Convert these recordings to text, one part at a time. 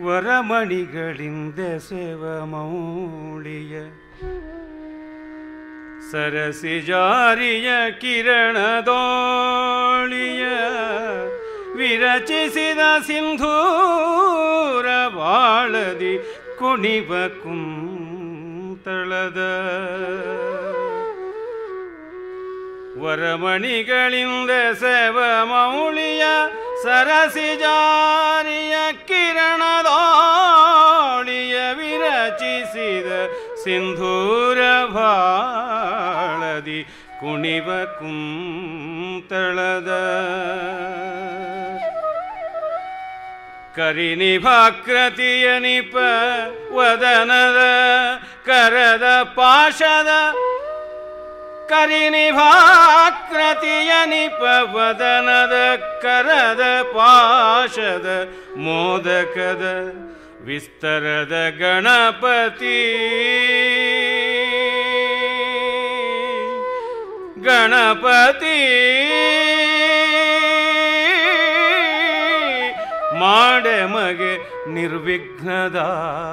ವರಮಣಿಗಳಿಂದೆಸೆವ ಮೌಳಿಯ ಸರಸಿ ಜಾರಿಯ ಕಿರಣದೋಳಿಯ ವಿರಚಿಸಿದ ಸಿಂಧೂರ ಬಾಳದಿ ಕುಣಿವ ಕುಂತಳದ ವರಮಣಿಗಳಿಂದ ಸೇವ ಮೌಳಿಯ ಸರಸಿ ಜಾರಿಯ ಕಿರಣದೋಳಿಯ ವಿರಚಿಸಿದ ಸಿಂಧೂರ ಬಾಳದಿ ಕುಣಿವ ಕುಂತಳದ ಕರಿನಿಭಾಕೃತಿಯ ನಿಪ ವದನದ ಕರದ ಪಾಶದ ಕರಿನಿಭಾಕೃತಿಯ ನಿಪ ವದನದ ಕರದ ಪಾಶದ ಮೋದಕದ ವಿಸ್ತರದ ಗಣಪತಿ ಗಣಪತಿ ಮಾಡೆ ಮಗೆ ನಿರ್ವಿಘ್ನದಾಯಕವ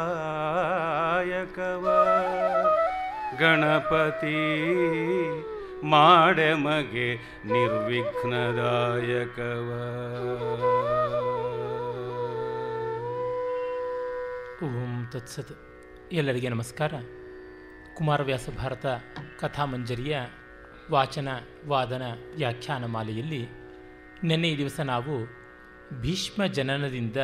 ಗಣಪತಿ ಮಾಡೆ ಮಗೆ ನಿರ್ವಿಘ್ನದಾಯಕವ ಓಂ ತತ್ಸತ್ ಎಲ್ಲರಿಗೆ ನಮಸ್ಕಾರ ಕುಮಾರವ್ಯಾಸ ಭಾರತ ಕಥಾಮಂಜರಿಯ ವಾಚನ ವಾದನ ವ್ಯಾಖ್ಯಾನ ಮಾಲೆಯಲ್ಲಿ ನಿನ್ನೆ ಈ ದಿವಸ ನಾವು ಭೀಷ್ಮ ಜನನದಿಂದ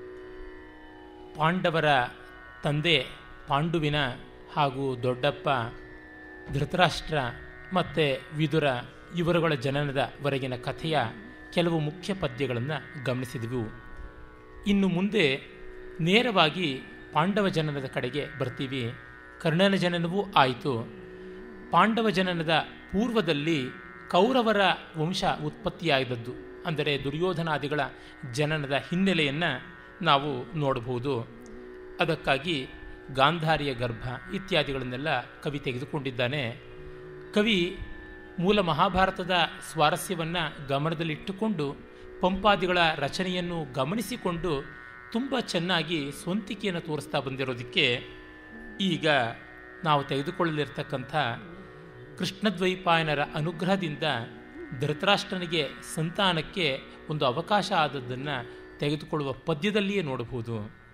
ಪಾಂಡವರ ತಂದೆ ಪಾಂಡುವಿನ ಹಾಗೂ ದೊಡ್ಡಪ್ಪ ಧೃತರಾಷ್ಟ್ರ ಮತ್ತು ವಿದುರ ಇವರುಗಳ ಜನನದವರೆಗಿನ ಕಥೆಯ ಕೆಲವು ಮುಖ್ಯ ಪದ್ಯಗಳನ್ನು ಗಮನಿಸಿದೆವು ಇನ್ನು ಮುಂದೆ ನೇರವಾಗಿ ಪಾಂಡವ ಜನನದ ಕಡೆಗೆ ಬರ್ತೀವಿ ಕರ್ಣನ ಜನನವೂ ಆಯಿತು ಪಾಂಡವ ಜನನದ ಪೂರ್ವದಲ್ಲಿ ಕೌರವರ ವಂಶ ಉತ್ಪತ್ತಿಯಾದದ್ದು ಅಂದರೆ ದುರ್ಯೋಧನಾದಿಗಳ ಜನನದ ಹಿನ್ನೆಲೆಯನ್ನು ನಾವು ನೋಡಬಹುದು ಅದಕ್ಕಾಗಿ ಗಾಂಧಾರಿಯ ಗರ್ಭ ಇತ್ಯಾದಿಗಳನ್ನೆಲ್ಲ ಕವಿ ತೆಗೆದುಕೊಂಡಿದ್ದಾನೆ ಕವಿ ಮೂಲ ಮಹಾಭಾರತದ ಸ್ವಾರಸ್ಯವನ್ನು ಗಮನದಲ್ಲಿಟ್ಟುಕೊಂಡು ಪಂಪಾದಿಗಳ ರಚನೆಯನ್ನು ಗಮನಿಸಿಕೊಂಡು ತುಂಬ ಚೆನ್ನಾಗಿ ಸ್ವಂತಿಕೆಯನ್ನು ತೋರಿಸ್ತಾ ಬಂದಿರೋದಕ್ಕೆ ಈಗ ನಾವು ತೆಗೆದುಕೊಳ್ಳಲಿರ್ತಕ್ಕಂಥ ಕೃಷ್ಣದ್ವೈಪಾಯನರ ಅನುಗ್ರಹದಿಂದ ಧೃತರಾಷ್ಟ್ರನಿಗೆ ಸಂತಾನಕ್ಕೆ ಒಂದು ಅವಕಾಶ ಆದದ್ದನ್ನು ತೆಗೆದುಕೊಳ್ಳುವ ಪದ್ಯದಲ್ಲಿಯೇ ನೋಡಬಹುದು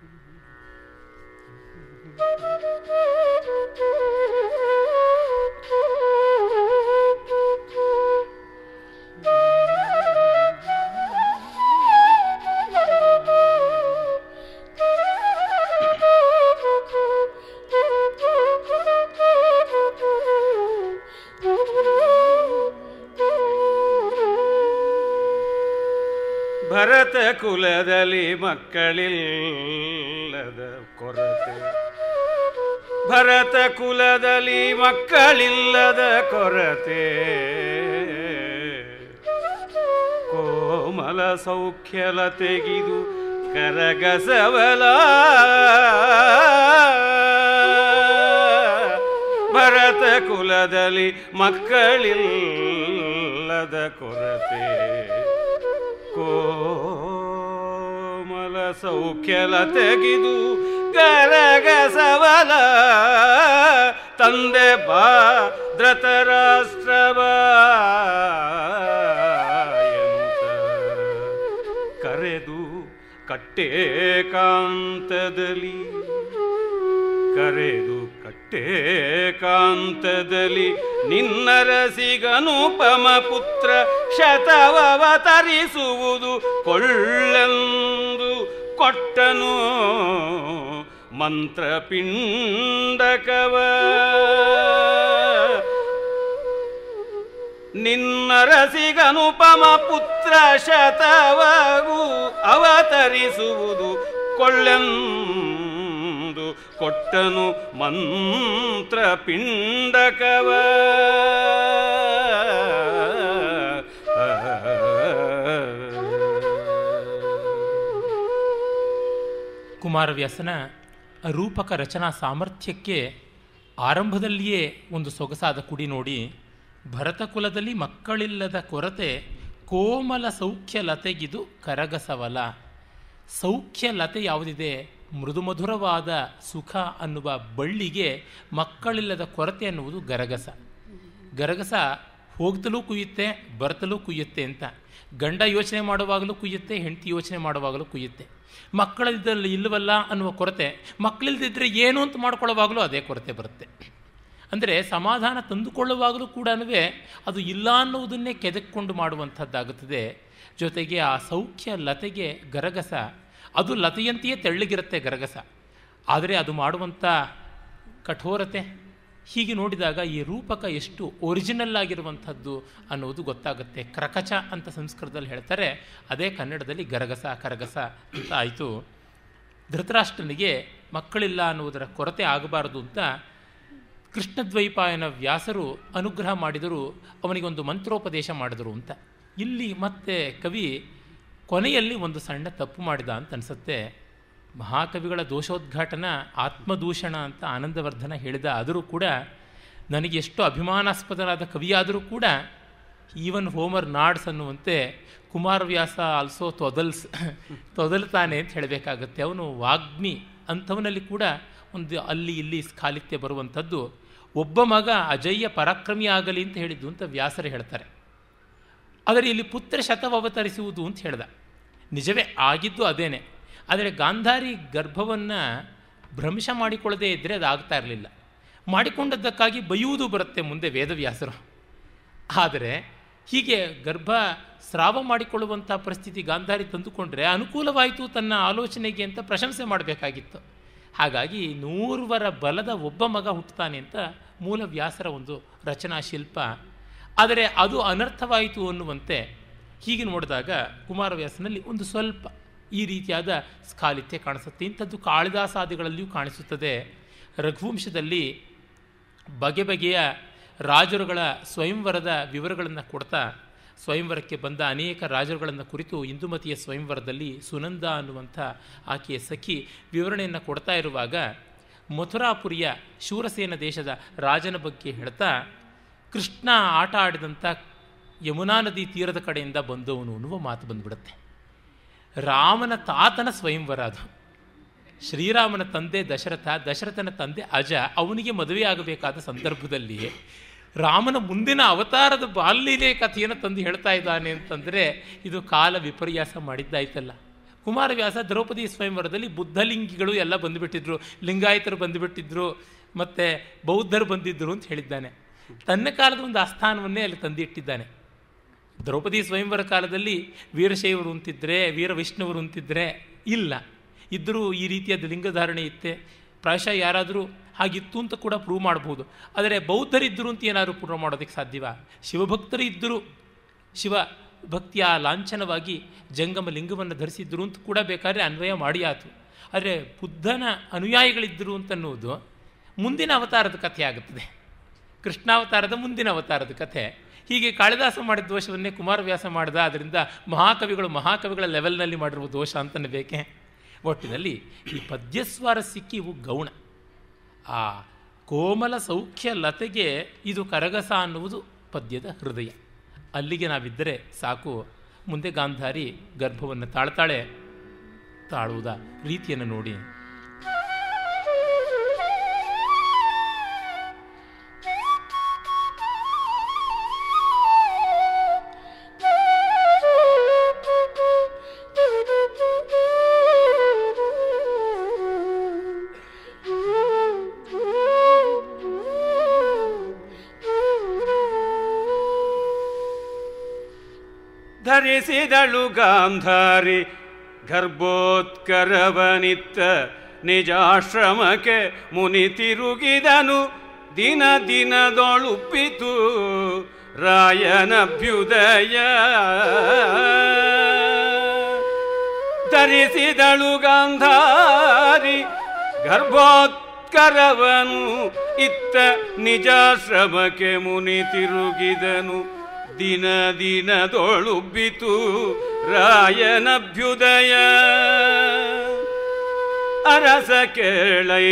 ಭರತ ಕುಲದಲ್ಲಿ ಮಕ್ಕಳಿಲ್ಲದ ಕೊರತೆ ಭರತ ಕುಲದಲ್ಲಿ ಮಕ್ಕಳಿಲ್ಲದ ಕೊರತೆ ಕೋಮಲ ಸೌಖ್ಯಲ ತೆಗೆದು ಕರಗಸವಲ ಭರತ ಕುಲದಲ್ಲಿ ಮಕ್ಕಳಿಲ್ಲದ ಕೊರತೆ ಕೋಮಲ ಸೌಖ್ಯಲ ತೆಗೆದು ಕರಗಸವಲ ತಂದೆ ಬಾ ಧೃತರಾಷ್ಟ್ರವ ಕರೆದು ಕಟ್ಟೆ ಕಾಂತದಲ್ಲಿ ಕರೆದು ಕಟ್ಟೆ ಕಾಂತದಲ್ಲಿ ನಿನ್ನರಸಿಗನುಪಮ ಪುತ್ರ ಶತವತರಿಸುವುದು ಕೊಳ್ಳೆಂದು ಕೊಟ್ಟನು ಮಂತ್ರಪಿಂಡಕವ ನಿನ್ನರಸಿಗನುಪಮ ಪುತ್ರ ಶತವಗೂ ಅವತರಿಸುವುದು ಕೊಳ್ಳೆಂದು ಕೊಟ್ಟನು ಮಂತ್ರ ಪಿಂಡಕವ ಕುಮಾರವ್ಯಾಸನ ರೂಪಕ ರಚನಾ ಸಾಮರ್ಥ್ಯಕ್ಕೆ ಆರಂಭದಲ್ಲಿಯೇ ಒಂದು ಸೊಗಸಾದ ಕುಡಿ ನೋಡಿ ಭರತಕುಲದಲ್ಲಿ ಮಕ್ಕಳಿಲ್ಲದ ಕೊರತೆ ಕೋಮಲ ಸೌಖ್ಯ ಲತೆಗಿದು ಕರಗಸವಲ ಸೌಖ್ಯ ಲತೆ ಯಾವುದಿದೆ ಮೃದು ಮಧುರವಾದ ಸುಖ ಅನ್ನುವ ಬಳ್ಳಿಗೆ ಮಕ್ಕಳಿಲ್ಲದ ಕೊರತೆ ಅನ್ನುವುದು ಗರಗಸ ಗರಗಸ ಹೋಗ್ತಲೂ ಕುಯ್ಯುತ್ತೆ ಬರ್ತಲೂ ಕುಯ್ಯುತ್ತೆ ಅಂತ ಗಂಡ ಯೋಚನೆ ಮಾಡುವಾಗಲೂ ಕುಯ್ಯುತ್ತೆ ಹೆಂಡತಿ ಯೋಚನೆ ಮಾಡುವಾಗಲೂ ಕುಯ್ಯುತ್ತೆ ಮಕ್ಕಳಿದ್ದಲ್ಲಿ ಇಲ್ಲವಲ್ಲ ಅನ್ನುವ ಕೊರತೆ ಮಕ್ಕಳಿಲ್ದಿದ್ರೆ ಏನು ಅಂತ ಮಾಡ್ಕೊಳ್ಳುವಾಗಲೂ ಅದೇ ಕೊರತೆ ಬರುತ್ತೆ ಅಂದರೆ ಸಮಾಧಾನ ತಂದುಕೊಳ್ಳುವಾಗಲೂ ಕೂಡ ಅದು ಇಲ್ಲ ಅನ್ನುವುದನ್ನೇ ಕೆದಕ್ಕೊಂಡು ಮಾಡುವಂಥದ್ದಾಗುತ್ತದೆ ಜೊತೆಗೆ ಆ ಸೌಖ್ಯ ಲತೆಗೆ ಗರಗಸ ಅದು ಲತೆಯಂತೆಯೇ ತೆಳ್ಳಗಿರುತ್ತೆ ಗರಗಸ ಆದರೆ ಅದು ಮಾಡುವಂಥ ಕಠೋರತೆ ಹೀಗೆ ನೋಡಿದಾಗ ಈ ರೂಪಕ ಎಷ್ಟು ಒರಿಜಿನಲ್ ಆಗಿರುವಂಥದ್ದು ಅನ್ನುವುದು ಗೊತ್ತಾಗುತ್ತೆ ಕ್ರಕಚ ಅಂತ ಸಂಸ್ಕೃತದಲ್ಲಿ ಹೇಳ್ತಾರೆ ಅದೇ ಕನ್ನಡದಲ್ಲಿ ಗರಗಸ ಕರಗಸ ಅಂತ ಆಯಿತು ಧೃತರಾಷ್ಟ್ರನಿಗೆ ಮಕ್ಕಳಿಲ್ಲ ಅನ್ನುವುದರ ಕೊರತೆ ಆಗಬಾರದು ಅಂತ ಕೃಷ್ಣದ್ವೈಪಾಯನ ವ್ಯಾಸರು ಅನುಗ್ರಹ ಮಾಡಿದರು ಅವನಿಗೊಂದು ಮಂತ್ರೋಪದೇಶ ಮಾಡಿದರು ಅಂತ ಇಲ್ಲಿ ಮತ್ತೆ ಕವಿ ಕೊನೆಯಲ್ಲಿ ಒಂದು ಸಣ್ಣ ತಪ್ಪು ಮಾಡಿದ ಅಂತ ಅನಿಸುತ್ತೆ ಮಹಾಕವಿಗಳ ದೋಷೋದ್ಘಾಟನ ಆತ್ಮದೂಷಣ ಅಂತ ಆನಂದವರ್ಧನ ಹೇಳಿದ ಆದರೂ ಕೂಡ ನನಗೆ ಎಷ್ಟು ಅಭಿಮಾನಾಸ್ಪದನಾದ ಕವಿಯಾದರೂ ಕೂಡ ಈವನ್ ಹೋಮರ್ ನಾಡ್ಸ್ ಅನ್ನುವಂತೆ ಕುಮಾರವ್ಯಾಸ ಆಲ್ಸೋ ತೊದಲ್ಸ್ ತೊದಲ್ತಾನೆ ಅಂತ ಹೇಳಬೇಕಾಗತ್ತೆ ಅವನು ವಾಗ್ಮಿ ಅಂಥವನಲ್ಲಿ ಕೂಡ ಒಂದು ಅಲ್ಲಿ ಇಲ್ಲಿ ಸ್ಖಾಲಿತ್ಯ ಬರುವಂಥದ್ದು ಒಬ್ಬ ಮಗ ಅಜಯ್ಯ ಪರಾಕ್ರಮಿ ಆಗಲಿ ಅಂತ ಹೇಳಿದ್ದು ಅಂತ ವ್ಯಾಸರು ಹೇಳ್ತಾರೆ ಆದರೆ ಇಲ್ಲಿ ಪುತ್ರ ಶತವ ಅವತರಿಸುವುದು ಅಂತ ಹೇಳ್ದ ನಿಜವೇ ಆಗಿದ್ದು ಅದೇನೆ ಆದರೆ ಗಾಂಧಾರಿ ಗರ್ಭವನ್ನು ಭ್ರಂಶ ಮಾಡಿಕೊಳ್ಳದೇ ಇದ್ದರೆ ಅದು ಆಗ್ತಾ ಇರಲಿಲ್ಲ ಮಾಡಿಕೊಂಡದ್ದಕ್ಕಾಗಿ ಬೈಯುವುದು ಬರುತ್ತೆ ಮುಂದೆ ವೇದವ್ಯಾಸರು ಆದರೆ ಹೀಗೆ ಗರ್ಭ ಸ್ರಾವ ಮಾಡಿಕೊಳ್ಳುವಂಥ ಪರಿಸ್ಥಿತಿ ಗಾಂಧಾರಿ ತಂದುಕೊಂಡ್ರೆ ಅನುಕೂಲವಾಯಿತು ತನ್ನ ಆಲೋಚನೆಗೆ ಅಂತ ಪ್ರಶಂಸೆ ಮಾಡಬೇಕಾಗಿತ್ತು ಹಾಗಾಗಿ ನೂರ್ವರ ಬಲದ ಒಬ್ಬ ಮಗ ಹುಟ್ಟುತ್ತಾನೆ ಅಂತ ಮೂಲ ವ್ಯಾಸರ ಒಂದು ರಚನಾ ಶಿಲ್ಪ ಆದರೆ ಅದು ಅನರ್ಥವಾಯಿತು ಅನ್ನುವಂತೆ ಹೀಗೆ ನೋಡಿದಾಗ ಕುಮಾರವ್ಯಾಸನಲ್ಲಿ ಒಂದು ಸ್ವಲ್ಪ ಈ ರೀತಿಯಾದ ಸ್ಖಾಲಿತ್ಯ ಕಾಣಿಸುತ್ತೆ ಇಂಥದ್ದು ಕಾಳಿದಾಸಾದಿಗಳಲ್ಲಿಯೂ ಕಾಣಿಸುತ್ತದೆ ರಘುವಂಶದಲ್ಲಿ ಬಗೆ ಬಗೆಯ ರಾಜರುಗಳ ಸ್ವಯಂವರದ ವಿವರಗಳನ್ನು ಕೊಡ್ತಾ ಸ್ವಯಂವರಕ್ಕೆ ಬಂದ ಅನೇಕ ರಾಜರುಗಳನ್ನು ಕುರಿತು ಇಂದುಮತಿಯ ಸ್ವಯಂವರದಲ್ಲಿ ಸುನಂದ ಅನ್ನುವಂಥ ಆಕೆಯ ಸಖಿ ವಿವರಣೆಯನ್ನು ಕೊಡ್ತಾ ಇರುವಾಗ ಮಥುರಾಪುರಿಯ ಶೂರಸೇನ ದೇಶದ ರಾಜನ ಬಗ್ಗೆ ಹೇಳ್ತಾ ಕೃಷ್ಣ ಆಟ ಆಡಿದಂಥ ಯಮುನಾ ನದಿ ತೀರದ ಕಡೆಯಿಂದ ಬಂದವನು ಅನ್ನುವ ಮಾತು ಬಂದ್ಬಿಡುತ್ತೆ ರಾಮನ ತಾತನ ಸ್ವಯಂವರ ಅದು ಶ್ರೀರಾಮನ ತಂದೆ ದಶರಥ ದಶರಥನ ತಂದೆ ಅಜ ಅವನಿಗೆ ಮದುವೆ ಆಗಬೇಕಾದ ಸಂದರ್ಭದಲ್ಲಿ ರಾಮನ ಮುಂದಿನ ಅವತಾರದ ಬಾಲ್ಯಲೇ ಕಥೆಯನ್ನು ತಂದು ಹೇಳ್ತಾ ಇದ್ದಾನೆ ಅಂತಂದರೆ ಇದು ಕಾಲ ವಿಪರ್ಯಾಸ ಮಾಡಿದ್ದಾಯ್ತಲ್ಲ ಕುಮಾರವ್ಯಾಸ ದ್ರೌಪದಿ ಸ್ವಯಂವರದಲ್ಲಿ ಬುದ್ಧಲಿಂಗಿಗಳು ಎಲ್ಲ ಬಂದುಬಿಟ್ಟಿದ್ರು ಲಿಂಗಾಯತರು ಬಂದುಬಿಟ್ಟಿದ್ರು ಮತ್ತು ಬೌದ್ಧರು ಬಂದಿದ್ದರು ಅಂತ ಹೇಳಿದ್ದಾನೆ ತನ್ನ ಕಾಲದ ಒಂದು ಆಸ್ಥಾನವನ್ನೇ ಅಲ್ಲಿ ತಂದಿಟ್ಟಿದ್ದಾನೆ ದ್ರೌಪದಿ ಸ್ವಯಂವರ ಕಾಲದಲ್ಲಿ ವೀರಶೈವರು ಅಂತಿದ್ರೆ ವೀರ ವೈಷ್ಣವರು ಅಂತಿದ್ರೆ ಇಲ್ಲ ಇದ್ದರೂ ಈ ರೀತಿಯಾದ ಲಿಂಗಧಾರಣೆ ಇತ್ತೆ ಪ್ರಾಯಶಃ ಯಾರಾದರೂ ಹಾಗಿತ್ತು ಅಂತ ಕೂಡ ಪ್ರೂವ್ ಮಾಡ್ಬೋದು ಆದರೆ ಬೌದ್ಧರಿದ್ದರು ಅಂತ ಏನಾದರೂ ಪ್ರೂವ್ ಮಾಡೋದಕ್ಕೆ ಸಾಧ್ಯವ ಶಿವಭಕ್ತರು ಇದ್ದರೂ ಶಿವ ಭಕ್ತಿಯ ಲಾಂಛನವಾಗಿ ಜಂಗಮ ಲಿಂಗವನ್ನು ಧರಿಸಿದ್ರು ಅಂತ ಕೂಡ ಬೇಕಾದ್ರೆ ಅನ್ವಯ ಮಾಡಿ ಆತು ಆದರೆ ಬುದ್ಧನ ಅನುಯಾಯಿಗಳಿದ್ದರು ಅಂತನ್ನುವುದು ಮುಂದಿನ ಅವತಾರದ ಕಥೆ ಆಗುತ್ತದೆ ಕೃಷ್ಣಾವತಾರದ ಮುಂದಿನ ಅವತಾರದ ಕಥೆ ಹೀಗೆ ಕಾಳಿದಾಸ ಮಾಡಿದ ದೋಷವನ್ನೇ ಕುಮಾರವ್ಯಾಸ ಮಾಡಿದ ಅದರಿಂದ ಮಹಾಕವಿಗಳು ಮಹಾಕವಿಗಳ ಲೆವೆಲ್ನಲ್ಲಿ ಮಾಡಿರುವ ದೋಷ ಅಂತಲೇ ಬೇಕೆ ಒಟ್ಟಿನಲ್ಲಿ ಈ ಪದ್ಯಸ್ವಾರಸ್ಯಕ್ಕೆ ಇವು ಗೌಣ ಆ ಕೋಮಲ ಸೌಖ್ಯ ಲತೆಗೆ ಇದು ಕರಗಸ ಅನ್ನುವುದು ಪದ್ಯದ ಹೃದಯ ಅಲ್ಲಿಗೆ ನಾವಿದ್ದರೆ ಸಾಕು ಮುಂದೆ ಗಾಂಧಾರಿ ಗರ್ಭವನ್ನು ತಾಳ್ತಾಳೆ ತಾಳುವುದ ರೀತಿಯನ್ನು ನೋಡಿ ಧರಿಸಿದಳು ಗಾಂಧಾರಿ ಗರ್ಭೋತ್ಕರವನಿತ್ತ ನಿಜಾಶ್ರಮಕ್ಕೆ ಮುನಿ ತಿರುಗಿದನು ದಿನ ದಿನದೊಳುಪ್ಪಿತು ರಾಯನಭ್ಯುದಯ ಧರಿಸಿದಳು ಗಾಂಧಾರಿ ಗರ್ಭೋತ್ಕರವನು ಇತ್ತ ನಿಜಾಶ್ರಮಕ್ಕೆ ಮುನಿ ತಿರುಗಿದನು ದಿನ ದಿನದೊಳುಬ್ಬಿತು ರಾಯನಭ್ಯುದಯ ಅರಸ ಕೇಳೈ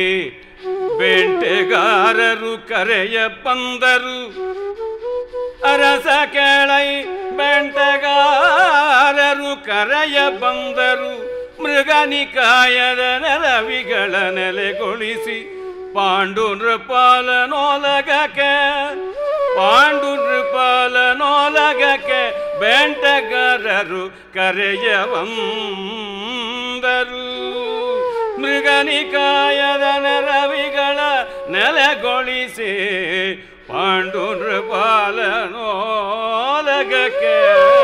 ಬೆಂಟೆಗಾರರು ಕರೆಯ ಬಂದರು ಅರಸ ಕೇಳೈ ಬೆಂಟೆಗಾರರು ಕರೆಯ ಬಂದರು ಮೃಗನಿಕಾಯದ ನೆಲವಿಗಳ ನೆಲೆಗೊಳಿಸಿ ಪಾಂಡು ನೃಪಾಲನೋಲಗಕ್ಕೆ ಪಾಂಡು ನೃಪಾಲನೋಲಗಕ್ಕೆ ಬೆಂಟಗಾರರು ಕರೆಯವಂದರು ಮೃಗನಿಕಾಯದ ನೆರವಿಗಳ ನೆಲೆಗೊಳಿಸಿ ಪಾಂಡು ನೃಪಾಲನೋಲಗಕ್ಕೆ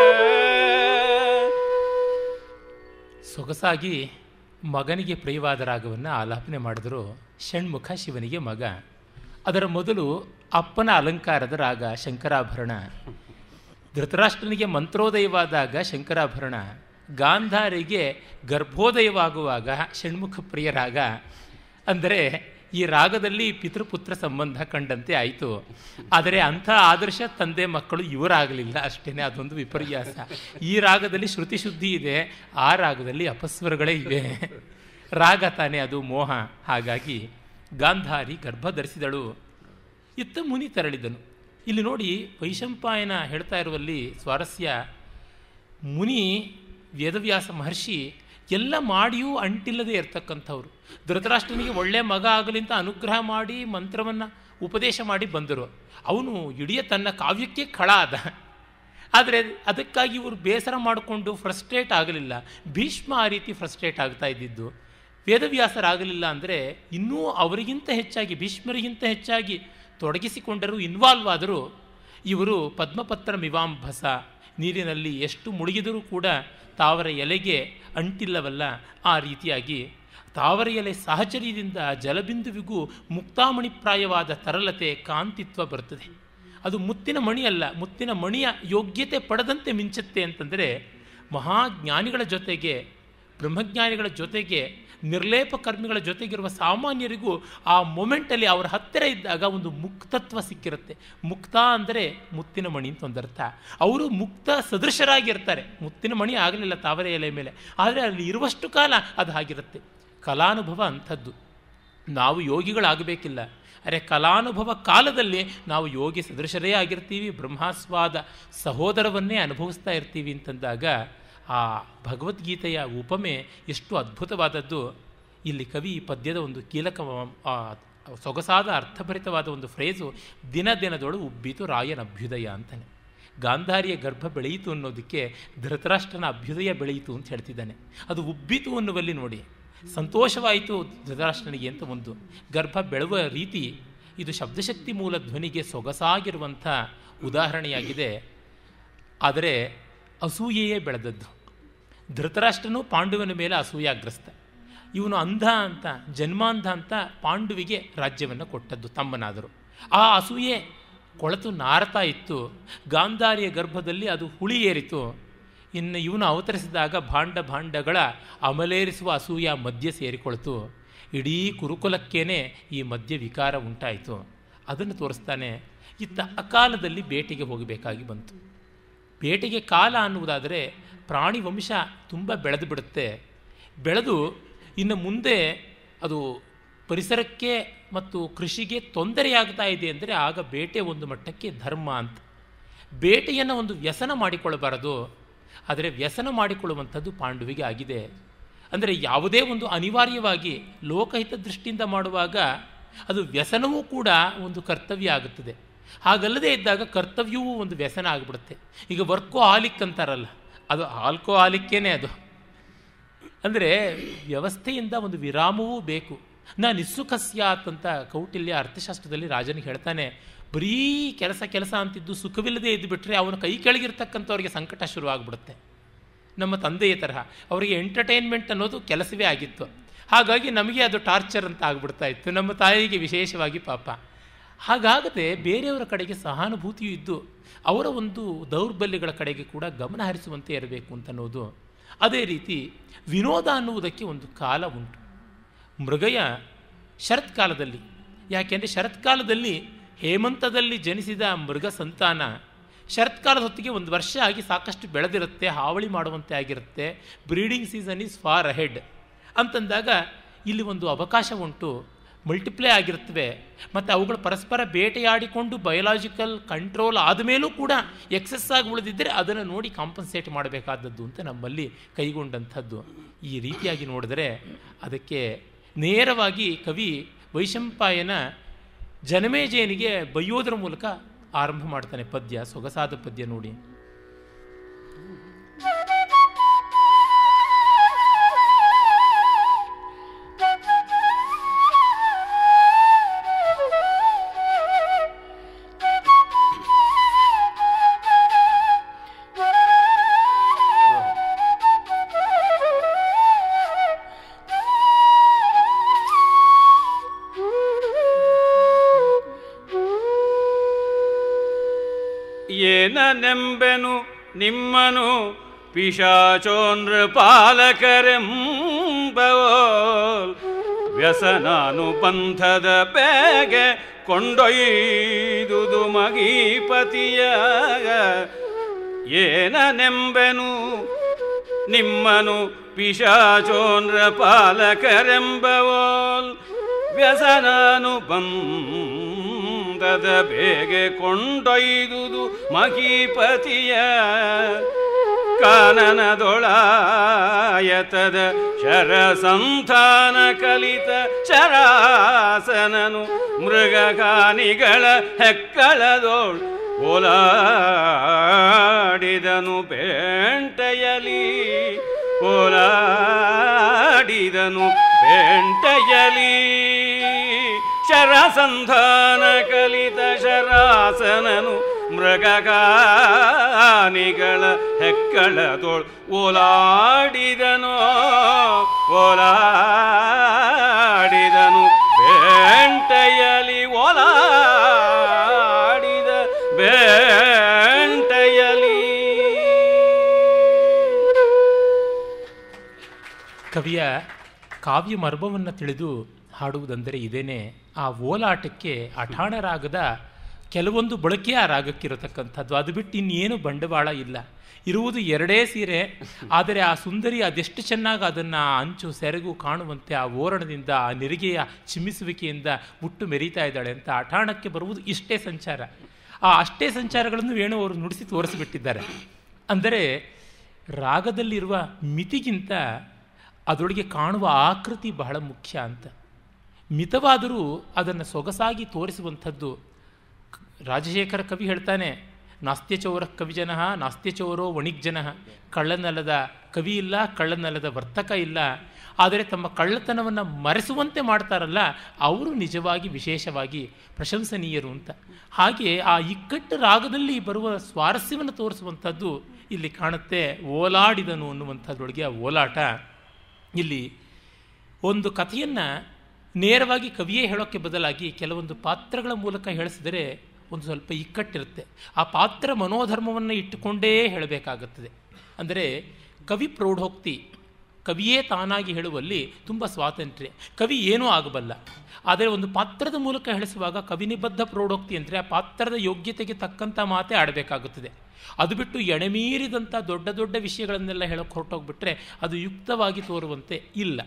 ಸೊಗಸಾಗಿ ಮಗನಿಗೆ ಪ್ರಿಯವಾದ ರಾಗವನ್ನು ಆಲಾಪನೆ ಮಾಡಿದ್ರು ಷಣ್ಮುಖ ಶಿವನಿಗೆ ಮಗ ಅದರ ಮೊದಲು ಅಪ್ಪನ ಅಲಂಕಾರದ ರಾಗ ಶಂಕರಾಭರಣ ಧೃತರಾಷ್ಟ್ರನಿಗೆ ಮಂತ್ರೋದಯವಾದಾಗ ಶಂಕರಾಭರಣ ಗಾಂಧಾರಿಗೆ ಗರ್ಭೋದಯವಾಗುವಾಗ ಷಣ್ಮುಖ ಪ್ರಿಯ ರಾಗ ಅಂದರೆ ಈ ರಾಗದಲ್ಲಿ ಪಿತೃಪುತ್ರ ಸಂಬಂಧ ಕಂಡಂತೆ ಆಯಿತು ಆದರೆ ಅಂಥ ಆದರ್ಶ ತಂದೆ ಮಕ್ಕಳು ಇವರಾಗಲಿಲ್ಲ ಅಷ್ಟೇ ಅದೊಂದು ವಿಪರ್ಯಾಸ ಈ ರಾಗದಲ್ಲಿ ಶ್ರುತಿ ಶುದ್ಧಿ ಇದೆ ಆ ರಾಗದಲ್ಲಿ ಅಪಸ್ವರಗಳೇ ಇವೆ ರಾಗ ತಾನೇ ಅದು ಮೋಹ ಹಾಗಾಗಿ ಗಾಂಧಾರಿ ಗರ್ಭ ಧರಿಸಿದಳು ಇತ್ತ ಮುನಿ ತೆರಳಿದನು ಇಲ್ಲಿ ನೋಡಿ ವೈಶಂಪಾಯನ ಹೇಳ್ತಾ ಇರುವಲ್ಲಿ ಸ್ವಾರಸ್ಯ ಮುನಿ ವೇದವ್ಯಾಸ ಮಹರ್ಷಿ ಎಲ್ಲ ಮಾಡಿಯೂ ಅಂಟಿಲ್ಲದೆ ಇರ್ತಕ್ಕಂಥವ್ರು ಧೃತರಾಷ್ಟ್ರನಿಗೆ ಒಳ್ಳೆ ಮಗ ಆಗಲಿ ಅಂತ ಅನುಗ್ರಹ ಮಾಡಿ ಮಂತ್ರವನ್ನು ಉಪದೇಶ ಮಾಡಿ ಬಂದರು ಅವನು ಇಡೀ ತನ್ನ ಕಾವ್ಯಕ್ಕೆ ಖಳ ಆದ ಆದರೆ ಅದಕ್ಕಾಗಿ ಇವರು ಬೇಸರ ಮಾಡಿಕೊಂಡು ಫ್ರಸ್ಟ್ರೇಟ್ ಆಗಲಿಲ್ಲ ಭೀಷ್ಮ ಆ ರೀತಿ ಫ್ರಸ್ಟ್ರೇಟ್ ಆಗ್ತಾ ಇದ್ದಿದ್ದು ವೇದವ್ಯಾಸರಾಗಲಿಲ್ಲ ಅಂದರೆ ಇನ್ನೂ ಅವರಿಗಿಂತ ಹೆಚ್ಚಾಗಿ ಭೀಷ್ಮರಿಗಿಂತ ಹೆಚ್ಚಾಗಿ ತೊಡಗಿಸಿಕೊಂಡರೂ ಇನ್ವಾಲ್ವ್ ಆದರೂ ಇವರು ಪದ್ಮಪತ್ರ ಮಿವಾಂಭಸ ನೀರಿನಲ್ಲಿ ಎಷ್ಟು ಮುಳುಗಿದರೂ ಕೂಡ ತಾವರ ಎಲೆಗೆ ಅಂಟಿಲ್ಲವಲ್ಲ ಆ ರೀತಿಯಾಗಿ ತಾವರ ಎಲೆ ಸಾಹಚರ್ಯದಿಂದ ಜಲಬಿಂದುವಿಗೂ ಮುಕ್ತಾಮಣಿಪ್ರಾಯವಾದ ತರಲತೆ ಕಾಂತಿತ್ವ ಬರ್ತದೆ ಅದು ಮುತ್ತಿನ ಮಣಿ ಅಲ್ಲ ಮುತ್ತಿನ ಮಣಿಯ ಯೋಗ್ಯತೆ ಪಡೆದಂತೆ ಮಿಂಚುತ್ತೆ ಅಂತಂದರೆ ಮಹಾಜ್ಞಾನಿಗಳ ಜೊತೆಗೆ ಬ್ರಹ್ಮಜ್ಞಾನಿಗಳ ಜೊತೆಗೆ ನಿರ್ಲೇಪ ಕರ್ಮಿಗಳ ಜೊತೆಗಿರುವ ಸಾಮಾನ್ಯರಿಗೂ ಆ ಮೊಮೆಂಟಲ್ಲಿ ಅವರ ಹತ್ತಿರ ಇದ್ದಾಗ ಒಂದು ಮುಕ್ತತ್ವ ಸಿಕ್ಕಿರುತ್ತೆ ಮುಕ್ತ ಅಂದರೆ ಮುತ್ತಿನ ಮಣಿ ಅಂತ ಒಂದರ್ಥ ಅವರು ಮುಕ್ತ ಸದೃಶರಾಗಿರ್ತಾರೆ ಮುತ್ತಿನ ಮಣಿ ಆಗಲಿಲ್ಲ ತಾವರೆ ಎಲೆ ಮೇಲೆ ಆದರೆ ಅಲ್ಲಿ ಇರುವಷ್ಟು ಕಾಲ ಅದು ಹಾಗಿರುತ್ತೆ ಕಲಾನುಭವ ಅಂಥದ್ದು ನಾವು ಯೋಗಿಗಳಾಗಬೇಕಿಲ್ಲ ಅರೆ ಕಲಾನುಭವ ಕಾಲದಲ್ಲಿ ನಾವು ಯೋಗಿ ಸದೃಶರೇ ಆಗಿರ್ತೀವಿ ಬ್ರಹ್ಮಾಸ್ವಾದ ಸಹೋದರವನ್ನೇ ಅನುಭವಿಸ್ತಾ ಇರ್ತೀವಿ ಅಂತಂದಾಗ ಆ ಭಗವದ್ಗೀತೆಯ ಉಪಮೆ ಎಷ್ಟು ಅದ್ಭುತವಾದದ್ದು ಇಲ್ಲಿ ಕವಿ ಈ ಪದ್ಯದ ಒಂದು ಕೀಲಕ ಆ, ಸೊಗಸಾದ ಅರ್ಥಭರಿತವಾದ ಒಂದು ಫ್ರೇಜು ದಿನ ದಿನದೊಳು ಉಬ್ಬಿತು ರಾಯನ ಅಭ್ಯುದಯ ಅಂತಾನೆ ಗಾಂಧಾರಿಯ ಗರ್ಭ ಬೆಳೆಯಿತು ಅನ್ನೋದಕ್ಕೆ ಧೃತರಾಷ್ಟ್ರನ ಅಭ್ಯುದಯ ಬೆಳೆಯಿತು ಅಂತ ಹೇಳ್ತಿದ್ದಾನೆ ಅದು ಉಬ್ಬಿತು ಅನ್ನುವಲ್ಲಿ ನೋಡಿ ಸಂತೋಷವಾಯಿತು ಧೃತರಾಷ್ಟ್ರನಿಗೆ ಅಂತ ಒಂದು ಗರ್ಭ ಬೆಳೆಯುವ ರೀತಿ ಇದು ಶಬ್ದಶಕ್ತಿ ಮೂಲ ಧ್ವನಿಗೆ ಸೊಗಸಾಗಿರುವಂಥ ಉದಾಹರಣೆಯಾಗಿದೆ ಆದರೆ ಅಸೂಯೆಯೇ ಬೆಳೆದದ್ದು ಧೃತರಾಷ್ಟ್ರನು ಪಾಂಡುವನ ಮೇಲೆ ಅಸೂಯಾಗ್ರಸ್ತ ಇವನು ಅಂಧ ಅಂತ ಜನ್ಮಾಂಧ ಅಂತ ಪಾಂಡುವಿಗೆ ರಾಜ್ಯವನ್ನು ಕೊಟ್ಟದ್ದು ತಮ್ಮನಾದರು ಆ ಅಸೂಯೆ ಕೊಳತು ನಾರತಾ ಇತ್ತು ಗಾಂಧಾರಿಯ ಗರ್ಭದಲ್ಲಿ ಅದು ಹುಳಿ ಏರಿತು ಇನ್ನು ಇವನು ಅವತರಿಸಿದಾಗ ಭಾಂಡ ಭಾಂಡಗಳ ಅಮಲೇರಿಸುವ ಅಸೂಯ ಮಧ್ಯ ಸೇರಿಕೊಳ್ತು ಇಡೀ ಕುರುಕುಲಕ್ಕೇನೆ ಈ ಮಧ್ಯ ವಿಕಾರ ಉಂಟಾಯಿತು ಅದನ್ನು ತೋರಿಸ್ತಾನೆ ಇತ್ತ ಅಕಾಲದಲ್ಲಿ ಬೇಟೆಗೆ ಹೋಗಬೇಕಾಗಿ ಬಂತು ಬೇಟೆಗೆ ಕಾಲ ಅನ್ನುವುದಾದರೆ ಪ್ರಾಣಿ ವಂಶ ತುಂಬ ಬೆಳೆದು ಬಿಡುತ್ತೆ ಬೆಳೆದು ಇನ್ನು ಮುಂದೆ ಅದು ಪರಿಸರಕ್ಕೆ ಮತ್ತು ಕೃಷಿಗೆ ತೊಂದರೆಯಾಗ್ತಾ ಇದೆ ಅಂದರೆ ಆಗ ಬೇಟೆ ಒಂದು ಮಟ್ಟಕ್ಕೆ ಧರ್ಮ ಅಂತ ಬೇಟೆಯನ್ನು ಒಂದು ವ್ಯಸನ ಮಾಡಿಕೊಳ್ಳಬಾರದು ಆದರೆ ವ್ಯಸನ ಮಾಡಿಕೊಳ್ಳುವಂಥದ್ದು ಪಾಂಡುವಿಗೆ ಆಗಿದೆ ಅಂದರೆ ಯಾವುದೇ ಒಂದು ಅನಿವಾರ್ಯವಾಗಿ ಲೋಕಹಿತ ದೃಷ್ಟಿಯಿಂದ ಮಾಡುವಾಗ ಅದು ವ್ಯಸನವೂ ಕೂಡ ಒಂದು ಕರ್ತವ್ಯ ಆಗುತ್ತದೆ ಹಾಗಲ್ಲದೆ ಇದ್ದಾಗ ಕರ್ತವ್ಯವೂ ಒಂದು ವ್ಯಸನ ಆಗಿಬಿಡುತ್ತೆ ಈಗ ವರ್ಕೋ ಆಲಿಕ್ ಅಂತಾರಲ್ಲ ಅದು ಆಲ್ಕೋ ಆಲಿಕ್ಕೇನೆ ಅದು ಅಂದರೆ ವ್ಯವಸ್ಥೆಯಿಂದ ಒಂದು ವಿರಾಮವೂ ಬೇಕು ನಾ ನಿಸ್ಸುಖಸ್ಯಾತ್ ಅಂತ ಕೌಟಿಲ್ಯ ಅರ್ಥಶಾಸ್ತ್ರದಲ್ಲಿ ರಾಜನಿಗೆ ಹೇಳ್ತಾನೆ ಬರೀ ಕೆಲಸ ಕೆಲಸ ಅಂತಿದ್ದು ಸುಖವಿಲ್ಲದೆ ಇದ್ದು ಬಿಟ್ಟರೆ ಅವನ ಕೈ ಕೆಳಗಿರ್ತಕ್ಕಂಥವ್ರಿಗೆ ಸಂಕಟ ಶುರುವಾಗ್ಬಿಡುತ್ತೆ ನಮ್ಮ ತಂದೆಯ ತರಹ ಅವರಿಗೆ ಎಂಟರ್ಟೈನ್ಮೆಂಟ್ ಅನ್ನೋದು ಕೆಲಸವೇ ಆಗಿತ್ತು ಹಾಗಾಗಿ ನಮಗೆ ಅದು ಟಾರ್ಚರ್ ಅಂತ ಆಗ್ಬಿಡ್ತಾ ಇತ್ತು ನಮ್ಮ ತಾಯಿಗೆ ವಿಶೇಷವಾಗಿ ಪಾಪ ಹಾಗಾಗದೆ ಬೇರೆಯವರ ಕಡೆಗೆ ಸಹಾನುಭೂತಿಯೂ ಇದ್ದು ಅವರ ಒಂದು ದೌರ್ಬಲ್ಯಗಳ ಕಡೆಗೆ ಕೂಡ ಗಮನ ಹರಿಸುವಂತೆ ಇರಬೇಕು ಅಂತನ್ನೋದು ಅದೇ ರೀತಿ ವಿನೋದ ಅನ್ನುವುದಕ್ಕೆ ಒಂದು ಕಾಲ ಉಂಟು ಮೃಗಯ ಶರತ್ಕಾಲದಲ್ಲಿ ಯಾಕೆಂದರೆ ಶರತ್ಕಾಲದಲ್ಲಿ ಹೇಮಂತದಲ್ಲಿ ಜನಿಸಿದ ಮೃಗ ಸಂತಾನ ಶರತ್ಕಾಲದ ಹೊತ್ತಿಗೆ ಒಂದು ವರ್ಷ ಆಗಿ ಸಾಕಷ್ಟು ಬೆಳೆದಿರುತ್ತೆ ಹಾವಳಿ ಮಾಡುವಂತೆ ಆಗಿರುತ್ತೆ breeding season is far ahead ಅಂತಂದಾಗ ಇಲ್ಲಿ ಒಂದು ಅವಕಾಶ ಉಂಟು ಮಲ್ಟಿಪ್ಲೈ ಆಗಿರ್ತವೆ ಮತ್ತು ಅವುಗಳು ಪರಸ್ಪರ ಬೇಟೆಯಾಡಿಕೊಂಡು ಬಯೋಲಾಜಿಕಲ್ ಕಂಟ್ರೋಲ್ ಆದಮೇಲೂ ಕೂಡ ಎಕ್ಸೆಸ್ ಆಗಿ ಉಳಿದಿದ್ದರೆ ಅದನ್ನು ನೋಡಿ ಕಾಂಪನ್ಸೇಟ್ ಮಾಡಬೇಕಾದದ್ದು ಅಂತ ನಮ್ಮಲ್ಲಿ ಕೈಗೊಂಡಂಥದ್ದು ಈ ರೀತಿಯಾಗಿ ನೋಡಿದರೆ ಅದಕ್ಕೆ ನೇರವಾಗಿ ಕವಿ ವೈಶಂಪಾಯನ ಜನಮೇಜಯನಿಗೆ ಬೈಯೋದರ ಮೂಲಕ ಆರಂಭ ಮಾಡ್ತಾನೆ ಪದ್ಯ ಸೊಗಸಾದ ಪದ್ಯ ನೋಡಿ ಏನನೆಂಬೆನು ನಿಮ್ಮನು ಪಿಶಾಚೋನ್ರ ಪಾಲಕರೆಂಬವೋಲ್ ವ್ಯಸನಾನುಬಂಧದ ಬೇಗೆ ಕೊಂಡೊಯ್ದುದು ಮಗೀಪತಿಯ ಏನನೆಂಬೆನು ನಿಮ್ಮನು ಪಿಶಾಚೋನ್ರ ಪಾಲಕರೆಂಬವೋಲ್ ವ್ಯಸನಾನುಬಂಧದ ಬೇಗೆ ಕೊಂಡೊಯ್ದುದು ಮಹೀಪತಿಯ ಕಾನನದೊಳಾಯತದ ಶರಸಂಧಾನ ಕಲಿತ ಶರಾಸನನು ಮೃಗಕಾನಿಗಳ ಹೆಕ್ಕಳದೋಳ್ ಓಲಾಡಿದನು ಬೇಂಟೆಯಲಿ ಓಲಾಡಿದನು ಬೇಂಟೆಯಲಿ ಶರಸಂಧಾನ ಕಲಿತ ಶರಾಸನನು ಮೃಗಗಾನಿಗಳ ಹೆಕ್ಕಳದೊಳ್ ಓಲಾಡಿದನೋ ಓಲಾಡಿದನು ಬೇಂಟೆಯಲಿ ಓಲಾಡಿದ ಬೇಂಟೆಯಲಿ ಕವಿಯ ಕಾವ್ಯ ಮರ್ಮವನ್ನು ತಿಳಿದು ಹಾಡುವುದೆಂದರೆ ಇದೇನೆ ಆ ಓಲಾಟಕ್ಕೆ ಅಠಾಣ ರಾಗದ ಕೆಲವೊಂದು ಬಳಕೆ ಆ ರಾಗಕ್ಕಿರತಕ್ಕಂಥದ್ದು ಅದು ಬಿಟ್ಟು ಇನ್ನೇನು ಬಂಡವಾಳ ಇಲ್ಲ ಇರುವುದು ಎರಡೇ ಸೀರೆ ಆದರೆ ಆ ಸುಂದರಿ ಅದೆಷ್ಟು ಚೆನ್ನಾಗಿ ಅದನ್ನು ಅಂಚು ಸೆರಗು ಕಾಣುವಂತೆ ಆ ಓರಣದಿಂದ ಆ ನೆರಿಗೆಯ ಚಿಮ್ಮಿಸುವಿಕೆಯಿಂದ ಮುಟ್ಟು ಮೆರೀತಾ ಇದ್ದಾಳೆ ಅಂತ ಅಠಾಣಕ್ಕೆ ಬರುವುದು ಇಷ್ಟೇ ಸಂಚಾರ ಆ ಅಷ್ಟೇ ಸಂಚಾರಗಳನ್ನು ವೇಣು ಅವರು ನುಡಿಸಿ ತೋರಿಸಿಬಿಟ್ಟಿದ್ದಾರೆ ಅಂದರೆ ರಾಗದಲ್ಲಿರುವ ಮಿತಿಗಿಂತ ಅದರೊಳಗೆ ಕಾಣುವ ಆಕೃತಿ ಬಹಳ ಮುಖ್ಯ ಅಂತ ಮಿತವಾದರೂ ಅದನ್ನು ಸೊಗಸಾಗಿ ತೋರಿಸುವಂಥದ್ದು ರಾಜಶೇಖರ ಕವಿ ಹೇಳ್ತಾನೆ ನಾಸ್ತ್ಯಚೌರ ಕವಿಜನ ನಾಸ್ತ್ಯಚೌರೋ ವಣಿಗ್ಜನ ಕಳ್ಳನಲ್ಲದ ಕವಿ ಇಲ್ಲ ಕಳ್ಳನಲ್ಲದ ವರ್ತಕ ಇಲ್ಲ ಆದರೆ ತಮ್ಮ ಕಳ್ಳತನವನ್ನು ಮರೆಸುವಂತೆ ಮಾಡ್ತಾರಲ್ಲ ಅವರು ನಿಜವಾಗಿ ವಿಶೇಷವಾಗಿ ಪ್ರಶಂಸನೀಯರು ಅಂತ ಹಾಗೆ ಆ ಇಕ್ಕಟ್ಟು ರಾಗದಲ್ಲಿ ಬರುವ ಸ್ವಾರಸ್ಯವನ್ನು ತೋರಿಸುವಂಥದ್ದು ಇಲ್ಲಿ ಕಾಣುತ್ತೆ ಓಲಾಡಿದನು ಅನ್ನುವಂಥದ್ರೊಳಗೆ ಆ ಓಲಾಟ ಇಲ್ಲಿ ಒಂದು ಕಥೆಯನ್ನು ನೇರವಾಗಿ ಕವಿಯೇ ಹೇಳೋಕ್ಕೆ ಬದಲಾಗಿ ಕೆಲವೊಂದು ಪಾತ್ರಗಳ ಮೂಲಕ ಹೇಳಿಸಿದರೆ ಒಂದು ಸ್ವಲ್ಪ ಇಕ್ಕಟ್ಟಿರುತ್ತೆ ಆ ಪಾತ್ರ ಮನೋಧರ್ಮವನ್ನು ಇಟ್ಟುಕೊಂಡೇ ಹೇಳಬೇಕಾಗುತ್ತದೆ ಅಂದರೆ ಕವಿ ಪ್ರೌಢೋಕ್ತಿ ಕವಿಯೇ ತಾನಾಗಿ ಹೇಳುವಲ್ಲಿ ತುಂಬ ಸ್ವಾತಂತ್ರ್ಯ ಕವಿ ಏನೂ ಆಗಬಲ್ಲ ಆದರೆ ಒಂದು ಪಾತ್ರದ ಮೂಲಕ ಹೇಳಿಸುವಾಗ ಕವಿನಿಬದ್ಧ ಪ್ರೌಢೋಕ್ತಿ ಅಂದರೆ ಆ ಪಾತ್ರದ ಯೋಗ್ಯತೆಗೆ ತಕ್ಕಂಥ ಮಾತೇ ಆಡಬೇಕಾಗುತ್ತದೆ ಅದು ಬಿಟ್ಟು ಎಣಮೀರಿದಂಥ ದೊಡ್ಡ ದೊಡ್ಡ ವಿಷಯಗಳನ್ನೆಲ್ಲ ಹೇಳೋಕ್ಕೆ ಹೊರಟೋಗ್ಬಿಟ್ರೆ ಅದು ಯುಕ್ತವಾಗಿ ತೋರುವಂತೆ ಇಲ್ಲ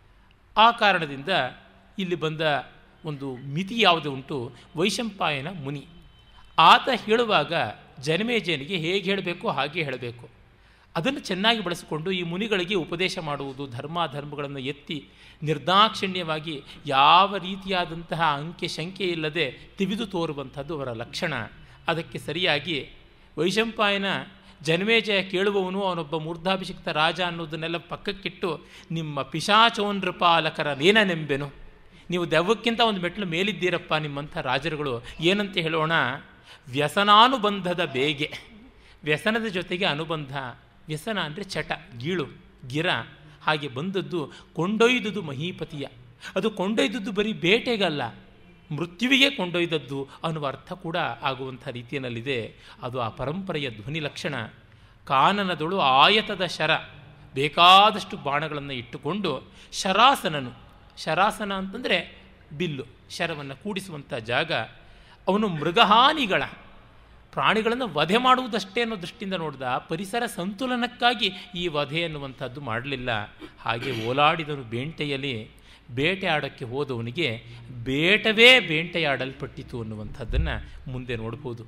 ಆ ಕಾರಣದಿಂದ ಇಲ್ಲಿ ಬಂದ ಒಂದು ಮಿತಿ ಯಾವುದು ಉಂಟು ವೈಶಂಪಾಯನ ಮುನಿ ಆತ ಹೇಳುವಾಗ ಜನಮೇಜಯನಿಗೆ ಹೇಗೆ ಹೇಳಬೇಕು ಹಾಗೆ ಹೇಳಬೇಕು ಅದನ್ನು ಚೆನ್ನಾಗಿ ಬಳಸಿಕೊಂಡು ಈ ಮುನಿಗಳಿಗೆ ಉಪದೇಶ ಮಾಡುವುದು ಧರ್ಮಾಧರ್ಮಗಳನ್ನು ಎತ್ತಿ ನಿರ್ದಾಕ್ಷಿಣ್ಯವಾಗಿ ಯಾವ ರೀತಿಯಾದಂತಹ ಅಂಕೆ ಶಂಕೆ ಇಲ್ಲದೆ ತಿವಿದು ತೋರುವಂಥದ್ದು ಅವರ ಲಕ್ಷಣ ಅದಕ್ಕೆ ಸರಿಯಾಗಿ ವೈಶಂಪಾಯನ ಜನಮೇಜಯ ಕೇಳುವವನು ಅವನೊಬ್ಬ ಮೂರ್ಧಾಭಿಷಿಕ್ತ ರಾಜ ಅನ್ನೋದನ್ನೆಲ್ಲ ಪಕ್ಕಕ್ಕಿಟ್ಟು ನಿಮ್ಮ ಪಿಶಾಚೋನ್ರಪಾಲಕರ ನೇನನೆಂಬೆನು ನೀವು ದೆವ್ವಕ್ಕಿಂತ ಒಂದು ಮೆಟ್ಲು ಮೇಲಿದ್ದೀರಪ್ಪ ನಿಮ್ಮಂಥ ರಾಜರುಗಳು ಏನಂತ ಹೇಳೋಣ ವ್ಯಸನಾನುಬಂಧದ ಬೇಗೆ ವ್ಯಸನದ ಜೊತೆಗೆ ಅನುಬಂಧ ವ್ಯಸನ ಅಂದರೆ ಚಟ ಗೀಳು ಗಿರ ಹಾಗೆ ಬಂದದ್ದು ಕೊಂಡೊಯ್ದುದು ಮಹೀಪತಿಯ ಅದು ಕೊಂಡೊಯ್ದದ್ದು ಬರೀ ಬೇಟೆಗಲ್ಲ ಮೃತ್ಯುವಿಗೆ ಕೊಂಡೊಯ್ದದ್ದು ಅನ್ನುವ ಅರ್ಥ ಕೂಡ ಆಗುವಂಥ ರೀತಿಯಲ್ಲಿದೆ ಅದು ಆ ಪರಂಪರೆಯ ಧ್ವನಿ ಲಕ್ಷಣ ಕಾನನದೊಳು ಆಯತದ ಶರ ಬೇಕಾದಷ್ಟು ಬಾಣಗಳನ್ನು ಇಟ್ಟುಕೊಂಡು ಶರಾಸನನು ಶರಾಸನ ಅಂತಂದರೆ ಬಿಲ್ಲು ಶರವನ್ನು ಕೂಡಿಸುವಂಥ ಜಾಗ ಅವನು ಮೃಗಹಾನಿಗಳ ಪ್ರಾಣಿಗಳನ್ನು ವಧೆ ಮಾಡುವುದಷ್ಟೇ ಅನ್ನೋ ದೃಷ್ಟಿಯಿಂದ ನೋಡಿದ ಪರಿಸರ ಸಂತುಲನಕ್ಕಾಗಿ ಈ ವಧೆ ಅನ್ನುವಂಥದ್ದು ಮಾಡಲಿಲ್ಲ ಹಾಗೆ ಓಲಾಡಿದನು ಬೇಂಟೆಯಲ್ಲಿ ಬೇಟೆ ಆಡೋಕ್ಕೆ ಹೋದವನಿಗೆ ಬೇಟವೇ ಬೇಟೆಯಾಡಲ್ಪಟ್ಟಿತು ಅನ್ನುವಂಥದ್ದನ್ನು ಮುಂದೆ ನೋಡ್ಬೋದು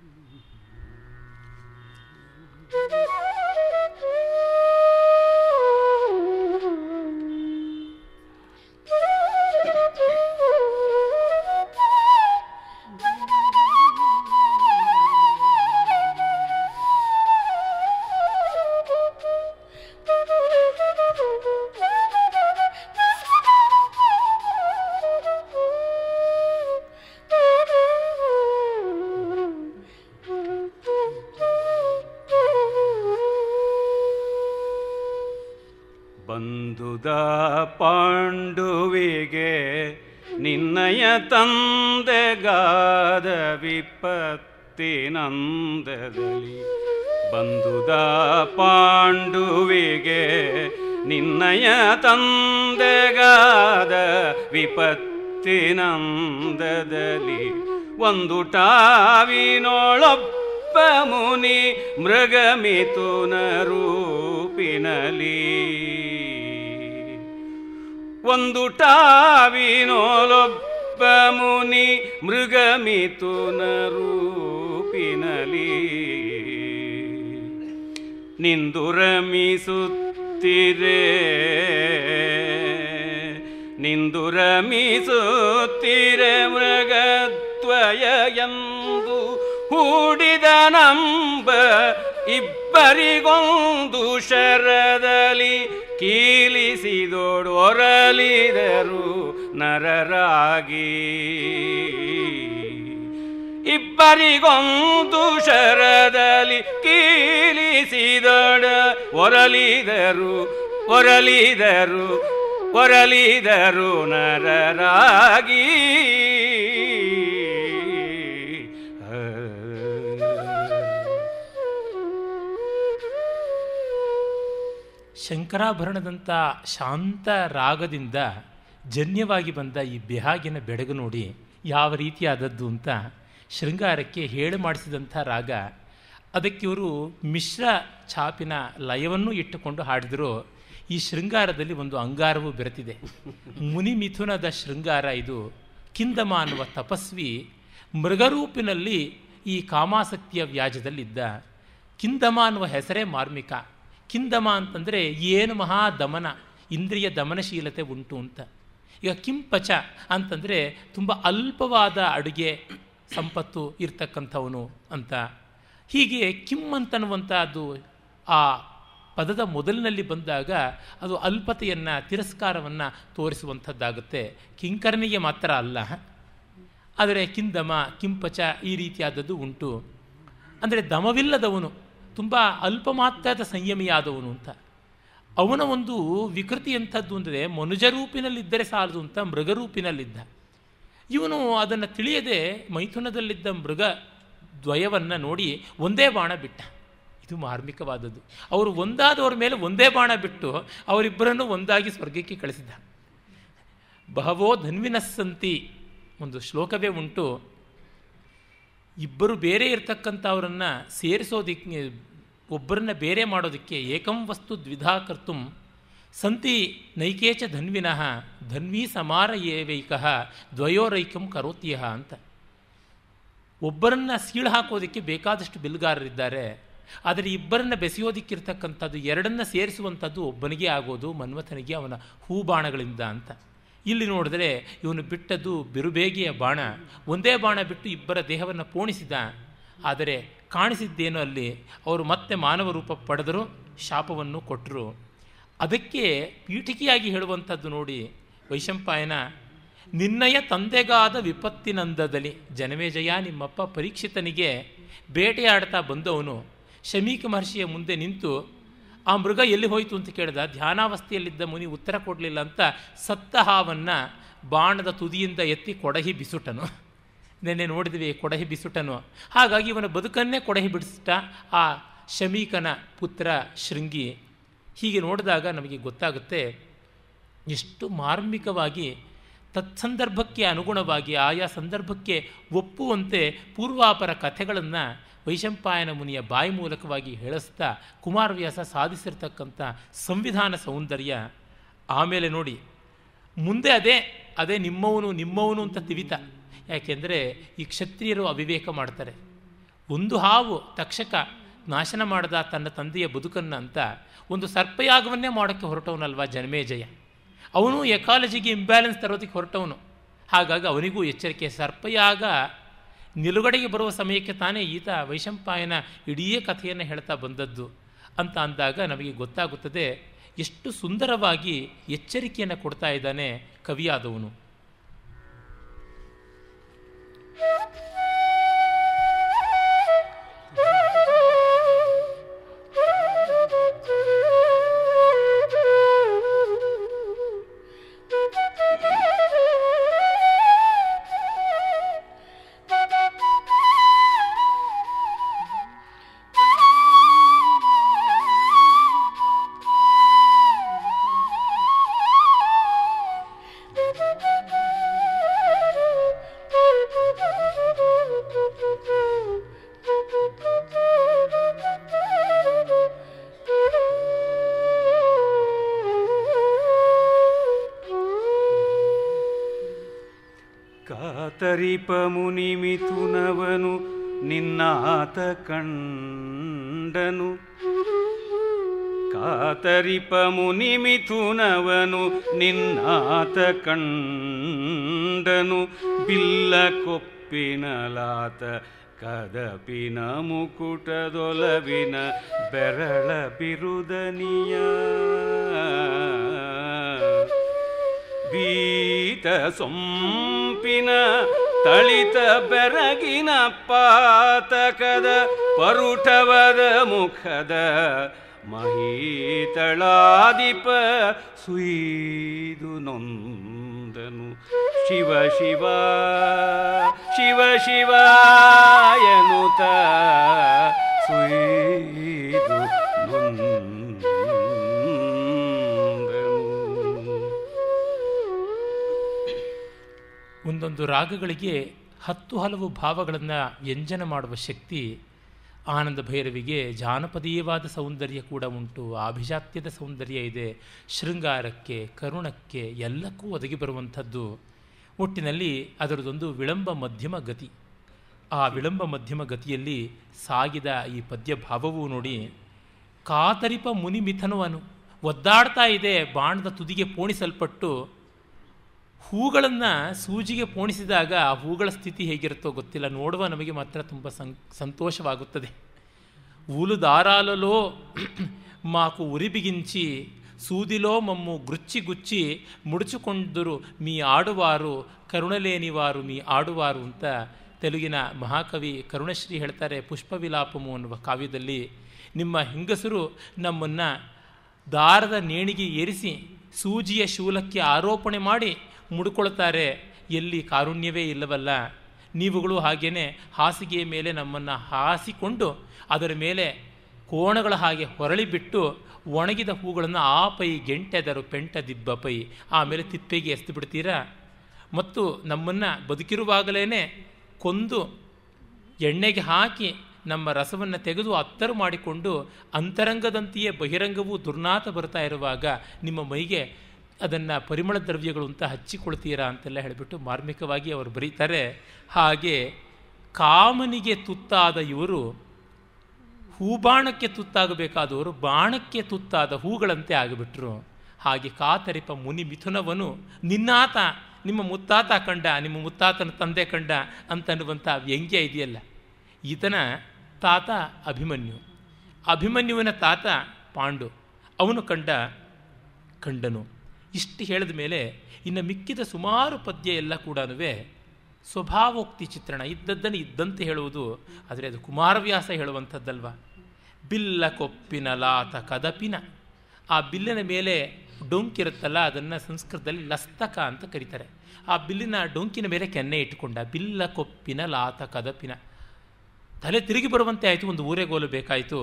ಬಂದುದ ಪಾಂಡುವಿಗೆ ನಿನ್ನಯ ತಂದೆಗಾದ ವಿಪತ್ತಿನಂದದಲ್ಲಿ ಬಂದುದ ಪಾಂಡುವಿಗೆ ನಿನ್ನಯ ತಂದೆಗಾದ ವಿಪತ್ತಿನಂದದಲ್ಲಿ ಒಂದು ಟಾವಿನೊಳೊಬ್ಬ ಮುನಿ ಮೃಗಮಿಥುನ ರೂಪಿನಲಿ ಒಂದು ಟಾವಿನೊಳೊಬ್ಬ ಮುನಿ ಮೃಗಮಿಥುನ ರೂಪಿನಲಿ ನಿಂದು ರಮಿಸುತ್ತಿರೆ ನಿಂದು ರಮಿಸುತ್ತಿರೆ ಮೃಗದ್ವಯ ಎಂದು ಹೂಡಿದ ನಂಬ ಇಬ್ಬರಿಗೊಂದು ಶರದಲ್ಲಿ ಕೀಲಿಸಿದೋಡು ಒರಲಿದರು ನರರಾಗಿ ಇಬ್ಬರಿಗೊಂದು ಶರದಲ್ಲಿ ಕೀಲಿಸಿದೊಡ ಒರಲಿದರು ಒರಲಿದರು ಒರಲಿದರು ನರರಾಗಿ ಶಂಕರಾಭರಣದಂಥ ಶಾಂತ ರಾಗದಿಂದ ಜನ್ಯವಾಗಿ ಬಂದ ಈ ಬೆಹಾಗಿನ ಬೆಡಗು ನೋಡಿ ಯಾವ ರೀತಿಯಾದದ್ದು ಅಂತ ಶೃಂಗಾರಕ್ಕೆ ಹೇಳು ಮಾಡಿಸಿದಂಥ ರಾಗ ಅದಕ್ಕೆ ಇವರು ಮಿಶ್ರ ಛಾಪಿನ ಲಯವನ್ನು ಇಟ್ಟುಕೊಂಡು ಹಾಡಿದರೂ ಈ ಶೃಂಗಾರದಲ್ಲಿ ಒಂದು ಅಂಗಾರವು ಬೆರೆತಿದೆ ಮುನಿ ಮಿಥುನದ ಶೃಂಗಾರ ಇದು ಕಿಂದಮ ಅನ್ನುವ ತಪಸ್ವಿ ಮೃಗರೂಪಿನಲ್ಲಿ ಈ ಕಾಮಾಸಕ್ತಿಯ ವ್ಯಾಜದಲ್ಲಿದ್ದ ಕಿಂದಮ ಅನ್ನುವ ಹೆಸರೇ ಮಾರ್ಮಿಕ ಕಿಂದಮ ಅಂತಂದರೆ ಏನು ಮಹಾ ದಮನ ಇಂದ್ರಿಯ ದಮನಶೀಲತೆ ಉಂಟು ಅಂತ ಈಗ ಕಿಂಪಚ ಅಂತಂದರೆ ತುಂಬ ಅಲ್ಪವಾದ ಅಡುಗೆ ಸಂಪತ್ತು ಇರ್ತಕ್ಕಂಥವನು ಅಂತ ಹೀಗೆ ಕಿಮ್ ಅಂತನ್ನುವಂಥದ್ದು ಆ ಪದದ ಮೊದಲಿನಲ್ಲಿ ಬಂದಾಗ ಅದು ಅಲ್ಪತೆಯನ್ನು ತಿರಸ್ಕಾರವನ್ನು ತೋರಿಸುವಂಥದ್ದಾಗುತ್ತೆ ಕಿಂಕರ್ನಿಗೆ ಮಾತ್ರ ಅಲ್ಲ ಆದರೆ ಕಿಂದಮ ಕಿಂಪಚ ಈ ರೀತಿಯಾದದ್ದು ಉಂಟು ಅಂದರೆ ದಮವಿಲ್ಲದವನು ತುಂಬ ಅಲ್ಪ ಮಾತ್ರದ ಸಂಯಮಿಯಾದವನು ಅಂತ ಅವನ ಒಂದು ವಿಕೃತಿ ಎಂಥದ್ದು ಅಂದರೆ ಮನುಜ ರೂಪಿನಲ್ಲಿದ್ದರೆ ಸಾಲದು ಅಂತ ಮೃಗರೂಪಿನಲ್ಲಿದ್ದ ಇವನು ಅದನ್ನು ತಿಳಿಯದೆ ಮೈಥುನದಲ್ಲಿದ್ದ ಮೃಗ ದ್ವಯವನ್ನು ನೋಡಿ ಒಂದೇ ಬಾಣ ಬಿಟ್ಟ ಇದು ಮಾರ್ಮಿಕವಾದದ್ದು ಅವರು ಒಂದಾದವರ ಮೇಲೆ ಒಂದೇ ಬಾಣ ಬಿಟ್ಟು ಅವರಿಬ್ಬರನ್ನು ಒಂದಾಗಿ ಸ್ವರ್ಗಕ್ಕೆ ಕಳಿಸಿದ ಬಹವೋ ಧನ್ವಿನಸ್ಸಂತಿ ಒಂದು ಶ್ಲೋಕವೇ ಉಂಟು ಇಬ್ಬರು ಬೇರೆ ಇರತಕ್ಕಂಥವರನ್ನು ಸೇರಿಸೋದಿಕ್ಕೆ ಒಬ್ಬರನ್ನ ಬೇರೆ ಮಾಡೋದಕ್ಕೆ ಏಕಂ ವಸ್ತು ದ್ವಿಧಾ ಕರ್ತು ಸಂತಿ ನೈಕೇಚ ಧನ್ವಿನಃ ಧನ್ವಿ ಸಮಾರ ಏವೈಕಃ ದ್ವಯೋರೈಕಂ ಕರೋತ್ಯಹ ಅಂತ ಒಬ್ಬರನ್ನ ಸೀಳು ಹಾಕೋದಕ್ಕೆ ಬೇಕಾದಷ್ಟು ಬಿಲ್ಗಾರರಿದ್ದಾರೆ ಆದರೆ ಇಬ್ಬರನ್ನ ಬೆಸೆಯೋದಕ್ಕಿರ್ತಕ್ಕಂಥದ್ದು ಎರಡನ್ನ ಸೇರಿಸುವಂಥದ್ದು ಒಬ್ಬನಿಗೆ ಆಗೋದು ಮನ್ಮಥನಿಗೆ ಅವನ ಹೂಬಾಣಗಳಿಂದ ಅಂತ ಇಲ್ಲಿ ನೋಡಿದ್ರೆ ಇವನು ಬಿಟ್ಟದ್ದು ಬಿರುಬೇಗೆಯ ಬಾಣ ಒಂದೇ ಬಾಣ ಬಿಟ್ಟು ಇಬ್ಬರ ದೇಹವನ್ನು ಪೋಣಿಸಿದ ಆದರೆ ಕಾಣಿಸಿದ್ದೇನು ಅಲ್ಲಿ ಅವರು ಮತ್ತೆ ಮಾನವ ರೂಪ ಪಡೆದರು ಶಾಪವನ್ನು ಕೊಟ್ಟರು ಅದಕ್ಕೆ ಪೀಠಿಕೆಯಾಗಿ ಹೇಳುವಂಥದ್ದು ನೋಡಿ ವೈಶಂಪಾಯನ ನಿನ್ನಯ ತಂದೆಗಾದ ವಿಪತ್ತಿನಂದದಲ್ಲಿ ಜನಮೇಜಯ ನಿಮ್ಮಪ್ಪ ಪರೀಕ್ಷಿತನಿಗೆ ಬೇಟೆಯಾಡ್ತಾ ಬಂದವನು ಶಮೀಕ ಮಹರ್ಷಿಯ ಮುಂದೆ ನಿಂತು ಆ ಮೃಗ ಎಲ್ಲಿ ಹೋಯಿತು ಅಂತ ಕೇಳಿದ ಧ್ಯಾನಾವಸ್ಥೆಯಲ್ಲಿದ್ದ ಮುನಿ ಉತ್ತರ ಕೊಡಲಿಲ್ಲ ಅಂತ ಸತ್ತ ಹಾವನ್ನು ಬಾಣದ ತುದಿಯಿಂದ ಎತ್ತಿ ಕೊಡಹಿ ಬಿಸುಟನು ನಿನ್ನೆ ನೋಡಿದ್ವಿ ಕೊಡಹಿ ಬಿಸುಟನು ಹಾಗಾಗಿ ಇವನ ಬದುಕನ್ನೇ ಕೊಡಹಿ ಬಿಡಿಸಿಟ ಆ ಶಮೀಕನ ಪುತ್ರ ಶೃಂಗಿ ಹೀಗೆ ನೋಡಿದಾಗ ನಮಗೆ ಗೊತ್ತಾಗುತ್ತೆ ಎಷ್ಟು ಮಾರ್ಮಿಕವಾಗಿ ತತ್ಸಂದರ್ಭಕ್ಕೆ ಅನುಗುಣವಾಗಿ ಆಯಾ ಸಂದರ್ಭಕ್ಕೆ ಒಪ್ಪುವಂತೆ ಪೂರ್ವಾಪರ ಕಥೆಗಳನ್ನು ವೈಶಂಪಾಯನ ಮುನಿಯ ಬಾಯಿ ಮೂಲಕವಾಗಿ ಹೇಳಿಸ್ತಾ ಕುಮಾರವ್ಯಾಸ ಸಾಧಿಸಿರ್ತಕ್ಕಂಥ ಸಂವಿಧಾನ ಸೌಂದರ್ಯ ಆಮೇಲೆ ನೋಡಿ ಮುಂದೆ ಅದೇ ಅದೇ ನಿಮ್ಮವನು ನಿಮ್ಮವನು ಅಂತ ತಿವಿತ ಯಾಕೆಂದರೆ ಈ ಕ್ಷತ್ರಿಯರು ಅವಿವೇಕ ಮಾಡ್ತಾರೆ ಒಂದು ಹಾವು ತಕ್ಷಕ ನಾಶನ ಮಾಡದ ತನ್ನ ತಂದೆಯ ಬದುಕನ್ನು ಅಂತ ಒಂದು ಸರ್ಪಯಾಗವನ್ನೇ ಮಾಡೋಕ್ಕೆ ಹೊರಟವನಲ್ವಾ ಜನ್ಮೇಜಯ ಅವನು ಎಕಾಲಜಿಗೆ ಇಂಬ್ಯಾಲೆನ್ಸ್ ತರೋದಕ್ಕೆ ಹೊರಟವನು ಹಾಗಾಗಿ ಅವನಿಗೂ ಎಚ್ಚರಿಕೆ ಸರ್ಪಯಾಗ ನಿಲುಗಡೆಗೆ ಬರುವ ಸಮಯಕ್ಕೆ ತಾನೇ ಈತ ವೈಶಂಪಾಯನ ಇಡೀ ಕಥೆಯನ್ನು ಹೇಳ್ತಾ ಬಂದದ್ದು ಅಂತ ಅಂದಾಗ ನಮಗೆ ಗೊತ್ತಾಗುತ್ತದೆ ಎಷ್ಟು ಸುಂದರವಾಗಿ ಎಚ್ಚರಿಕೆಯನ್ನು ಕೊಡ್ತಾ ಇದ್ದಾನೆ ಕವಿಯಾದವನು ಕಾತರಿಪ ಮುನಿಮಿಥುನವನು ನಿನ್ನಾತ ಕಂಡನು ಕಾತರಿಪ ಮುನಿಮಿಥುನವನು ನಿನ್ನಾತ ಕಂಡನು ಬಿಲ್ಲ ಕೊಪ್ಪಿನಲಾತ ಕದಪಿನ ಮುಕುಟದೊಲವಿನ ಬೆರಳ ಬಿರುದನಿಯ ಬೀತ ಸೊಂಪಿನ ತಳಿತ ಬೆರಗಿನ ಪಾತಕದ ಪರುಠವದ ಮುಖದ ಮಹೀತಳಾದಿಪ ಸುಯ್ದು ನೊಂದನು ಶಿವ ಶಿವ ಶಿವ ಶಿವ ಎನ್ನುತ್ತ ಸುಯ್ದು ನೊಂದನು ಒಂದೊಂದು ರಾಗಗಳಿಗೆ ಹತ್ತು ಹಲವು ಭಾವಗಳನ್ನು ವ್ಯಂಜನ ಮಾಡುವ ಶಕ್ತಿ ಆನಂದ ಭೈರವಿಗೆ ಜಾನಪದೀಯವಾದ ಸೌಂದರ್ಯ ಕೂಡ ಉಂಟು ಆಭಿಜಾತ್ಯದ ಸೌಂದರ್ಯ ಇದೆ ಶೃಂಗಾರಕ್ಕೆ ಕರುಣಕ್ಕೆ ಎಲ್ಲಕ್ಕೂ ಒದಗಿ ಬರುವಂಥದ್ದು ಒಟ್ಟಿನಲ್ಲಿ ಅದರದೊಂದು ವಿಳಂಬ ಮಧ್ಯಮ ಗತಿ ಆ ವಿಳಂಬ ಮಧ್ಯಮ ಗತಿಯಲ್ಲಿ ಸಾಗಿದ ಈ ಪದ್ಯ ಭಾವವೂ ನೋಡಿ ಕಾತರಿಪ ಮುನಿ ಮಿಥನುವನು ಒದ್ದಾಡ್ತಾ ಇದೆ ಬಾಣದ ತುದಿಗೆ ಪೋಣಿಸಲ್ಪಟ್ಟು ಹೂಗಳನ್ನು ಸೂಜಿಗೆ ಪೋಣಿಸಿದಾಗ ಆ ಹೂಗಳ ಸ್ಥಿತಿ ಹೇಗಿರುತ್ತೋ ಗೊತ್ತಿಲ್ಲ ನೋಡುವ ನಮಗೆ ಮಾತ್ರ ತುಂಬ ಸಂ ಸಂತೋಷವಾಗುತ್ತದೆ ఊలు దారాలలో మాకు ఉరిబిగించి సూదిలో మమ్ము గుచ్చి గుచ్చి ముడుచుకొందురు మీ ఆడువారు ಕರುಣಲೇನಿವಾರು ಮೀ ಆಡುವಾರು ಅಂತ ತೆಲುಗಿನ ಮಹಾಕವಿ ಕರುಣಶ್ರೀ ಹೇಳ್ತಾರೆ ಪುಷ್ಪವಿಲಾಪಮು ಅನ್ನುವ ಕಾವ್ಯದಲ್ಲಿ ನಿಮ್ಮ ಹೆಂಗಸರು ನಮ್ಮನ್ನು ದಾರದ ನೇಣಿಗೆ ಏರಿಸಿ ಸೂಜಿಯ ಶೂಲಕ್ಕೆ ಆರೋಪಣೆ ಮಾಡಿ ಮುಡ್ಕೊಳ್ತಾರೆ ಎಲ್ಲಿ ಕಾರುಣ್ಯವೇ ಇಲ್ಲವಲ್ಲ ನೀವುಗಳು ಹಾಗೇನೆ ಹಾಸಿಗೆಯ ಮೇಲೆ ನಮ್ಮನ್ನು ಹಾಸಿಕೊಂಡು ಅದರ ಮೇಲೆ ಕೋಣಗಳ ಹಾಗೆ ಹೊರಳಿ ಬಿಟ್ಟು ಒಣಗಿದ ಹೂಗಳನ್ನು ಆ ಪೈ ಗೆಂಟೆದರು ಪೆಂಟ ದಿಬ್ಬ ಪೈ ಆಮೇಲೆ ತಿಪ್ಪೆಗೆ ಎಸ್ದು ಬಿಡ್ತೀರಾ ಮತ್ತು ನಮ್ಮನ್ನು ಬದುಕಿರುವಾಗಲೇ ಕೊಂದು ಎಣ್ಣೆಗೆ ಹಾಕಿ ನಮ್ಮ ರಸವನ್ನು ತೆಗೆದು ಅತ್ತರು ಮಾಡಿಕೊಂಡು ಅಂತರಂಗದಂತೆಯೇ ಬಹಿರಂಗವೂ ದುರ್ನಾತ ಬರ್ತಾ ಇರುವಾಗ ನಿಮ್ಮ ಮೈಗೆ ಅದನ್ನು ಪರಿಮಳ ದ್ರವ್ಯಗಳು ಅಂತ ಹಚ್ಚಿಕೊಳ್ತೀರಾ ಅಂತೆಲ್ಲ ಹೇಳಿಬಿಟ್ಟು ಮಾರ್ಮಿಕವಾಗಿ ಅವರು ಬರೀತಾರೆ ಹಾಗೆ ಕಾಮನಿಗೆ ತುತ್ತಾದ ಇವರು ಹೂಬಾಣಕ್ಕೆ ತುತ್ತಾಗಬೇಕಾದವರು ಬಾಣಕ್ಕೆ ತುತ್ತಾದ ಹೂಗಳಂತೆ ಆಗಿಬಿಟ್ರು ಹಾಗೆ ಕಾತರಿಪ ಮುನಿ ಮಿಥುನವನು ನಿನ್ನಾತ ನಿಮ್ಮ ಮುತ್ತಾತ ಕಂಡ ನಿಮ್ಮ ಮುತ್ತಾತನ ತಂದೆ ಕಂಡ ಅಂತನ್ನುವಂಥ ವ್ಯಂಗ್ಯ ಇದೆಯಲ್ಲ ಈತನ ತಾತ ಅಭಿಮನ್ಯು ಅಭಿಮನ್ಯುವಿನ ತಾತ ಪಾಂಡು ಅವನು ಕಂಡ ಕಂಡನು ಇಷ್ಟು ಹೇಳಿದ ಮೇಲೆ ಇನ್ನು ಮಿಕ್ಕಿದ ಸುಮಾರು ಪದ್ಯ ಎಲ್ಲ ಕೂಡ ಸ್ವಭಾವೋಕ್ತಿ ಚಿತ್ರಣ ಇದ್ದದ್ದನ್ನು ಇದ್ದಂತೆ ಹೇಳುವುದು ಆದರೆ ಅದು ಕುಮಾರವ್ಯಾಸ ಹೇಳುವಂಥದ್ದಲ್ವ ಬಿಲ್ಲ ಕೊಪ್ಪಿನ ಲಾತ ಕದಪಿನ ಆ ಬಿಲ್ಲಿನ ಮೇಲೆ ಡೊಂಕಿರುತ್ತಲ್ಲ ಅದನ್ನು ಸಂಸ್ಕೃತದಲ್ಲಿ ಲಸ್ತಕ ಅಂತ ಕರೀತಾರೆ ಆ ಬಿಲ್ಲಿನ ಡೊಂಕಿನ ಮೇಲೆ ಕೆನ್ನೆ ಇಟ್ಟುಕೊಂಡ ಬಿಲ್ಲ ಕೊಪ್ಪಿನ ಲಾತ ಕದಪಿನ ತಲೆ ತಿರುಗಿ ಬರುವಂತೆ ಆಯಿತು ಒಂದು ಊರೆಗೋಲು ಬೇಕಾಯಿತು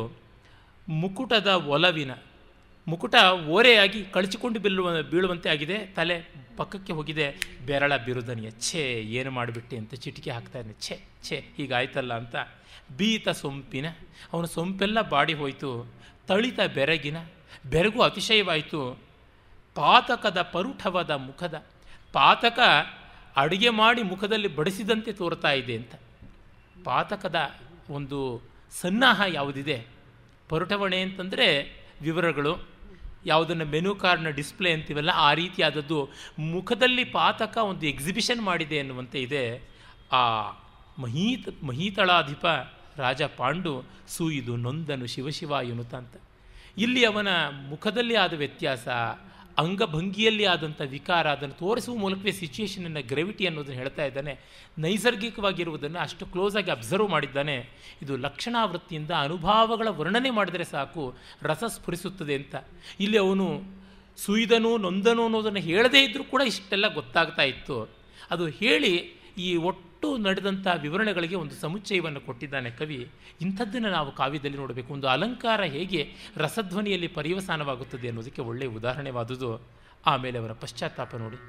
ಮುಕುಟದ ಒಲವಿನ ಮುಕುಟ ಓರೆಯಾಗಿ ಕಳಚಿಕೊಂಡು ಬೀಳುವ ಬೀಳುವಂತೆ ಆಗಿದೆ ತಲೆ ಪಕ್ಕಕ್ಕೆ ಹೋಗಿದೆ ಬೆರಳ ಬಿರುದನಿಯ ಛೇ ಏನು ಮಾಡಿಬಿಟ್ಟೆ ಅಂತ ಚಿಟಿಕೆ ಹಾಕ್ತಾ ಇದ್ದಾನೆ ಛೇ ಛೇ ಹೀಗಾಯ್ತಲ್ಲ ಅಂತ ಬೀತ ಸೊಂಪಿನ ಅವನ ಸೊಂಪೆಲ್ಲ ಬಾಡಿ ಹೋಯಿತು ತಳಿತ ಬೆರಗಿನ ಬೆರಗು ಅತಿಶಯವಾಯಿತು ಪಾತಕದ ಪರುಠವದ ಮುಖದ ಪಾತಕ ಅಡುಗೆ ಮಾಡಿ ಮುಖದಲ್ಲಿ ಬಡಿಸಿದಂತೆ ತೋರ್ತಾ ಇದೆ ಅಂತ ಪಾತಕದ ಒಂದು ಸನ್ನಾಹ ಯಾವುದಿದೆ ಪರುಟವಣೆ ಅಂತಂದರೆ ವಿವರಗಳು ಯಾವುದನ್ನು ಮೆನು ಕಾರ್ಡ್ನ ಡಿಸ್ಪ್ಲೇ ಅಂತೀವಲ್ಲ ಆ ರೀತಿಯಾದದ್ದು ಮುಖದಲ್ಲಿ ಪಾತಕ ಒಂದು ಎಕ್ಸಿಬಿಷನ್ ಮಾಡಿದೆ ಎನ್ನುವಂತೆ ಇದೆ ಆ ಮಹೀತ ಮಹೀತಳಾಧಿಪ ರಾಜ ಪಾಂಡು ಸೂಯಿದು ನೊಂದನು ಶಿವಶಿವ ಎನ್ನುತ್ತ ಅಂತ ಇಲ್ಲಿ ಅವನ ಮುಖದಲ್ಲಿ ಆದ ವ್ಯತ್ಯಾಸ ಅಂಗಭಂಗಿಯಲ್ಲಿ ಆದಂಥ ವಿಕಾರ ಅದನ್ನು ತೋರಿಸುವ ಮೂಲಕವೇ ಸಿಚುಯೇಷನನ್ನು ಗ್ರೆವಿಟಿ ಅನ್ನೋದನ್ನು ಹೇಳ್ತಾ ಇದ್ದಾನೆ ನೈಸರ್ಗಿಕವಾಗಿರುವುದನ್ನು ಅಷ್ಟು ಕ್ಲೋಸಾಗಿ ಅಬ್ಸರ್ವ್ ಮಾಡಿದ್ದಾನೆ ಇದು ಲಕ್ಷಣಾವೃತ್ತಿಯಿಂದ ಅನುಭಾವಗಳ ವರ್ಣನೆ ಮಾಡಿದರೆ ಸಾಕು ರಸ ಸ್ಫುರಿಸುತ್ತದೆ ಅಂತ ಇಲ್ಲಿ ಅವನು ಸುಯ್ದನು ನೊಂದನು ಅನ್ನೋದನ್ನು ಹೇಳದೇ ಇದ್ದರೂ ಕೂಡ ಇಷ್ಟೆಲ್ಲ ಗೊತ್ತಾಗ್ತಾ ಇತ್ತು ಅದು ಹೇಳಿ ಈ ಒಟ್ಟು ನಡೆದಂಥ ವಿವರಣೆಗಳಿಗೆ ಒಂದು ಸಮುಚ್ಚಯವನ್ನು ಕೊಟ್ಟಿದ್ದಾನೆ ಕವಿ ಇಂಥದ್ದನ್ನು ನಾವು ಕಾವ್ಯದಲ್ಲಿ ನೋಡಬೇಕು ಒಂದು ಅಲಂಕಾರ ಹೇಗೆ ರಸಧ್ವನಿಯಲ್ಲಿ ಪರ್ಯವಸಾನವಾಗುತ್ತದೆ ಅನ್ನೋದಕ್ಕೆ ಒಳ್ಳೆಯ ಉದಾಹರಣೆವಾದುದು ಆಮೇಲೆ ಅವರ ಪಶ್ಚಾತ್ತಾಪ ನೋಡಿ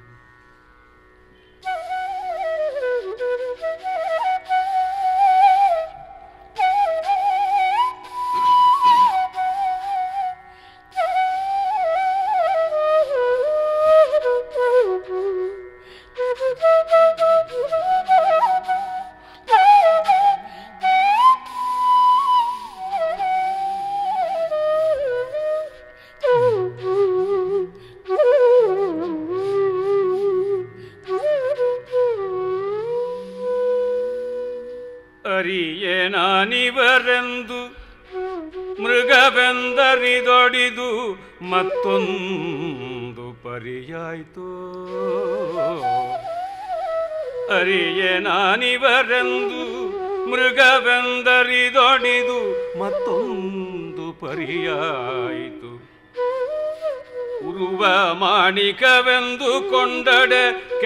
ಅರಿಯೇನಾನಿವರೆಂದು ಮೃಗವೆಂದರಿದೊಡಿದು ಮತ್ತೊಂದು ಪರಿಯಾಯ್ತು ಅರಿಯೇನಾನಿವರೆಂದು ಮೃಗವೆಂದರಿದೊಡಿದು ಮತ್ತೊಂದು ಪರಿಯಾಯಿತು ಉರುವ ಮಾಣಿಕವೆಂದು ಕೊಂಡಡೆ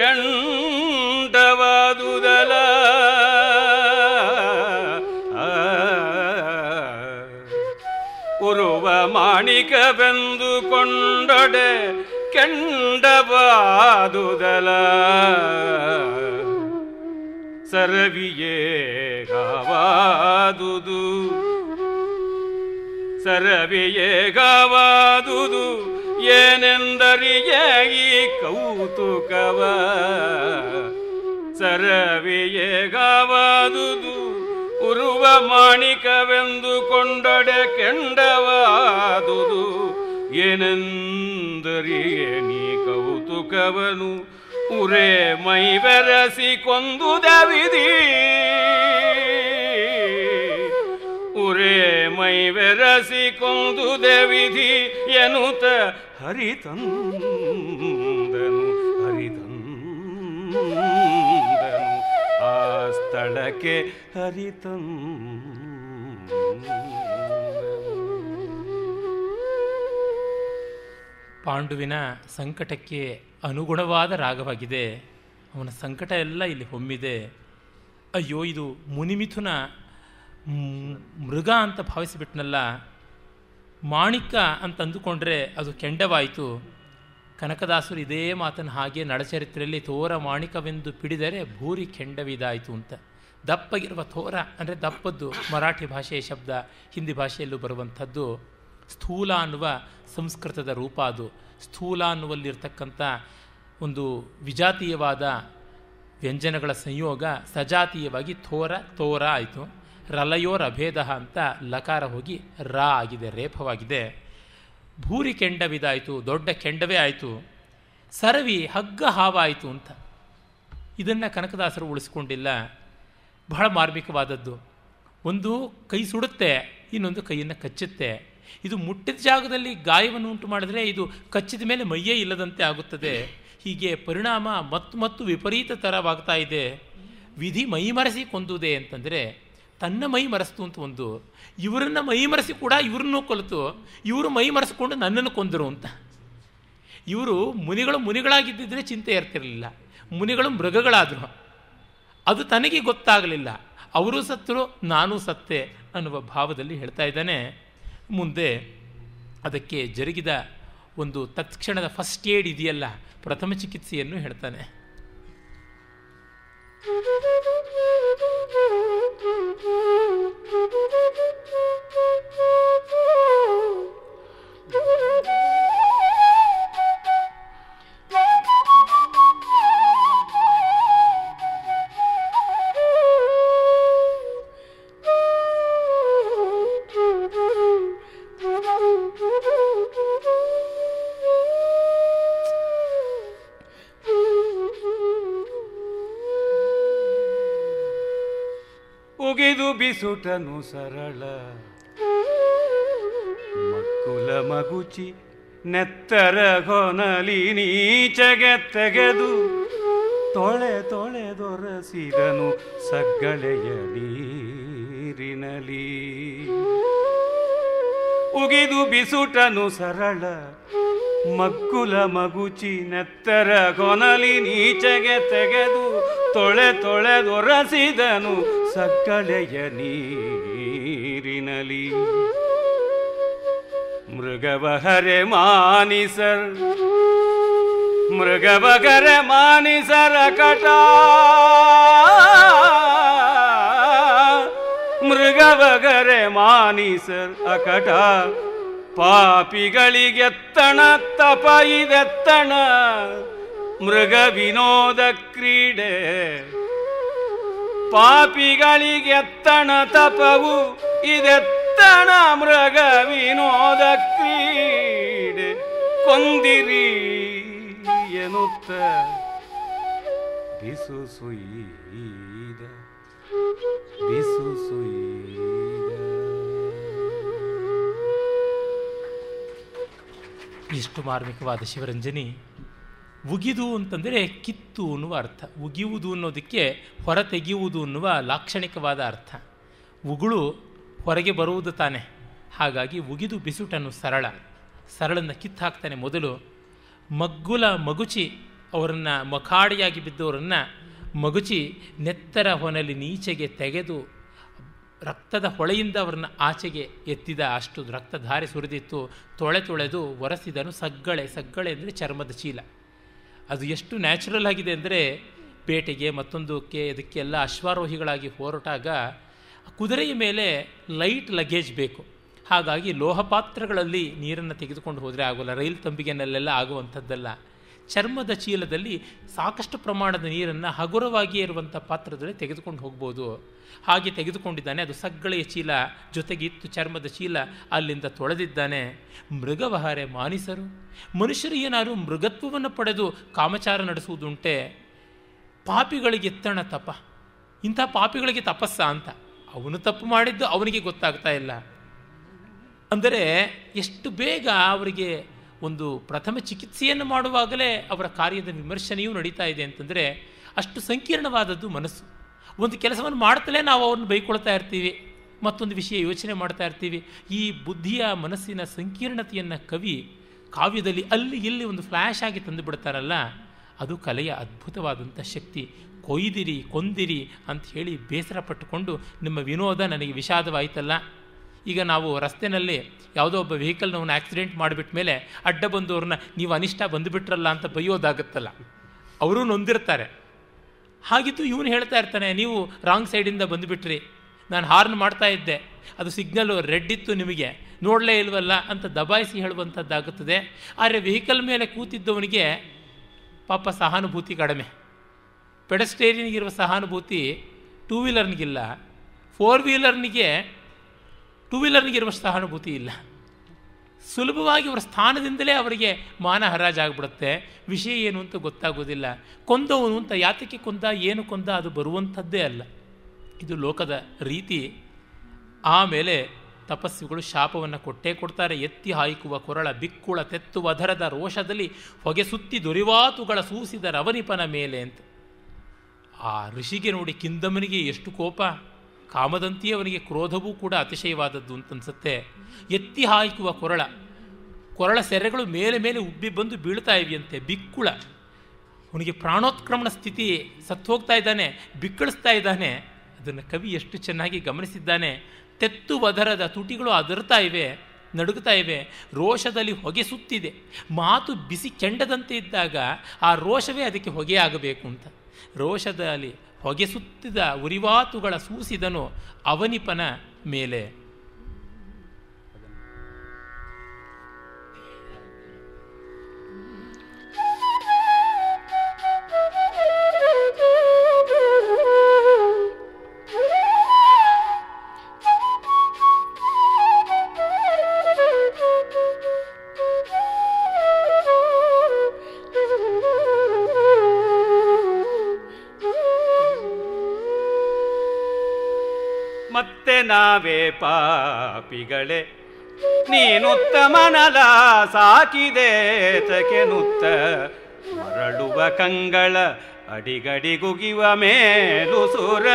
ಕೆಂಡವಾದುದಲ ಉರುವ ಮಾಣಿಕವೆಂದು ಕೊಂಡಡೆ ಕೆಂಡವಾದುದಲ ಸರವಿಯೇ ಗಾವಾದುದು ಸರವಿಯೇ ಗಾವಾದುದು ಏನೆಂದರಿಯೇ ಈ ಕೌತುಕವ ಸರವಿಯೇ ಗಾವಾದುದು ಉರುವ ಮಾಣಿಕವೆಂದು ಕೊಂಡಡೆ ಕೆಂಡವಾದುದು ಏನೆಂದರಿಯೇ ನೀ ಕೌತುಕವನು ಉರೇ ಮೈ ಬೆರಸಿ ಕೊಂದುದೆ ವಿಧಿ ಉರೇ ಮೈ ಬೆರಸಿ ಕೊಂದುದೆ ವಿಧಿ ಎನ್ನುತ್ತ ಹರಿತಂದನು ಹರಿತಂದನು ಆ ಸ್ಥಳಕ್ಕೆ ಹರಿತಂ ಪಾಂಡುವಿನ ಸಂಕಟಕ್ಕೆ ಅನುಗುಣವಾದ ರಾಗವಾಗಿದೆ ಅವನ ಸಂಕಟ ಎಲ್ಲ ಇಲ್ಲಿ ಹೊಮ್ಮಿದೆ ಅಯ್ಯೋ ಇದು ಮುನಿಮಿಥುನ ಮ್- ಮೃಗ ಅಂತ ಭಾವಿಸಿಬಿಟ್ನಲ್ಲ ಮಾಣಿಕ ಅಂತ ಅಂದುಕೊಂಡ್ರೆ ಅದು ಕೆಂಡವಾಯಿತು ಕನಕದಾಸರು ಇದೇ ಮಾತನ್ನು ಹಾಗೆ ನಡಚರಿತ್ರೆಯಲ್ಲಿ ತೋರ ಮಾಣಿಕವೆಂದು ಪಿಡಿದರೆ ಭೂರಿ ಕೆಂಡವಿದಾಯಿತು ಅಂತ ದಪ್ಪಗಿರುವ ತೋರ ಅಂದರೆ ದಪ್ಪದ್ದು ಮರಾಠಿ ಭಾಷೆಯ ಶಬ್ದ ಹಿಂದಿ ಭಾಷೆಯಲ್ಲೂ ಬರುವಂಥದ್ದು ಸ್ಥೂಲ ಅನ್ನುವ ಸಂಸ್ಕೃತದ ರೂಪ ಅದು ಸ್ಥೂಲ ಅನ್ನುವಲ್ಲಿರ್ತಕ್ಕಂಥ ಒಂದು ವಿಜಾತೀಯವಾದ ವ್ಯಂಜನಗಳ ಸಂಯೋಗ ಸಜಾತೀಯವಾಗಿ ಥೋರ ತೋರ ಆಯಿತು ರಲಯೋರ್ ಅಭೇದ ಅಂತ ಲಕಾರ ಹೋಗಿ ರ ಆಗಿದೆ ರೇಫವಾಗಿದೆ ಭೂರಿ ಕೆಂಡವಿದಾಯಿತು ದೊಡ್ಡ ಕೆಂಡವೇ ಆಯಿತು ಸರವಿ ಹಗ್ಗ ಹಾವಾಯಿತು ಅಂತ ಇದನ್ನು ಕನಕದಾಸರು ಉಳಿಸ್ಕೊಂಡಿಲ್ಲ ಬಹಳ ಮಾರ್ಮಿಕವಾದದ್ದು ಒಂದು ಕೈ ಸುಡುತ್ತೆ ಇನ್ನೊಂದು ಕೈಯನ್ನು ಕಚ್ಚುತ್ತೆ ಇದು ಮುಟ್ಟಿದ ಜಾಗದಲ್ಲಿ ಗಾಯವನ್ನು ಉಂಟು ಮಾಡಿದರೆ ಇದು ಕಚ್ಚಿದ ಮೇಲೆ ಮೈಯೇ ಇಲ್ಲದಂತೆ ಆಗುತ್ತದೆ ಹೀಗೆ ಪರಿಣಾಮ ಮತ್ತು ಮತ್ತು ವಿಪರೀತ ಥರವಾಗ್ತಾ ಇದೆ ವಿಧಿ ಮೈಮರೆಸಿ ಕೊಂದುದೆ ಅಂತಂದರೆ ತನ್ನ ಮೈ ಮರೆಸ್ತು ಅಂತ ಒಂದು ಇವರನ್ನು ಮೈ ಮರೆಸಿ ಕೂಡ ಇವ್ರನ್ನೂ ಕೊಲಿತು ಇವರು ಮೈ ಮರೆಸ್ಕೊಂಡು ನನ್ನನ್ನು ಕೊಂದರು ಅಂತ ಇವರು ಮುನಿಗಳು ಮುನಿಗಳಾಗಿದ್ದಿದ್ರೆ ಚಿಂತೆ ಇರ್ತಿರಲಿಲ್ಲ ಮುನಿಗಳು ಮೃಗಗಳಾದರು ಅದು ತನಗೆ ಗೊತ್ತಾಗಲಿಲ್ಲ ಅವರು ಸತ್ತರು ನಾನೂ ಸತ್ತೆ ಅನ್ನುವ ಭಾವದಲ್ಲಿ ಹೇಳ್ತಾ ಇದ್ದಾನೆ ಮುಂದೆ ಅದಕ್ಕೆ ಜರುಗಿದ ಒಂದು ತತ್ಕ್ಷಣದ ಫಸ್ಟ್ ಏಡ್ ಇದೆಯಲ್ಲ ಪ್ರಥಮ ಚಿಕಿತ್ಸೆಯನ್ನು ಹೇಳ್ತಾನೆ ಉಗಿದು ಬಿಸುಟನು ಸರಳ ಮಕ್ಕುಲ ಮಗುಚಿ ನೆತ್ತರ ಕೊನಲಿ ನೀಚಗೆ ತೆಗೆದು ತೊಳೆ ತೊಳೆ ದೊರಸಿದನು ಸಗ್ಗಳೆಯ ನೀರಿನಲಿ ಉಗಿದು ಬಿಸುಟನು ಸರಳ ಮಗ್ಗುಲ ಮಗುಚಿ ನೆತ್ತರ ಕೊನಲಿ ನೀಚಗೆ ತೆಗೆದು ತೊಳೆ ತೊಳೆ ದೊರಸಿದನು ಸಕ್ಕಳೆಯ ನೀರಿನಲಿ ಮೃಗವಹರೆ ಮಾನಿಸರ್ ಮೃಗವಗರೆ ಮಾನಿಸರ ಕಟ ಮೃಗವಗರೆ ಮಾನಿಸರ್ ಅಕಟ ಪಾಪಿಗಳಿಗೆತ್ತಣ ತಪ ಇದೆತ್ತಣ ಮೃಗ ವಿನೋದ ಕ್ರೀಡೆ ಪಾಪಿಗಳಿಗೆತ್ತಣ ತಪವು ಇದೆತ್ತಣ ಮೃಗ ವಿನೋದ ಕ್ರೀಡೆ ಕೊಂದಿರಿ ಎನ್ನುತ್ತ ಬಿಸು ಸುಯ್ದ ಬಿಸು ಸುಯ್ದ ಇಷ್ಟು ಮಾರ್ಮಿಕವಾದ ಶಿವರಂಜನಿ ಉಗಿದು ಅಂತಂದರೆ ಕಿತ್ತು ಅನ್ನುವ ಅರ್ಥ ಉಗಿಯುವುದು ಅನ್ನೋದಕ್ಕೆ ಹೊರ ತೆಗೆಯುವುದು ಅನ್ನುವ ಲಾಕ್ಷಣಿಕವಾದ ಅರ್ಥ ಉಗುಳು ಹೊರಗೆ ಬರುವುದು ತಾನೆ ಹಾಗಾಗಿ ಉಗಿದು ಬಿಸುಟನ್ನು ಸರಳ ಸರಳನ್ನು ಕಿತ್ತು ಹಾಕ್ತಾನೆ ಮೊದಲು ಮಗ್ಗುಲ ಮಗುಚಿ ಅವರನ್ನು ಮಖಾಡಿಯಾಗಿ ಬಿದ್ದವರನ್ನು ಮಗುಚಿ ನೆತ್ತರ ಹೊನಲಿ ನೀಚೆಗೆ ತೆಗೆದು ರಕ್ತದ ಹೊಳೆಯಿಂದ ಅವರನ್ನು ಆಚೆಗೆ ಎತ್ತಿದ ಅಷ್ಟು ರಕ್ತಧಾರೆ ಸುರಿದಿತ್ತು ತೊಳೆ ತೊಳೆದು ಒರೆಸಿದನು ಸಗ್ಗಳೆ ಸಗ್ಗಳೆ ಅಂದರೆ ಚರ್ಮದ ಚೀಲ ಅದು ಎಷ್ಟು ನ್ಯಾಚುರಲ್ ಆಗಿದೆ ಅಂದರೆ ಬೇಟೆಗೆ ಮತ್ತೊಂದಕ್ಕೆ ಇದಕ್ಕೆಲ್ಲ ಅಶ್ವಾರೋಹಿಗಳಾಗಿ ಹೊರಟಾಗ ಕುದುರೆಯ ಮೇಲೆ ಲೈಟ್ ಲಗೇಜ್ ಬೇಕು ಹಾಗಾಗಿ ಲೋಹ ಪಾತ್ರಗಳಲ್ಲಿ ನೀರನ್ನು ತೆಗೆದುಕೊಂಡು ಹೋದರೆ ಆಗೋಲ್ಲ ರೈಲ್ ತಂಬಿಗೆನಲ್ಲೆಲ್ಲ ಆಗುವಂಥದ್ದಲ್ಲ ಚರ್ಮದ ಚೀಲದಲ್ಲಿ ಸಾಕಷ್ಟು ಪ್ರಮಾಣದ ನೀರನ್ನು ಹಗುರವಾಗಿ ಇರುವಂಥ ಪಾತ್ರದಲ್ಲಿ ತೆಗೆದುಕೊಂಡು ಹೋಗ್ಬೋದು ಹಾಗೆ ತೆಗೆದುಕೊಂಡಿದ್ದಾನೆ ಅದು ಸಗ್ಗಳೆಯ ಚೀಲ ಜೊತೆಗೆ ಇತ್ತು ಚರ್ಮದ ಚೀಲ ಅಲ್ಲಿಂದ ತೊಳೆದಿದ್ದಾನೆ ಮೃಗವಹಾರೆ ಮಾನಿಸರು ಮನುಷ್ಯರು ಏನಾದ್ರು ಮೃಗತ್ವವನ್ನು ಪಡೆದು ಕಾಮಚಾರ ನಡೆಸುವುದುಂಟೆ ಪಾಪಿಗಳಿಗೆ ಎತ್ತಣ ತಪ ಇಂಥ ಪಾಪಿಗಳಿಗೆ ತಪಸ್ಸ ಅಂತ ಅವನು ತಪ್ಪು ಮಾಡಿದ್ದು ಅವನಿಗೆ ಗೊತ್ತಾಗ್ತಾ ಇಲ್ಲ ಅಂದರೆ ಎಷ್ಟು ಬೇಗ ಅವರಿಗೆ ಒಂದು ಪ್ರಥಮ ಚಿಕಿತ್ಸೆಯನ್ನು ಮಾಡುವಾಗಲೇ ಅವರ ಕಾರ್ಯದ ವಿಮರ್ಶನೆಯೂ ನಡೀತಾ ಇದೆ ಅಂತಂದರೆ ಅಷ್ಟು ಸಂಕೀರ್ಣವಾದದ್ದು ಮನಸ್ಸು ಒಂದು ಕೆಲಸವನ್ನು ಮಾಡ್ತಲೇ ನಾವು ಅವ್ರನ್ನ ಬೈಕೊಳ್ತಾ ಇರ್ತೀವಿ ಮತ್ತೊಂದು ವಿಷಯ ಯೋಚನೆ ಮಾಡ್ತಾ ಇರ್ತೀವಿ ಈ ಬುದ್ಧಿಯ ಮನಸ್ಸಿನ ಸಂಕೀರ್ಣತೆಯನ್ನು ಕವಿ ಕಾವ್ಯದಲ್ಲಿ ಅಲ್ಲಿ ಇಲ್ಲಿ ಒಂದು ಫ್ಲ್ಯಾಶ್ ಆಗಿ ತಂದು ಬಿಡ್ತಾರಲ್ಲ ಅದು ಕಲೆಯ ಅದ್ಭುತವಾದಂಥ ಶಕ್ತಿ ಕೊಯ್ದಿರಿ ಕೊಂದಿರಿ ಅಂತ ಹೇಳಿ ಬೇಸರ ಪಟ್ಟುಕೊಂಡು ನಿಮ್ಮ ವಿನೋದ ನನಗೆ ವಿಷಾದವಾಯಿತಲ್ಲ ಈಗ ನಾವು ರಸ್ತೆಯಲ್ಲಿ ಯಾವುದೋ ಒಬ್ಬ ವೆಹಿಕಲ್ನ ಆಕ್ಸಿಡೆಂಟ್ ಮಾಡಿಬಿಟ್ಟ ಮೇಲೆ ಅಡ್ಡ ಬಂದವ್ರನ್ನ ನೀವು ಅನಿಷ್ಟ ಬಂದುಬಿಟ್ರಲ್ಲ ಅಂತ ಬೈಯೋದಾಗುತ್ತಲ್ಲ ಅವರು ನೊಂದಿರ್ತಾರೆ ಹಾಗಿತ್ತು ಇವನು ಹೇಳ್ತಾ ಇರ್ತಾನೆ ನೀವು ರಾಂಗ್ ಸೈಡಿಂದ ಬಂದುಬಿಟ್ರಿ ನಾನು ಹಾರ್ನ್ ಮಾಡ್ತಾ ಇದ್ದೆ ಅದು ಸಿಗ್ನಲ್ಲು ರೆಡ್ ಇತ್ತು ನಿಮಗೆ ನೋಡಲೇ ಇಲ್ವಲ್ಲ ಅಂತ ದಬಾಯಿಸಿ ಹೇಳುವಂಥದ್ದಾಗುತ್ತದೆ ಆದರೆ ವೆಹಿಕಲ್ ಮೇಲೆ ಕೂತಿದ್ದವನಿಗೆ ಪಾಪ ಸಹಾನುಭೂತಿ ಕಡಿಮೆ ಪೆಡಸ್ಟೇರಿಯನ್ಗಿರುವ ಸಹಾನುಭೂತಿ ಟೂ ವೀಲರ್ನಿಗಿಲ್ಲ ಫೋರ್ ವೀಲರ್ನಿಗೆ ಟೂ ವೀಲರ್ನಿಗಿರುವಷ್ಟು ಸಹಾನುಭೂತಿ ಇಲ್ಲ ಸುಲಭವಾಗಿ ಅವರ ಸ್ಥಾನದಿಂದಲೇ ಅವರಿಗೆ ಮಾನ ಹರಾಜಾಗ್ಬಿಡುತ್ತೆ ವಿಷಯ ಏನು ಅಂತ ಗೊತ್ತಾಗೋದಿಲ್ಲ ಕೊಂದವನು ಅಂತ ಯಾತಕ್ಕೆ ಕೊಂದ ಏನು ಕೊಂದ ಅದು ಬರುವಂಥದ್ದೇ ಅಲ್ಲ ಇದು ಲೋಕದ ರೀತಿ ಆಮೇಲೆ ತಪಸ್ವಿಗಳು ಶಾಪವನ್ನು ಕೊಟ್ಟೇ ಕೊಡ್ತಾರೆ ಎತ್ತಿ ಹಾಯ್ಕುವ ಕೊರಳ ಬಿಕ್ಕುಳ ತೆತ್ತುವ ಧರದ ರೋಷದಲ್ಲಿ ಹೊಗೆ ಸುತ್ತಿ ದೊರಿವಾತುಗಳ ಸೂಸಿದ ರವನಿಪನ ಮೇಲೆ ಅಂತ ಆ ಋಷಿಗೆ ನೋಡಿ ಕಿಂದಮನಿಗೆ ಎಷ್ಟು ಕೋಪ ಕಾಮದಂತಿ ಅವನಿಗೆ ಕ್ರೋಧವೂ ಕೂಡ ಅತಿಶಯವಾದದ್ದು ಅಂತನ್ಸುತ್ತೆ ಎತ್ತಿ ಹಾಯ್ಕುವ ಕೊರಳ ಕೊರಳ ಸೆರೆಗಳು ಮೇಲೆ ಮೇಲೆ ಉಬ್ಬಿ ಬಂದು ಬೀಳ್ತಾ ಇವೆಯಂತೆ ಬಿಕ್ಕುಳ ಅವನಿಗೆ ಪ್ರಾಣೋತ್ಕ್ರಮಣ ಸ್ಥಿತಿ ಸತ್ತು ಹೋಗ್ತಾ ಇದ್ದಾನೆ ಬಿಕ್ಕಳಿಸ್ತಾ ಇದ್ದಾನೆ ಅದನ್ನು ಕವಿ ಎಷ್ಟು ಚೆನ್ನಾಗಿ ಗಮನಿಸಿದ್ದಾನೆ ತೆತ್ತು ವದರದ ತುಟಿಗಳು ಅದರ್ತಾ ಇವೆ ನಡುಗ್ತಾ ಇವೆ ರೋಷದಲ್ಲಿ ಹೊಗೆ ಸುತ್ತಿದೆ ಮಾತು ಬಿಸಿ ಕೆಂಡದಂತೆ ಇದ್ದಾಗ ಆ ರೋಷವೇ ಅದಕ್ಕೆ ಹೊಗೆ ಆಗಬೇಕು ಅಂತ ರೋಷದಲ್ಲಿ ಹೊಗೆ ಸುತ್ತಿದ ಉರಿವಾತುಗಳ ಸೂಸಿದನು ಅವನಿಪನ ಮೇಲೆ ಮತ್ತೆ ನಾವೇ ಪಾಪಿಗಳೇ ನೀನುತ್ತಮನಲ ಸಾಕಿದೆ ತಕೆನುತ್ತ ಮರಳುವ ಕಂಗಳ ಅಡಿಗಡಿಗುಗಿವ ಮೇಲು ಸುರ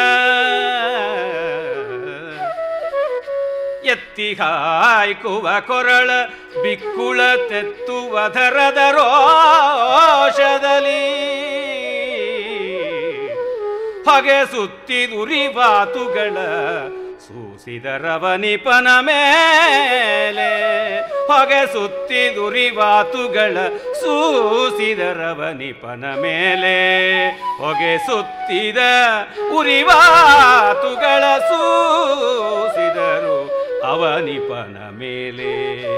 ಎತ್ತಿ ಹಾಯ್ಕುವ ಕೊರಳ ಬಿಕ್ಕುಳ ತೆತ್ತುವ ಧರದ ರೋಷದಲ್ಲಿ ಹೊಗೆ ಸುತ್ತಿದುರಿವಾತುಗಳ ಸೂಸಿದರವನಿಪನ ಮೇಲೆ ಹೊಗೆ ಸುತ್ತಿದುರಿವಾತುಗಳ ಸೂಸಿದರವನಿಪನ ಮೇಲೆ ಹೊಗೆ ಸುತ್ತಿದ ಉರಿವಾತುಗಳ ಸೂಸಿದರು ಅವನಿಪನ ಮೇಲೆ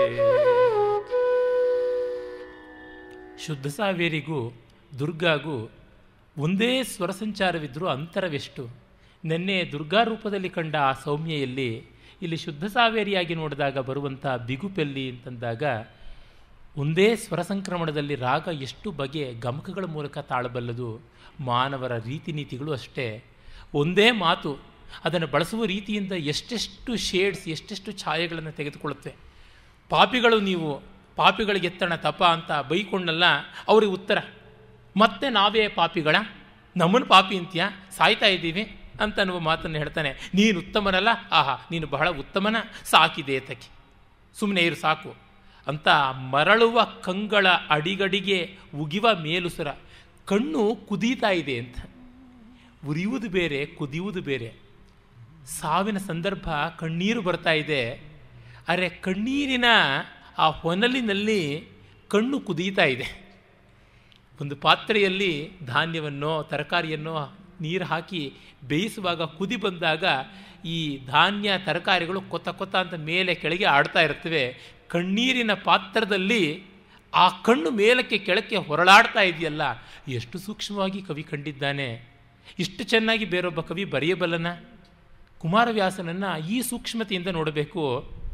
ಶುದ್ಧ ಸಾವೇರಿಗೂ ದುರ್ಗಾಗೂ ಒಂದೇ ಸ್ವರ ಸಂಚಾರವಿದ್ದರೂ ಅಂತರವೆಷ್ಟು ನಿನ್ನೆ ದುರ್ಗಾ ರೂಪದಲ್ಲಿ ಕಂಡ ಆ ಸೌಮ್ಯೆಯಲ್ಲಿ ಇಲ್ಲಿ ಶುದ್ಧ ಸಾವೇರಿಯಾಗಿ ನೋಡಿದಾಗ ಬರುವಂಥ ಬಿಗುಪೆಲ್ಲಿ ಅಂತಂದಾಗ ಒಂದೇ ಸ್ವರ ಸಂಕ್ರಮಣದಲ್ಲಿ ರಾಗ ಎಷ್ಟು ಬಗೆ ಗಮಕಗಳ ಮೂಲಕ ತಾಳಬಲ್ಲದು ಮಾನವರ ರೀತಿ ನೀತಿಗಳು ಅಷ್ಟೇ ಒಂದೇ ಮಾತು ಅದನ್ನು ಬಳಸುವ ರೀತಿಯಿಂದ ಎಷ್ಟೆಷ್ಟು ಶೇಡ್ಸ್ ಎಷ್ಟೆಷ್ಟು ಛಾಯೆಗಳನ್ನು ತೆಗೆದುಕೊಳ್ಳುತ್ತೆ ಪಾಪಿಗಳು ನೀವು ಪಾಪಿಗಳಿಗೆ ಎತ್ತಣ ತಪ ಅಂತ ಬೈಕೊಂಡಲ್ಲ ಅವ್ರಿಗೆ ಉತ್ತರ ಮತ್ತೆ ನಾವೇ ಪಾಪಿಗಳ ನಮ್ಮನ್ನು ಪಾಪಿ ಅಂತೀಯ ಸಾಯ್ತಾ ಇದ್ದೀವಿ ಅಂತ ಅನ್ನುವ ಮಾತನ್ನು ಹೇಳ್ತಾನೆ ನೀನು ಉತ್ತಮನಲ್ಲ ಆಹಾ ನೀನು ಬಹಳ ಉತ್ತಮನ ಸಾಕಿದೆ ತಕಿ ಸುಮ್ಮನೆ ಇರು ಸಾಕು ಅಂತ ಮರಳುವ ಕಂಗಳ ಅಡಿಗಡಿಗೆ ಉಗಿವ ಮೇಲುಸರ ಕಣ್ಣು ಕುದೀತಾ ಇದೆ ಅಂತ ಉರಿಯುವುದು ಬೇರೆ ಕುದಿಯುವುದು ಬೇರೆ ಸಾವಿನ ಸಂದರ್ಭ ಕಣ್ಣೀರು ಬರ್ತಾ ಇದೆ ಆದರೆ ಕಣ್ಣೀರಿನ ಆ ಹೊನಲಿನಲ್ಲಿ ಕಣ್ಣು ಕುದೀತಾ ಇದೆ ಒಂದು ಪಾತ್ರೆಯಲ್ಲಿ ಧಾನ್ಯವನ್ನೋ ತರಕಾರಿಯನ್ನೋ ನೀರು ಹಾಕಿ ಬೇಯಿಸುವಾಗ ಕುದಿ ಬಂದಾಗ ಈ ಧಾನ್ಯ ತರಕಾರಿಗಳು ಕೊತ್ತ ಕೊತ್ತ ಅಂತ ಮೇಲೆ ಕೆಳಗೆ ಆಡ್ತಾ ಇರ್ತವೆ ಕಣ್ಣೀರಿನ ಪಾತ್ರದಲ್ಲಿ ಆ ಕಣ್ಣು ಮೇಲಕ್ಕೆ ಕೆಳಕ್ಕೆ ಹೊರಳಾಡ್ತಾ ಇದೆಯಲ್ಲ ಎಷ್ಟು ಸೂಕ್ಷ್ಮವಾಗಿ ಕವಿ ಕಂಡಿದ್ದಾನೆ ಇಷ್ಟು ಚೆನ್ನಾಗಿ ಬೇರೊಬ್ಬ ಕವಿ ಬರೆಯಬಲ್ಲನ ಕುಮಾರವ್ಯಾಸನನ್ನು ಈ ಸೂಕ್ಷ್ಮತೆಯಿಂದ ನೋಡಬೇಕು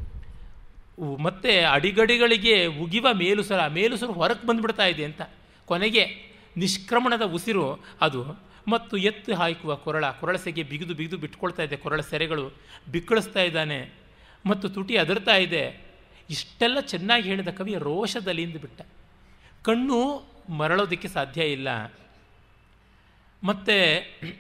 ಉ- ಮತ್ತೆ ಅಡಿಗಡಿಗಳಿಗೆ ಉಗಿವ ಮೇಲುಸರ ಮೇಲುಸರು ಹೊರಗೆ ಬಂದುಬಿಡ್ತಾ ಇದೆ ಅಂತ ಕೊನೆಗೆ ನಿಷ್ಕ್ರಮಣದ ಉಸಿರು ಅದು ಮತ್ತು ಎತ್ತು ಹಾಯ್ಕುವ ಕೊರಳ ಕೊರಳಸೆಗೆ ಬಿಗಿದು ಬಿಗಿದು ಬಿಟ್ಕೊಳ್ತಾ ಇದೆ ಕೊರಳ ಸೆರೆಗಳು ಬಿಕ್ಕಳಿಸ್ತಾ ಇದ್ದಾನೆ ಮತ್ತು ತುಟಿ ಅದರ್ತಾ ಇದೆ ಇಷ್ಟೆಲ್ಲ ಚೆನ್ನಾಗಿ ಹೇಳಿದ ಕವಿ ರೋಷದಲ್ಲಿ ಬಿಟ್ಟ ಕಣ್ಣು ಮರಳೋದಕ್ಕೆ ಸಾಧ್ಯ ಇಲ್ಲ ಮತ್ತು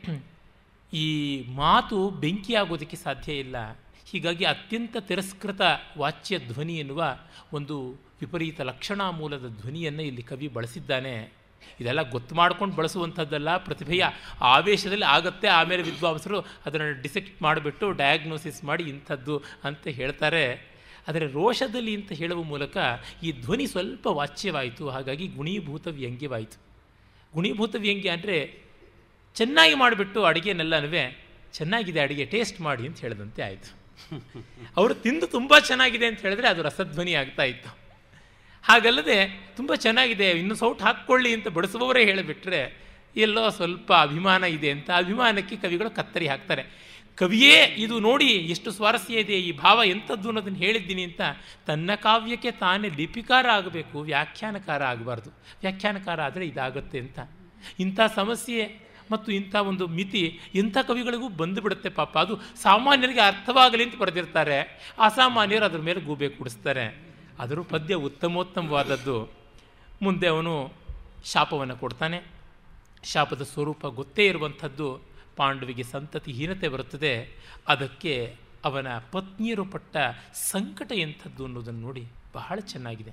ಈ ಮಾತು ಬೆಂಕಿಯಾಗೋದಕ್ಕೆ ಸಾಧ್ಯ ಇಲ್ಲ ಹೀಗಾಗಿ ಅತ್ಯಂತ ತಿರಸ್ಕೃತ ವಾಚ್ಯ ಧ್ವನಿ ಎನ್ನುವ ಒಂದು ವಿಪರೀತ ಲಕ್ಷಣ ಮೂಲದ ಧ್ವನಿಯನ್ನು ಇಲ್ಲಿ ಕವಿ ಬಳಸಿದ್ದಾನೆ ಇದೆಲ್ಲ ಗೊತ್ತು ಮಾಡ್ಕೊಂಡು ಬಳಸುವಂಥದ್ದಲ್ಲ ಪ್ರತಿಭೆಯ ಆವೇಶದಲ್ಲಿ ಆಗತ್ತೆ ಆಮೇಲೆ ವಿದ್ವಾಂಸರು ಅದನ್ನು ಡಿಸೆಕ್ಟ್ ಮಾಡಿಬಿಟ್ಟು ಡಯಾಗ್ನೋಸಿಸ್ ಮಾಡಿ ಇಂಥದ್ದು ಅಂತ ಹೇಳ್ತಾರೆ ಆದರೆ ರೋಷದಲ್ಲಿ ಅಂತ ಹೇಳುವ ಮೂಲಕ ಈ ಧ್ವನಿ ಸ್ವಲ್ಪ ವಾಚ್ಯವಾಯಿತು ಹಾಗಾಗಿ ಗುಣೀಭೂತ ವ್ಯಂಗ್ಯವಾಯಿತು ಗುಣೀಭೂತ ವ್ಯಂಗ್ಯ ಅಂದರೆ ಚೆನ್ನಾಗಿ ಮಾಡಿಬಿಟ್ಟು ಅಡುಗೆನೆಲ್ಲನೂ ಚೆನ್ನಾಗಿದೆ ಅಡುಗೆ ಟೇಸ್ಟ್ ಮಾಡಿ ಅಂತ ಹೇಳಿದಂತೆ ಆಯಿತು ಅವರು ತಿಂದು ತುಂಬ ಚೆನ್ನಾಗಿದೆ ಅಂತ ಹೇಳಿದ್ರೆ ಅದು ರಸಧ್ವನಿ ಆಗ್ತಾ ಇತ್ತು ಹಾಗಲ್ಲದೆ ತುಂಬ ಚೆನ್ನಾಗಿದೆ ಇನ್ನು ಸೌಟ್ ಹಾಕ್ಕೊಳ್ಳಿ ಅಂತ ಬಡಿಸುವವರೇ ಹೇಳಿಬಿಟ್ರೆ ಎಲ್ಲೋ ಸ್ವಲ್ಪ ಅಭಿಮಾನ ಇದೆ ಅಂತ ಅಭಿಮಾನಕ್ಕೆ ಕವಿಗಳು ಕತ್ತರಿ ಹಾಕ್ತಾರೆ ಕವಿಯೇ ಇದು ನೋಡಿ ಎಷ್ಟು ಸ್ವಾರಸ್ಯ ಇದೆ ಈ ಭಾವ ಎಂಥದ್ದು ಅನ್ನೋದನ್ನು ಹೇಳಿದ್ದೀನಿ ಅಂತ ತನ್ನ ಕಾವ್ಯಕ್ಕೆ ತಾನೇ ಲಿಪಿಕಾರ ಆಗಬೇಕು ವ್ಯಾಖ್ಯಾನಕಾರ ಆಗಬಾರ್ದು ವ್ಯಾಖ್ಯಾನಕಾರ ಆದರೆ ಇದಾಗುತ್ತೆ ಅಂತ ಇಂಥ ಸಮಸ್ಯೆ ಮತ್ತು ಇಂಥ ಒಂದು ಮಿತಿ ಇಂಥ ಕವಿಗಳಿಗೂ ಬಂದುಬಿಡುತ್ತೆ ಪಾಪ ಅದು ಸಾಮಾನ್ಯರಿಗೆ ಅರ್ಥವಾಗಲಿ ಅಂತ ಬರೆದಿರ್ತಾರೆ ಅಸಾಮಾನ್ಯರು ಅದ್ರ ಮೇಲೆ ಗೂಬೆ ಕೂಡಿಸ್ತಾರೆ ಆದರೂ ಪದ್ಯ ಉತ್ತಮೋತ್ತಮವಾದದ್ದು ಮುಂದೆ ಅವನು ಶಾಪವನ್ನು ಕೊಡ್ತಾನೆ ಶಾಪದ ಸ್ವರೂಪ ಗೊತ್ತೇ ಇರುವಂಥದ್ದು ಪಾಂಡವಿಗೆ ಸಂತತಿಹೀನತೆ ಬರುತ್ತದೆ ಅದಕ್ಕೆ ಅವನ ಪತ್ನಿಯರು ಪಟ್ಟ ಸಂಕಟ ಎಂಥದ್ದು ಅನ್ನೋದನ್ನು ನೋಡಿ ಬಹಳ ಚೆನ್ನಾಗಿದೆ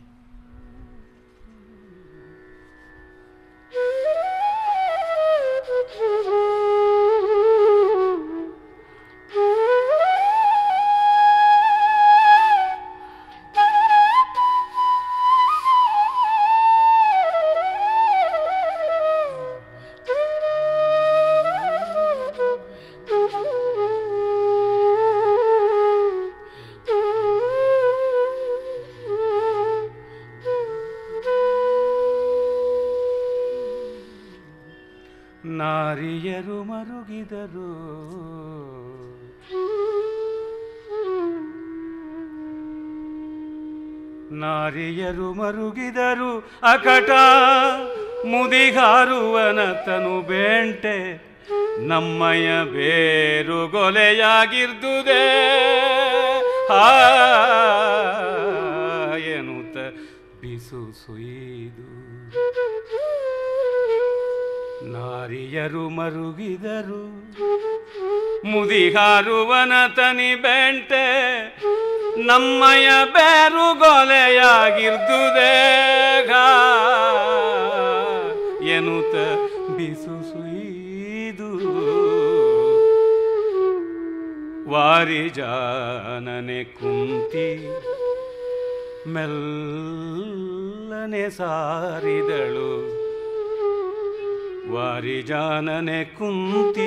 ನಾರಿಯರು ಮರುಗಿದರು ನಾರಿಯರು ಮರುಗಿದರು ಅಕಟ ಮುದಿಗಾರುವನ ತನು ಬೇಂಟೆ ನಮ್ಮಯ ಬೇರುಗೊಲೆಯಾಗಿರ್ದುದೇ ಆ ಎನ್ನುತ್ತ ಬಿಸು ಸುಯಿದು ನಾರಿಯರು ಮರುಗಿದರು ಮುದಿಹಾರುವನ ತನಿ ಬೆಂಟೆ ನಮ್ಮಯ ಬೇರುಗೊಲೆಯಾಗಿರ್ದುದೇಗ ಎನ್ನುತ್ತ ಬಿಸು ಸುಯಿದು ವಾರಿಜಾನನೆ ಕುಂತಿ ಮೆಲ್ಲನೆ ಸಾರಿದಳು ವಾರಿಜಾನನೆ ಕುಂತಿ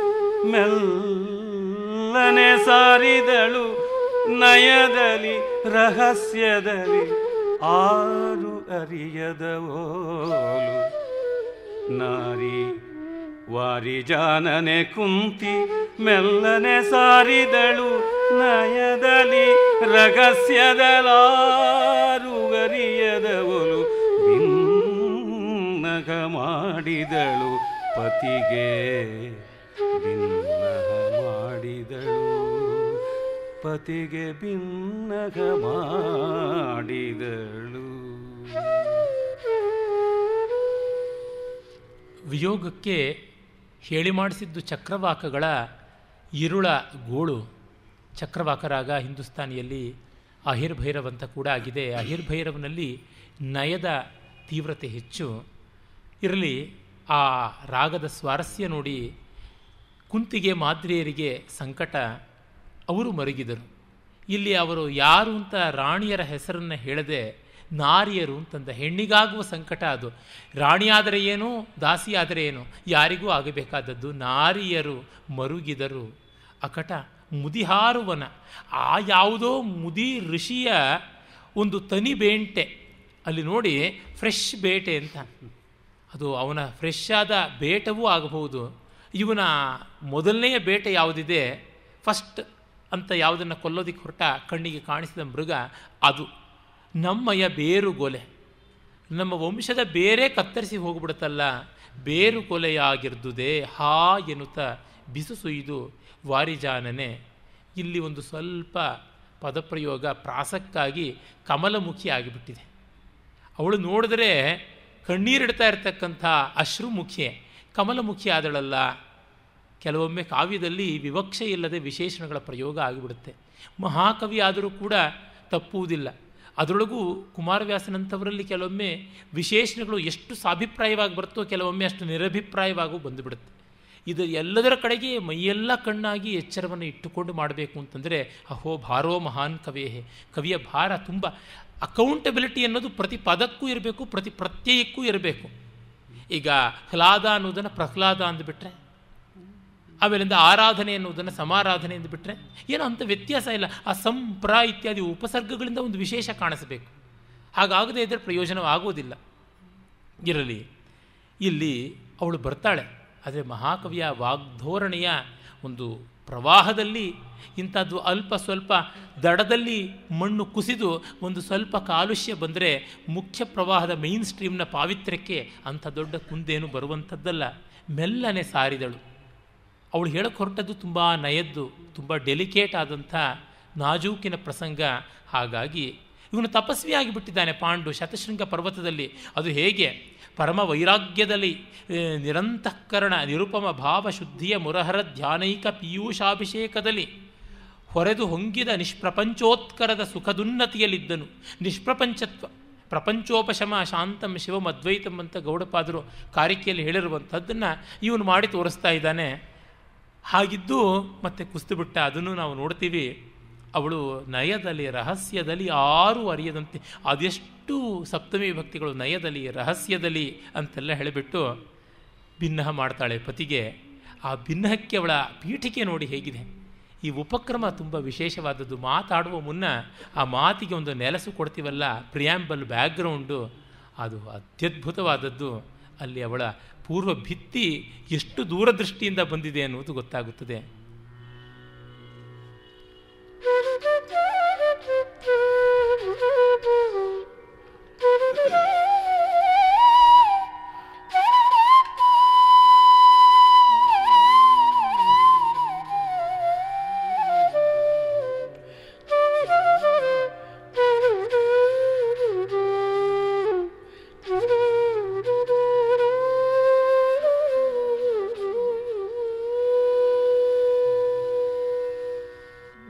ಮೆಲ್ಲನೆ ಸಾರಿದಳು ನಯದಲ್ಲಿ ರಹಸ್ಯದಲ್ಲಿ ಆರು ಅರಿಯದ ಓಲು ನಾರಿ ವಾರಿಜಾನನೆ ಕುಂತಿ ಮೆಲ್ಲನೆ ಸಾರಿದಳು ನಯದಲ್ಲಿ ರಹಸ್ಯದಲಾರು ಅರಿಯದವಳು ಭಿನ್ನಗ ಮಾಡಿದಳು ಪತಿಗೆ ಭಿನ್ನಗ ಮಾಡಿದಳು ಪತಿಗೆ ಭಿನ್ನಗ ಮಾಡಿದಳು ವಿಯೋಗಕ್ಕೆ ಹೇಳಿ ಮಾಡಿಸಿದ್ದು ಚಕ್ರವಾಕಗಳ ಇರುಳ ಗೋಳು ಚಕ್ರವಾಕರಾಗ ಹಿಂದೂಸ್ತಾನಿಯಲ್ಲಿ ಅಹಿರ್ಭೈರವ್ ಅಂತ ಕೂಡ ಆಗಿದೆ ಅಹಿರ್ಭೈರವ್ನಲ್ಲಿ ನಯದ ತೀವ್ರತೆ ಹೆಚ್ಚು ಇರಲಿ ಆ ರಾಗದ ಸ್ವಾರಸ್ಯ ನೋಡಿ ಕುಂತಿಗೆ ಮಾದ್ರಿಯರಿಗೆ ಸಂಕಟ ಅವರು ಮರುಗಿದರು ಇಲ್ಲಿ ಅವರು ಯಾರು ಅಂತ ರಾಣಿಯರ ಹೆಸರನ್ನು ಹೇಳದೆ ನಾರಿಯರು ಅಂತಂದ ಹೆಣ್ಣಿಗಾಗುವ ಸಂಕಟ ಅದು ರಾಣಿಯಾದರೆ ಏನು ದಾಸಿಯಾದರೆ ಏನು ಯಾರಿಗೂ ಆಗಬೇಕಾದದ್ದು ನಾರಿಯರು ಮರುಗಿದರು ಅಕಟ ಮುದಿಹಾರುವನ ಆ ಯಾವುದೋ ಮುದಿ ಋಷಿಯ ಒಂದು ತನಿ ಬೇಂಟೆ ಅಲ್ಲಿ ನೋಡಿ ಫ್ರೆಶ್ ಬೇಟೆ ಅಂತ ಅದು ಅವನ ಫ್ರೆಶ್ ಆದ ಬೇಟವೂ ಆಗಬಹುದು ಇವನ ಮೊದಲನೆಯ ಬೇಟೆ ಯಾವುದಿದೆ ಫಸ್ಟ್ ಅಂತ ಯಾವುದನ್ನು ಕೊಲ್ಲೋದಿಕ್ಕೆ ಹೊರಟ ಕಣ್ಣಿಗೆ ಕಾಣಿಸಿದ ಮೃಗ ಅದು ನಮ್ಮಯ ಬೇರುಗೊಲೆ ನಮ್ಮ ವಂಶದ ಬೇರೆ ಕತ್ತರಿಸಿ ಹೋಗ್ಬಿಡುತ್ತಲ್ಲ ಬೇರು ಕೊಲೆಯಾಗಿರ್ದುದೇ ಹಾ ಎನ್ನುತ್ತಾ ಬಿಸು ಸುಯ್ದು ವಾರಿಜಾನನೆ ಇಲ್ಲಿ ಒಂದು ಸ್ವಲ್ಪ ಪದಪ್ರಯೋಗ ಪ್ರಾಸಕ್ಕಾಗಿ ಕಮಲಮುಖಿ ಆಗಿಬಿಟ್ಟಿದೆ ಅವಳು ನೋಡಿದ್ರೆ ಕಣ್ಣೀರಿಡ್ತಾ ಇರ್ತಕ್ಕಂಥ ಅಶ್ರುಮುಖಿಯೇ ಕಮಲಮುಖಿ ಆದಳಲ್ಲ ಕೆಲವೊಮ್ಮೆ ಕಾವ್ಯದಲ್ಲಿ ವಿವಕ್ಷೆ ಇಲ್ಲದೆ ವಿಶೇಷಣಗಳ ಪ್ರಯೋಗ ಆಗಿಬಿಡುತ್ತೆ ಮಹಾಕವಿ ಆದರೂ ಕೂಡ ತಪ್ಪುವುದಿಲ್ಲ ಅದರೊಳಗೂ ಕುಮಾರವ್ಯಾಸನಂಥವರಲ್ಲಿ ಕೆಲವೊಮ್ಮೆ ವಿಶೇಷಣಗಳು ಎಷ್ಟು ಸಾಭಿಪ್ರಾಯವಾಗಿ ಬರುತ್ತೋ ಕೆಲವೊಮ್ಮೆ ಅಷ್ಟು ನಿರಭಿಪ್ರಾಯವಾಗೂ ಬಂದುಬಿಡುತ್ತೆ ಇದು ಎಲ್ಲದರ ಕಡೆಗೆ ಮೈಯೆಲ್ಲ ಕಣ್ಣಾಗಿ ಎಚ್ಚರವನ್ನು ಇಟ್ಟುಕೊಂಡು ಮಾಡಬೇಕು ಅಂತಂದರೆ ಅಹೋ ಭಾರೋ ಮಹಾನ್ ಕವಿಯೇ ಕವಿಯ ಭಾರ ತುಂಬ ಅಕೌಂಟಬಿಲಿಟಿ ಅನ್ನೋದು ಪ್ರತಿ ಪದಕ್ಕೂ ಇರಬೇಕು ಪ್ರತಿ ಪ್ರತ್ಯಯಕ್ಕೂ ಇರಬೇಕು ಈಗ ಹ್ಲಾದ ಅನ್ನೋದನ್ನು ಪ್ರಹ್ಲಾದ ಅಂದುಬಿಟ್ರೆ ಆಮೇಲಿಂದ ಆರಾಧನೆ ಎನ್ನುವುದನ್ನು ಸಮಾರಾಧನೆ ಎಂದು ಬಿಟ್ಟರೆ ಏನೋ ಅಂಥ ವ್ಯತ್ಯಾಸ ಇಲ್ಲ ಆ ಸಂಪ್ರ ಇತ್ಯಾದಿ ಉಪಸರ್ಗಗಳಿಂದ ಒಂದು ವಿಶೇಷ ಕಾಣಿಸಬೇಕು ಹಾಗಾಗದೇ ಇದ್ದರೆ ಪ್ರಯೋಜನವಾಗುವುದಿಲ್ಲ ಇರಲಿ ಇಲ್ಲಿ ಅವಳು ಬರ್ತಾಳೆ ಆದರೆ ಮಹಾಕವಿಯ ವಾಗ್ಧೋರಣೆಯ ಒಂದು ಪ್ರವಾಹದಲ್ಲಿ ಇಂಥದ್ದು ಅಲ್ಪ ಸ್ವಲ್ಪ ದಡದಲ್ಲಿ ಮಣ್ಣು ಕುಸಿದು ಒಂದು ಸ್ವಲ್ಪ ಕಾಲುಷ್ಯ ಬಂದರೆ ಮುಖ್ಯ ಪ್ರವಾಹದ ಮೈನ್ ಸ್ಟ್ರೀಮ್ನ ಪಾವಿತ್ರ್ಯಕ್ಕೆ ಅಂಥ ದೊಡ್ಡ ಕುಂದೇನು ಬರುವಂಥದ್ದಲ್ಲ ಮೆಲ್ಲನೆ ಸಾರಿದಳು ಅವಳು ಹೇಳಕ್ಕೆ ಹೊರಟದ್ದು ತುಂಬ ನಯದ್ದು ತುಂಬ ಡೆಲಿಕೇಟ್ ಆದಂಥ ನಾಜೂಕಿನ ಪ್ರಸಂಗ ಹಾಗಾಗಿ ಇವನು ತಪಸ್ವಿ ಆಗಿಬಿಟ್ಟಿದ್ದಾನೆ ಪಾಂಡು ಶತಶೃಂಗ ಪರ್ವತದಲ್ಲಿ ಅದು ಹೇಗೆ ಪರಮ ವೈರಾಗ್ಯದಲ್ಲಿ ನಿರಂತಃಕರಣ ನಿರುಪಮ ಭಾವ ಶುದ್ಧಿಯ ಮುರಹರ ಧ್ಯಾನೈಕ ಪೀಯೂಷಾಭಿಷೇಕದಲ್ಲಿ ಹೊರೆದು ಹೊಂಗಿದ ನಿಷ್ಪ್ರಪಂಚೋತ್ಕರದ ಸುಖದುನ್ನತಿಯಲ್ಲಿದ್ದನು ನಿಷ್ಪ್ರಪಂಚತ್ವ ಪ್ರಪಂಚೋಪಶಮ ಶಾಂತಂ ಶಿವಂ ಅದ್ವೈತಂ ಅಂತ ಗೌಡಪಾದರು ಕಾರಿಕೆಯಲ್ಲಿ ಹೇಳಿರುವಂಥದ್ದನ್ನು ಇವನು ಮಾಡಿ ತೋರಿಸ್ತಾ ಇದ್ದಾನೆ ಹಾಗಿದ್ದು ಮತ್ತೆ ಕುಸ್ದುಬಿಟ್ಟ ಅದನ್ನು ನಾವು ನೋಡ್ತೀವಿ ಅವಳು ನಯದಲ್ಲಿ ರಹಸ್ಯದಲ್ಲಿ ಆರು ಅರಿಯದಂತೆ ಅದೆಷ್ಟು ಸಪ್ತಮಿ ಭಕ್ತಿಗಳು ನಯದಲ್ಲಿ ರಹಸ್ಯದಲ್ಲಿ ಅಂತೆಲ್ಲ ಹೇಳಿಬಿಟ್ಟು ಭಿನ್ನಹ ಮಾಡ್ತಾಳೆ ಪತಿಗೆ ಆ ಭಿನ್ನಹಕ್ಕೆ ಅವಳ ಪೀಠಿಕೆ ನೋಡಿ ಹೇಗಿದೆ ಈ ಉಪಕ್ರಮ ತುಂಬ ವಿಶೇಷವಾದದ್ದು ಮಾತಾಡುವ ಮುನ್ನ ಆ ಮಾತಿಗೆ ಒಂದು ನೆಲಸು ಕೊಡ್ತೀವಲ್ಲ ಪ್ರಿಯಾಂಬಲ್ ಬ್ಯಾಕ್ಗ್ರೌಂಡು ಅದು ಅತ್ಯದ್ಭುತವಾದದ್ದು ಅಲ್ಲಿ ಅವಳ ಪೂರ್ವ ಭಿತ್ತಿ ಎಷ್ಟು ದೂರದೃಷ್ಟಿಯಿಂದ ಬಂದಿದೆ ಅನ್ನುವುದು ಗೊತ್ತಾಗುತ್ತದೆ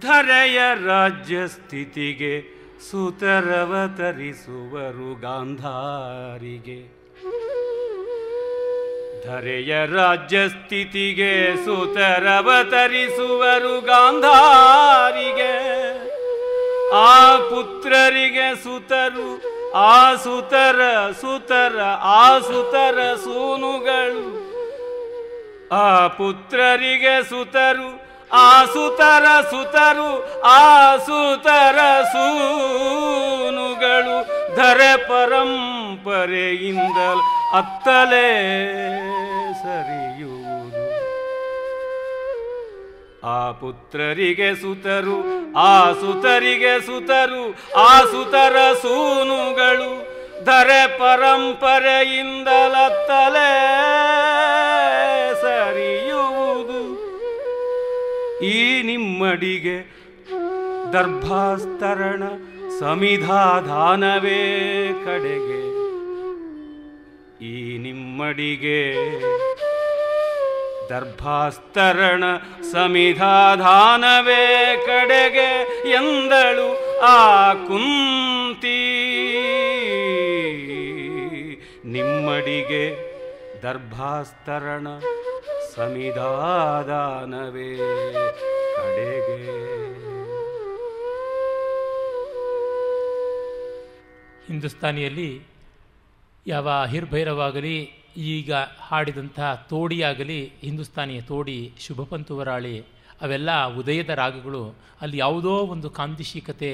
ಧರೆಯ ರಾಜ್ಯ ಸ್ಥಿತಿಗೆ ಸುತರವತರಿಸುವರು ಗಾಂಧಾರಿಗೆ ಧರೆಯ ರಾಜ್ಯ ಸ್ಥಿತಿಗೆ ಸುತರವತರಿಸುವರು ಗಾಂಧಾರಿಗೆ ಆ ಪುತ್ರರಿಗೆ ಸುತರು ಆ ಸುತರ ಸುತರ ಆ ಸುತರ ಸೂನುಗಳು ಆ ಪುತ್ರರಿಗೆ ಸುತರು ಆ ಸುತರ ಸುತರು ಆ ಸುತರ ಸೂನುಗಳು ಧರೆ ಪರಂಪರೆಯಿಂದ ಅತ್ತಲೇ ಸರಿಯುವುದು ಆ ಪುತ್ರರಿಗೆ ಸುತರು ಆ ಸುತರಿಗೆ ಸುತರು ಆ ಸುತರ ಸೂನುಗಳು ಧರೆ ಪರಂಪರೆಯಿಂದಲತ್ತಲೇ ಸರಿಯುವುದು ಈ ನಿಮ್ಮಡಿಗೆ ದರ್ಭಾಸ್ತರಣ ಸಮಿಧಾಧಾನವೇ ಕಡೆಗೆ ಈ ನಿಮ್ಮಡಿಗೆ ದರ್ಭಾಸ್ತರಣ ಸಮಿಧಾಧಾನವೇ ಕಡೆಗೆ ಎಂದಳು ಆ ಕುಂತಿ ನಿಮ್ಮಡಿಗೆ ದರ್ಭಾಸ್ತರಣ ಸಮಿಧಾದಾನವೇ ಕಡೆಗೆ ಹಿಂದೂಸ್ತಾನಿಯಲ್ಲಿ ಯಾವ ಅಹಿರ್ಭೈರವಾಗಲಿ ಈಗ ಹಾಡಿದಂಥ ತೋಡಿಯಾಗಲಿ ಹಿಂದೂಸ್ತಾನಿಯ ತೋಡಿ ಶುಭಪಂತುವರಾಳಿ ಅವೆಲ್ಲ ಉದಯದ ರಾಗಗಳು ಅಲ್ಲಿ ಯಾವುದೋ ಒಂದು ಕಾಂತಿಶೀಕತೆ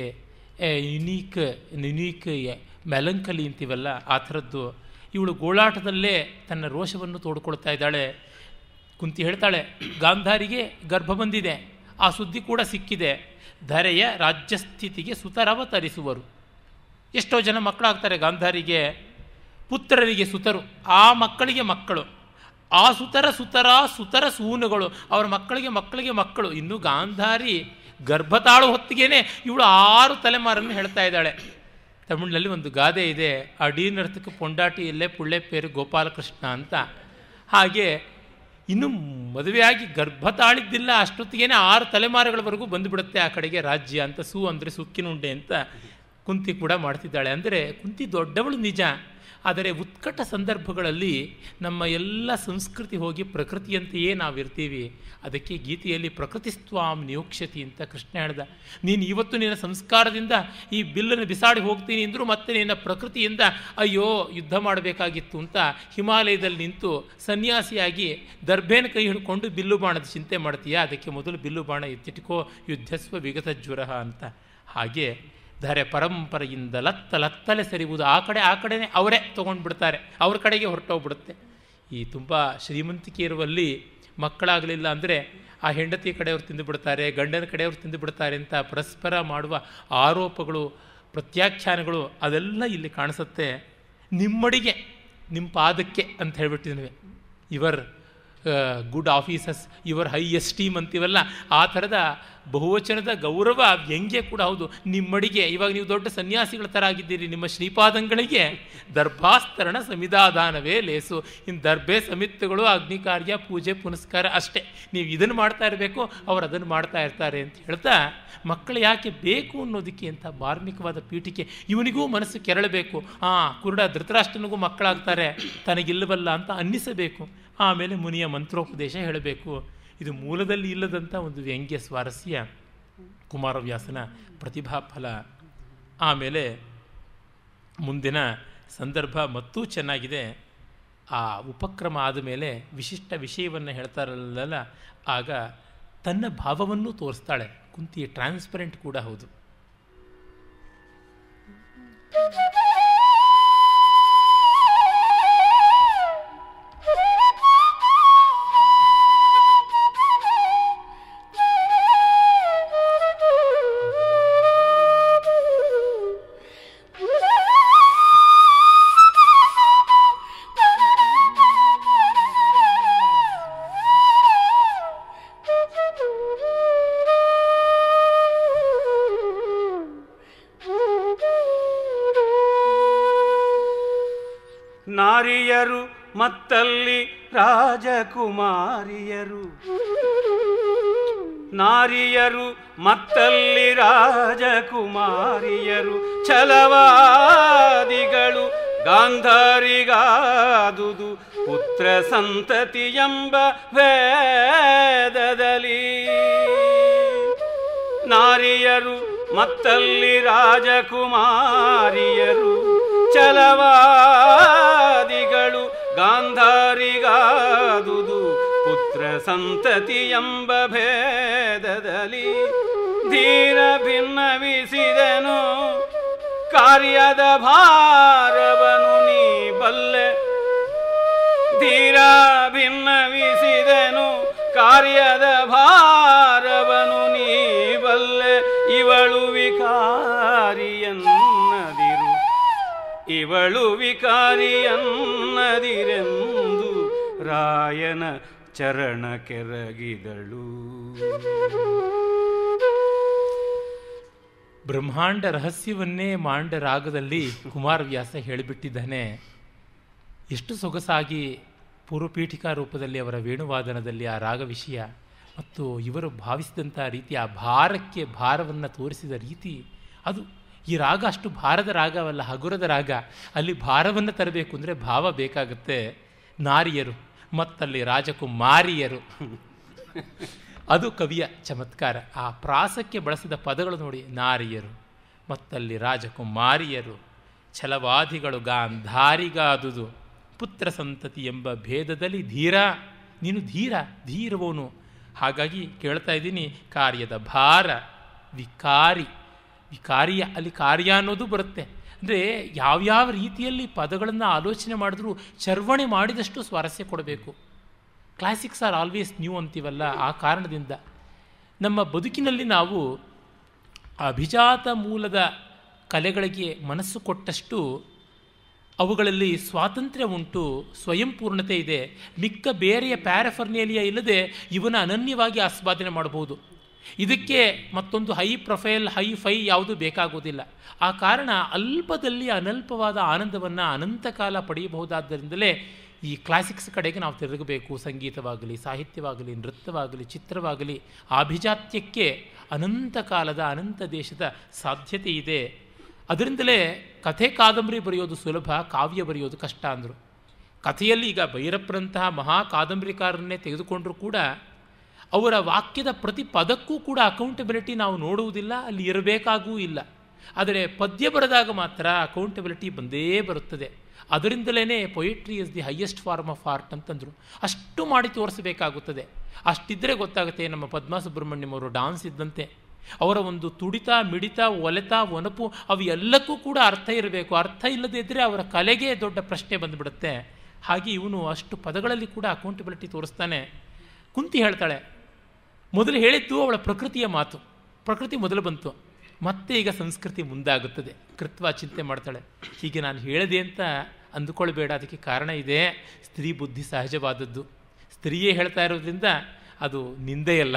ಯುನೀಕ್ ಯುನೀಕ್ ಮೆಲಂಕಲಿ ಅಂತೀವಲ್ಲ ಆ ಥರದ್ದು ಇವಳು ಗೋಳಾಟದಲ್ಲೇ ತನ್ನ ರೋಷವನ್ನು ತೋಡ್ಕೊಳ್ತಾ ಇದ್ದಾಳೆ ಕುಂತಿ ಹೇಳ್ತಾಳೆ ಗಾಂಧಾರಿಗೆ ಗರ್ಭ ಬಂದಿದೆ ಆ ಸುದ್ದಿ ಕೂಡ ಸಿಕ್ಕಿದೆ ಧರೆಯ ರಾಜ್ಯಸ್ಥಿತಿಗೆ ಸುತರವತರಿಸುವರು ಎಷ್ಟೋ ಜನ ಮಕ್ಕಳಾಗ್ತಾರೆ ಗಾಂಧಾರಿಗೆ ಪುತ್ರರಿಗೆ ಸುತರು ಆ ಮಕ್ಕಳಿಗೆ ಮಕ್ಕಳು ಆ ಸುತರ ಸುತರ ಸುತರ ಸೂನುಗಳು ಅವರ ಮಕ್ಕಳಿಗೆ ಮಕ್ಕಳಿಗೆ ಮಕ್ಕಳು ಇನ್ನು ಗಾಂಧಾರಿ ಗರ್ಭ ತಾಳು ಹೊತ್ತಿಗೆನೆ ಇವಳು ಆರು ತಲೆಮಾರನ್ನು ಹೇಳ್ತಾ ಇದ್ದಾಳೆ ತಮಿಳಿನಲ್ಲಿ ಒಂದು ಗಾದೆ ಇದೆ ಅಡಿ ನರ್ತಕ ಪೊಂಡಾಟಿಯಲ್ಲೇ ಪುಳ್ಳೆ ಪೇರು ಗೋಪಾಲಕೃಷ್ಣ ಅಂತ ಹಾಗೆ ಇನ್ನು ಮದುವೆಯಾಗಿ ಗರ್ಭ ತಾಳಿದ್ದಿಲ್ಲ ಅಷ್ಟೊತ್ತಿಗೇನೆ ಆರು ತಲೆಮಾರುಗಳವರೆಗೂ ಬಂದುಬಿಡುತ್ತೆ ಆ ಕಡೆಗೆ ರಾಜ್ಯ ಅಂತ ಸೂ ಅಂದರೆ ಸುಕ್ಕಿನುಂಡೆ ಅಂತ ಕುಂತಿ ಕೂಡ ಮಾಡ್ತಿದ್ದಾಳೆ ಅಂದರೆ ಕುಂತಿ ದೊಡ್ಡವಳು ನಿಜ ಆದರೆ ಉತ್ಕಟ ಸಂದರ್ಭಗಳಲ್ಲಿ ನಮ್ಮ ಎಲ್ಲ ಸಂಸ್ಕೃತಿ ಹೋಗಿ ಪ್ರಕೃತಿಯಂತೆಯೇ ನಾವಿರ್ತೀವಿ ಅದಕ್ಕೆ ಗೀತೆಯಲ್ಲಿ ಪ್ರಕೃತಿ ಸ್ವಾಂ ನಿಯೋಕ್ಷತಿ ಅಂತ ಕೃಷ್ಣ ಹೇಳ್ದ ನೀನು ಇವತ್ತು ನಿನ್ನ ಸಂಸ್ಕಾರದಿಂದ ಈ ಬಿಲ್ಲನ್ನು ಬಿಸಾಡಿ ಹೋಗ್ತೀನಿ ಅಂದರೂ ಮತ್ತೆ ನಿನ್ನ ಪ್ರಕೃತಿಯಿಂದ ಅಯ್ಯೋ ಯುದ್ಧ ಮಾಡಬೇಕಾಗಿತ್ತು ಅಂತ ಹಿಮಾಲಯದಲ್ಲಿ ನಿಂತು ಸನ್ಯಾಸಿಯಾಗಿ ದರ್ಭೇನ ಕೈ ಹಿಡ್ಕೊಂಡು ಬಿಲ್ಲು ಬಾಣದ ಚಿಂತೆ ಮಾಡ್ತೀಯ ಅದಕ್ಕೆ ಮೊದಲು ಬಿಲ್ಲು ಬಾಣ ಎತ್ತಿಟ್ಕೋ ಯುದ್ಧಸ್ವ ವಿಗತ ಜ್ವರ ಅಂತ ಹಾಗೆ ಧರೆ ಪರಂಪರೆಯಿಂದ ಲತ್ತ ಲತ್ತಲೆ ಸರಿಯುವುದು ಆ ಕಡೆ ಆ ಕಡೆನೇ ಅವರೇ ತೊಗೊಂಡು ಬಿಡ್ತಾರೆ ಅವ್ರ ಕಡೆಗೆ ಹೊರಟೋಗ್ಬಿಡುತ್ತೆ ಈ ತುಂಬ ಶ್ರೀಮಂತಿಕೆ ಇರುವಲ್ಲಿ ಮಕ್ಕಳಾಗಲಿಲ್ಲ ಅಂದರೆ ಆ ಹೆಂಡತಿ ಕಡೆಯವ್ರು ತಿಂದು ಬಿಡ್ತಾರೆ ಗಂಡನ ಕಡೆಯವ್ರು ತಿಂದು ಬಿಡ್ತಾರೆ ಅಂತ ಪರಸ್ಪರ ಮಾಡುವ ಆರೋಪಗಳು ಪ್ರತ್ಯಾಖ್ಯಾನಗಳು ಅದೆಲ್ಲ ಇಲ್ಲಿ ಕಾಣಿಸುತ್ತೆ ನಿಮ್ಮಡಿಗೆ ನಿಮ್ಮ ಪಾದಕ್ಕೆ ಅಂತ ಹೇಳ್ಬಿಟ್ಟಿದ್ವಿ ಇವರ್ ಗುಡ್ ಆಫೀಸರ್ಸ್ ಇವರ್ ಹೈ ಎಸ್ಟೀಮ್ ಅಂತೀವಲ್ಲ ಆ ಥರದ ಬಹುವಚನದ ಗೌರವ ವ್ಯಂಗ್ಯ ಕೂಡ ಹೌದು ನಿಮ್ಮಡಿಗೆ ಇವಾಗ ನೀವು ದೊಡ್ಡ ಸನ್ಯಾಸಿಗಳ ಥರ ಆಗಿದ್ದೀರಿ ನಿಮ್ಮ ಶ್ರೀಪಾದಂಗಳಿಗೆ ದರ್ಭಾಸ್ತರಣ ಸಮಿಧಾದಾನವೇ ಲೇಸು ಇನ್ನು ದರ್ಭೆ ಸಮಿತಿಗಳು ಅಗ್ನಿ ಕಾರ್ಯ ಪೂಜೆ ಪುನಸ್ಕಾರ ಅಷ್ಟೇ ನೀವು ಇದನ್ನು ಮಾಡ್ತಾ ಇರಬೇಕು ಅವ್ರು ಅದನ್ನು ಮಾಡ್ತಾ ಇರ್ತಾರೆ ಅಂತ ಹೇಳ್ತಾ ಮಕ್ಕಳು ಯಾಕೆ ಬೇಕು ಅನ್ನೋದಕ್ಕೆ ಅಂತ ಮಾರ್ಮಿಕವಾದ ಪೀಠಿಕೆ ಇವನಿಗೂ ಮನಸ್ಸು ಕೆರಳಬೇಕು ಹಾಂ ಕುರುಡ ಧೃತರಾಷ್ಟ್ರನಿಗೂ ಮಕ್ಕಳಾಗ್ತಾರೆ ತನಗಿಲ್ಲವಲ್ಲ ಅಂತ ಅನ್ನಿಸಬೇಕು ಆಮೇಲೆ ಮುನಿಯ ಮಂತ್ರೋಪದೇಶ ಹೇಳಬೇಕು ಇದು ಮೂಲದಲ್ಲಿ ಇಲ್ಲದಂಥ ಒಂದು ವ್ಯಂಗ್ಯ ಸ್ವಾರಸ್ಯ ಕುಮಾರವ್ಯಾಸನ ಪ್ರತಿಭಾ ಫಲ ಆಮೇಲೆ ಮುಂದಿನ ಸಂದರ್ಭ ಮತ್ತೂ ಚೆನ್ನಾಗಿದೆ ಆ ಉಪಕ್ರಮ ಆದಮೇಲೆ ವಿಶಿಷ್ಟ ವಿಷಯವನ್ನು ಹೇಳ್ತಾರಲ್ಲ ಆಗ ತನ್ನ ಭಾವವನ್ನು ತೋರಿಸ್ತಾಳೆ ಕುಂತಿ ಟ್ರಾನ್ಸ್ಪರೆಂಟ್ ಕೂಡ ಹೌದು ನಾರಿಯರು ಮತ್ತಲ್ಲಿ ರಾಜಕುಮಾರಿಯರು ನಾರಿಯರು ಮತ್ತಲ್ಲಿ ರಾಜಕುಮಾರಿಯರು ಛಲವಾದಿಗಳು ಗಾಂಧಾರಿಗಾದುದು ಪುತ್ರ ಸಂತತಿ ಎಂಬ ವೇದದಲ್ಲಿ ನಾರಿಯರು ಮತ್ತಲ್ಲಿ ರಾಜಕುಮಾರಿಯರು ಛಲವಾದಿಗಳು ಗಾಂಧಾರಿಗಾದುದು ಪುತ್ರ ಸಂತತಿ ಎಂಬ ಭೇದದಲ್ಲಿ ಧೀರ ಭಿನ್ನವಿಸಿದನು ಕಾರ್ಯದ ಭಾರವನು ನೀ ಬಲ್ಲೆ ಧೀರ ಭಿನ್ನವಿಸಿದನು ಕಾರ್ಯದ ಭಾರವನು ನೀ ಬಲ್ಲೆ ಇವಳು ವಿಕಾರಿಯನ್ನದಿರು ಇವಳು ವಿಕಾರಿಯನ್ನದಿರೆಂದು ರಾಯನ ಚರಣ ಕೆರಗಿದಳು ಬ್ರಹ್ಮಾಂಡ ರಹಸ್ಯವನ್ನೇ ಮಾಂಡ ರಾಗದಲ್ಲಿ ಕುಮಾರವ್ಯಾಸ ಹೇಳಿಬಿಟ್ಟಿದ್ದಾನೆ ಎಷ್ಟು ಸೊಗಸಾಗಿ ಪೂರ್ವಪೀಠಿಕಾ ರೂಪದಲ್ಲಿ ಅವರ ವೇಣುವಾದನದಲ್ಲಿ ಆ ರಾಗ ವಿಷಯ ಮತ್ತು ಇವರು ಭಾವಿಸಿದಂಥ ರೀತಿ ಆ ಭಾರಕ್ಕೆ ಭಾರವನ್ನು ತೋರಿಸಿದ ರೀತಿ ಅದು ಈ ರಾಗ ಅಷ್ಟು ಭಾರದ ರಾಗವಲ್ಲ ಹಗುರದ ರಾಗ ಅಲ್ಲಿ ಭಾರವನ್ನು ತರಬೇಕು ಅಂದರೆ ಭಾವ ಬೇಕಾಗುತ್ತೆ ನಾರಿಯರು ಮತ್ತಲ್ಲಿ ರಾಜಕುಮಾರಿಯರು ಅದು ಕವಿಯ ಚಮತ್ಕಾರ ಆ ಪ್ರಾಸಕ್ಕೆ ಬಳಸಿದ ಪದಗಳು ನೋಡಿ ನಾರಿಯರು ಮತ್ತಲ್ಲಿ ರಾಜಕುಮಾರಿಯರು ಛಲವಾದಿಗಳು ಗಾಂಧಾರಿಗಾದುದು ಪುತ್ರ ಸಂತತಿ ಎಂಬ ಭೇದದಲ್ಲಿ ಧೀರ ನೀನು ಧೀರ ಧೀರವೋನು ಹಾಗಾಗಿ ಕೇಳ್ತಾ ಇದ್ದೀನಿ ಕಾರ್ಯದ ಭಾರ ವಿಕಾರಿ ವಿಕಾರಿಯ ಅಲ್ಲಿ ಕಾರ್ಯ ಅನ್ನೋದು ಬರುತ್ತೆ ಅಂದರೆ ಯಾವ್ಯಾವ ರೀತಿಯಲ್ಲಿ ಪದಗಳನ್ನು ಆಲೋಚನೆ ಮಾಡಿದ್ರೂ ಚರ್ವಣೆ ಮಾಡಿದಷ್ಟು ಸ್ವಾರಸ್ಯ ಕೊಡಬೇಕು ಕ್ಲಾಸಿಕ್ಸ್ ಆರ್ ಆಲ್ವೇಸ್ ನ್ಯೂ ಅಂತೀವಲ್ಲ ಆ ಕಾರಣದಿಂದ ನಮ್ಮ ಬದುಕಿನಲ್ಲಿ ನಾವು ಅಭಿಜಾತ ಮೂಲದ ಕಲೆಗಳಿಗೆ ಮನಸ್ಸು ಕೊಟ್ಟಷ್ಟು ಅವುಗಳಲ್ಲಿ ಸ್ವಾತಂತ್ರ್ಯ ಉಂಟು ಸ್ವಯಂಪೂರ್ಣತೆ ಇದೆ ಮಿಕ್ಕ ಬೇರೆಯ ಪ್ಯಾರಫರ್ನೇಲಿಯ ಇಲ್ಲದೆ ಇವನ ಅನನ್ಯವಾಗಿ ಆಸ್ವಾದನೆ ಮಾಡಬಹುದು ಇದಕ್ಕೆ ಮತ್ತೊಂದು ಹೈ ಪ್ರೊಫೈಲ್ ಹೈ ಫೈ ಯಾವುದೂ ಬೇಕಾಗುವುದಿಲ್ಲ ಆ ಕಾರಣ ಅಲ್ಪದಲ್ಲಿ ಅನಲ್ಪವಾದ ಆನಂದವನ್ನು ಅನಂತಕಾಲ ಪಡೆಯಬಹುದಾದ್ದರಿಂದಲೇ ಈ ಕ್ಲಾಸಿಕ್ಸ್ ಕಡೆಗೆ ನಾವು ತಿರುಗಬೇಕು ಸಂಗೀತವಾಗಲಿ ಸಾಹಿತ್ಯವಾಗಲಿ ನೃತ್ಯವಾಗಲಿ ಚಿತ್ರವಾಗಲಿ ಆಭಿಜಾತ್ಯಕ್ಕೆ ಅನಂತ ಕಾಲದ ಅನಂತ ದೇಶದ ಸಾಧ್ಯತೆ ಇದೆ ಅದರಿಂದಲೇ ಕಥೆ ಕಾದಂಬರಿ ಬರೆಯೋದು ಸುಲಭ ಕಾವ್ಯ ಬರೆಯೋದು ಕಷ್ಟ ಅಂದರು ಕಥೆಯಲ್ಲಿ ಈಗ ಭೈರಪ್ಪರಂತಹ ಮಹಾ ಕಾದಂಬರಿಕಾರನ್ನೇ ತೆಗೆದುಕೊಂಡರೂ ಕೂಡ ಅವರ ವಾಕ್ಯದ ಪ್ರತಿ ಪದಕ್ಕೂ ಕೂಡ ಅಕೌಂಟಬಿಲಿಟಿ ನಾವು ನೋಡುವುದಿಲ್ಲ ಅಲ್ಲಿ ಇರಬೇಕಾಗೂ ಇಲ್ಲ ಆದರೆ ಪದ್ಯ ಬರೆದಾಗ ಮಾತ್ರ ಅಕೌಂಟಬಿಲಿಟಿ ಬಂದೇ ಬರುತ್ತದೆ ಅದರಿಂದಲೇ poetry is the highest form of art ಅಂತಂದರು ಅಷ್ಟು ಮಾಡಿ ತೋರಿಸಬೇಕಾಗುತ್ತದೆ ಅಷ್ಟಿದ್ದರೆ ಗೊತ್ತಾಗುತ್ತೆ ನಮ್ಮ ಪದ್ಮಾ ಸುಬ್ರಹ್ಮಣ್ಯಂ ಅವರು ಡಾನ್ಸ್ ಇದ್ದಂತೆ ಅವರ ಒಂದು ತುಡಿತ ಮಿಡಿತ ಒಲೆತ ಒನಪು ಅವು ಎಲ್ಲಕ್ಕೂ ಕೂಡ ಅರ್ಥ ಇರಬೇಕು ಅರ್ಥ ಇಲ್ಲದೇ ಇದ್ದರೆ ಅವರ ಕಲೆಗೆ ದೊಡ್ಡ ಪ್ರಶ್ನೆ ಬಂದುಬಿಡುತ್ತೆ ಹಾಗೆ ಇವನು ಅಷ್ಟು ಪದಗಳಲ್ಲಿ ಕೂಡ ಅಕೌಂಟಬಿಲಿಟಿ ತೋರಿಸ್ತಾನೆ ಕುಂತಿ ಹೇಳ್ತಾಳೆ ಮೊದಲು ಹೇಳಿದ್ದು ಅವಳ ಪ್ರಕೃತಿಯ ಮಾತು ಪ್ರಕೃತಿ ಮೊದಲು ಬಂತು ಮತ್ತೆ ಈಗ ಸಂಸ್ಕೃತಿ ಮುಂದಾಗುತ್ತದೆ ಕೃತ್ವ ಚಿಂತೆ ಮಾಡ್ತಾಳೆ ಹೀಗೆ ನಾನು ಹೇಳಿದೆ ಅಂತ ಅಂದುಕೊಳ್ಬೇಡ ಅದಕ್ಕೆ ಕಾರಣ ಇದೆ ಸ್ತ್ರೀ ಬುದ್ಧಿ ಸಹಜವಾದದ್ದು ಸ್ತ್ರೀಯೇ ಹೇಳ್ತಾ ಇರೋದ್ರಿಂದ ಅದು ನಿಂದೆಯಲ್ಲ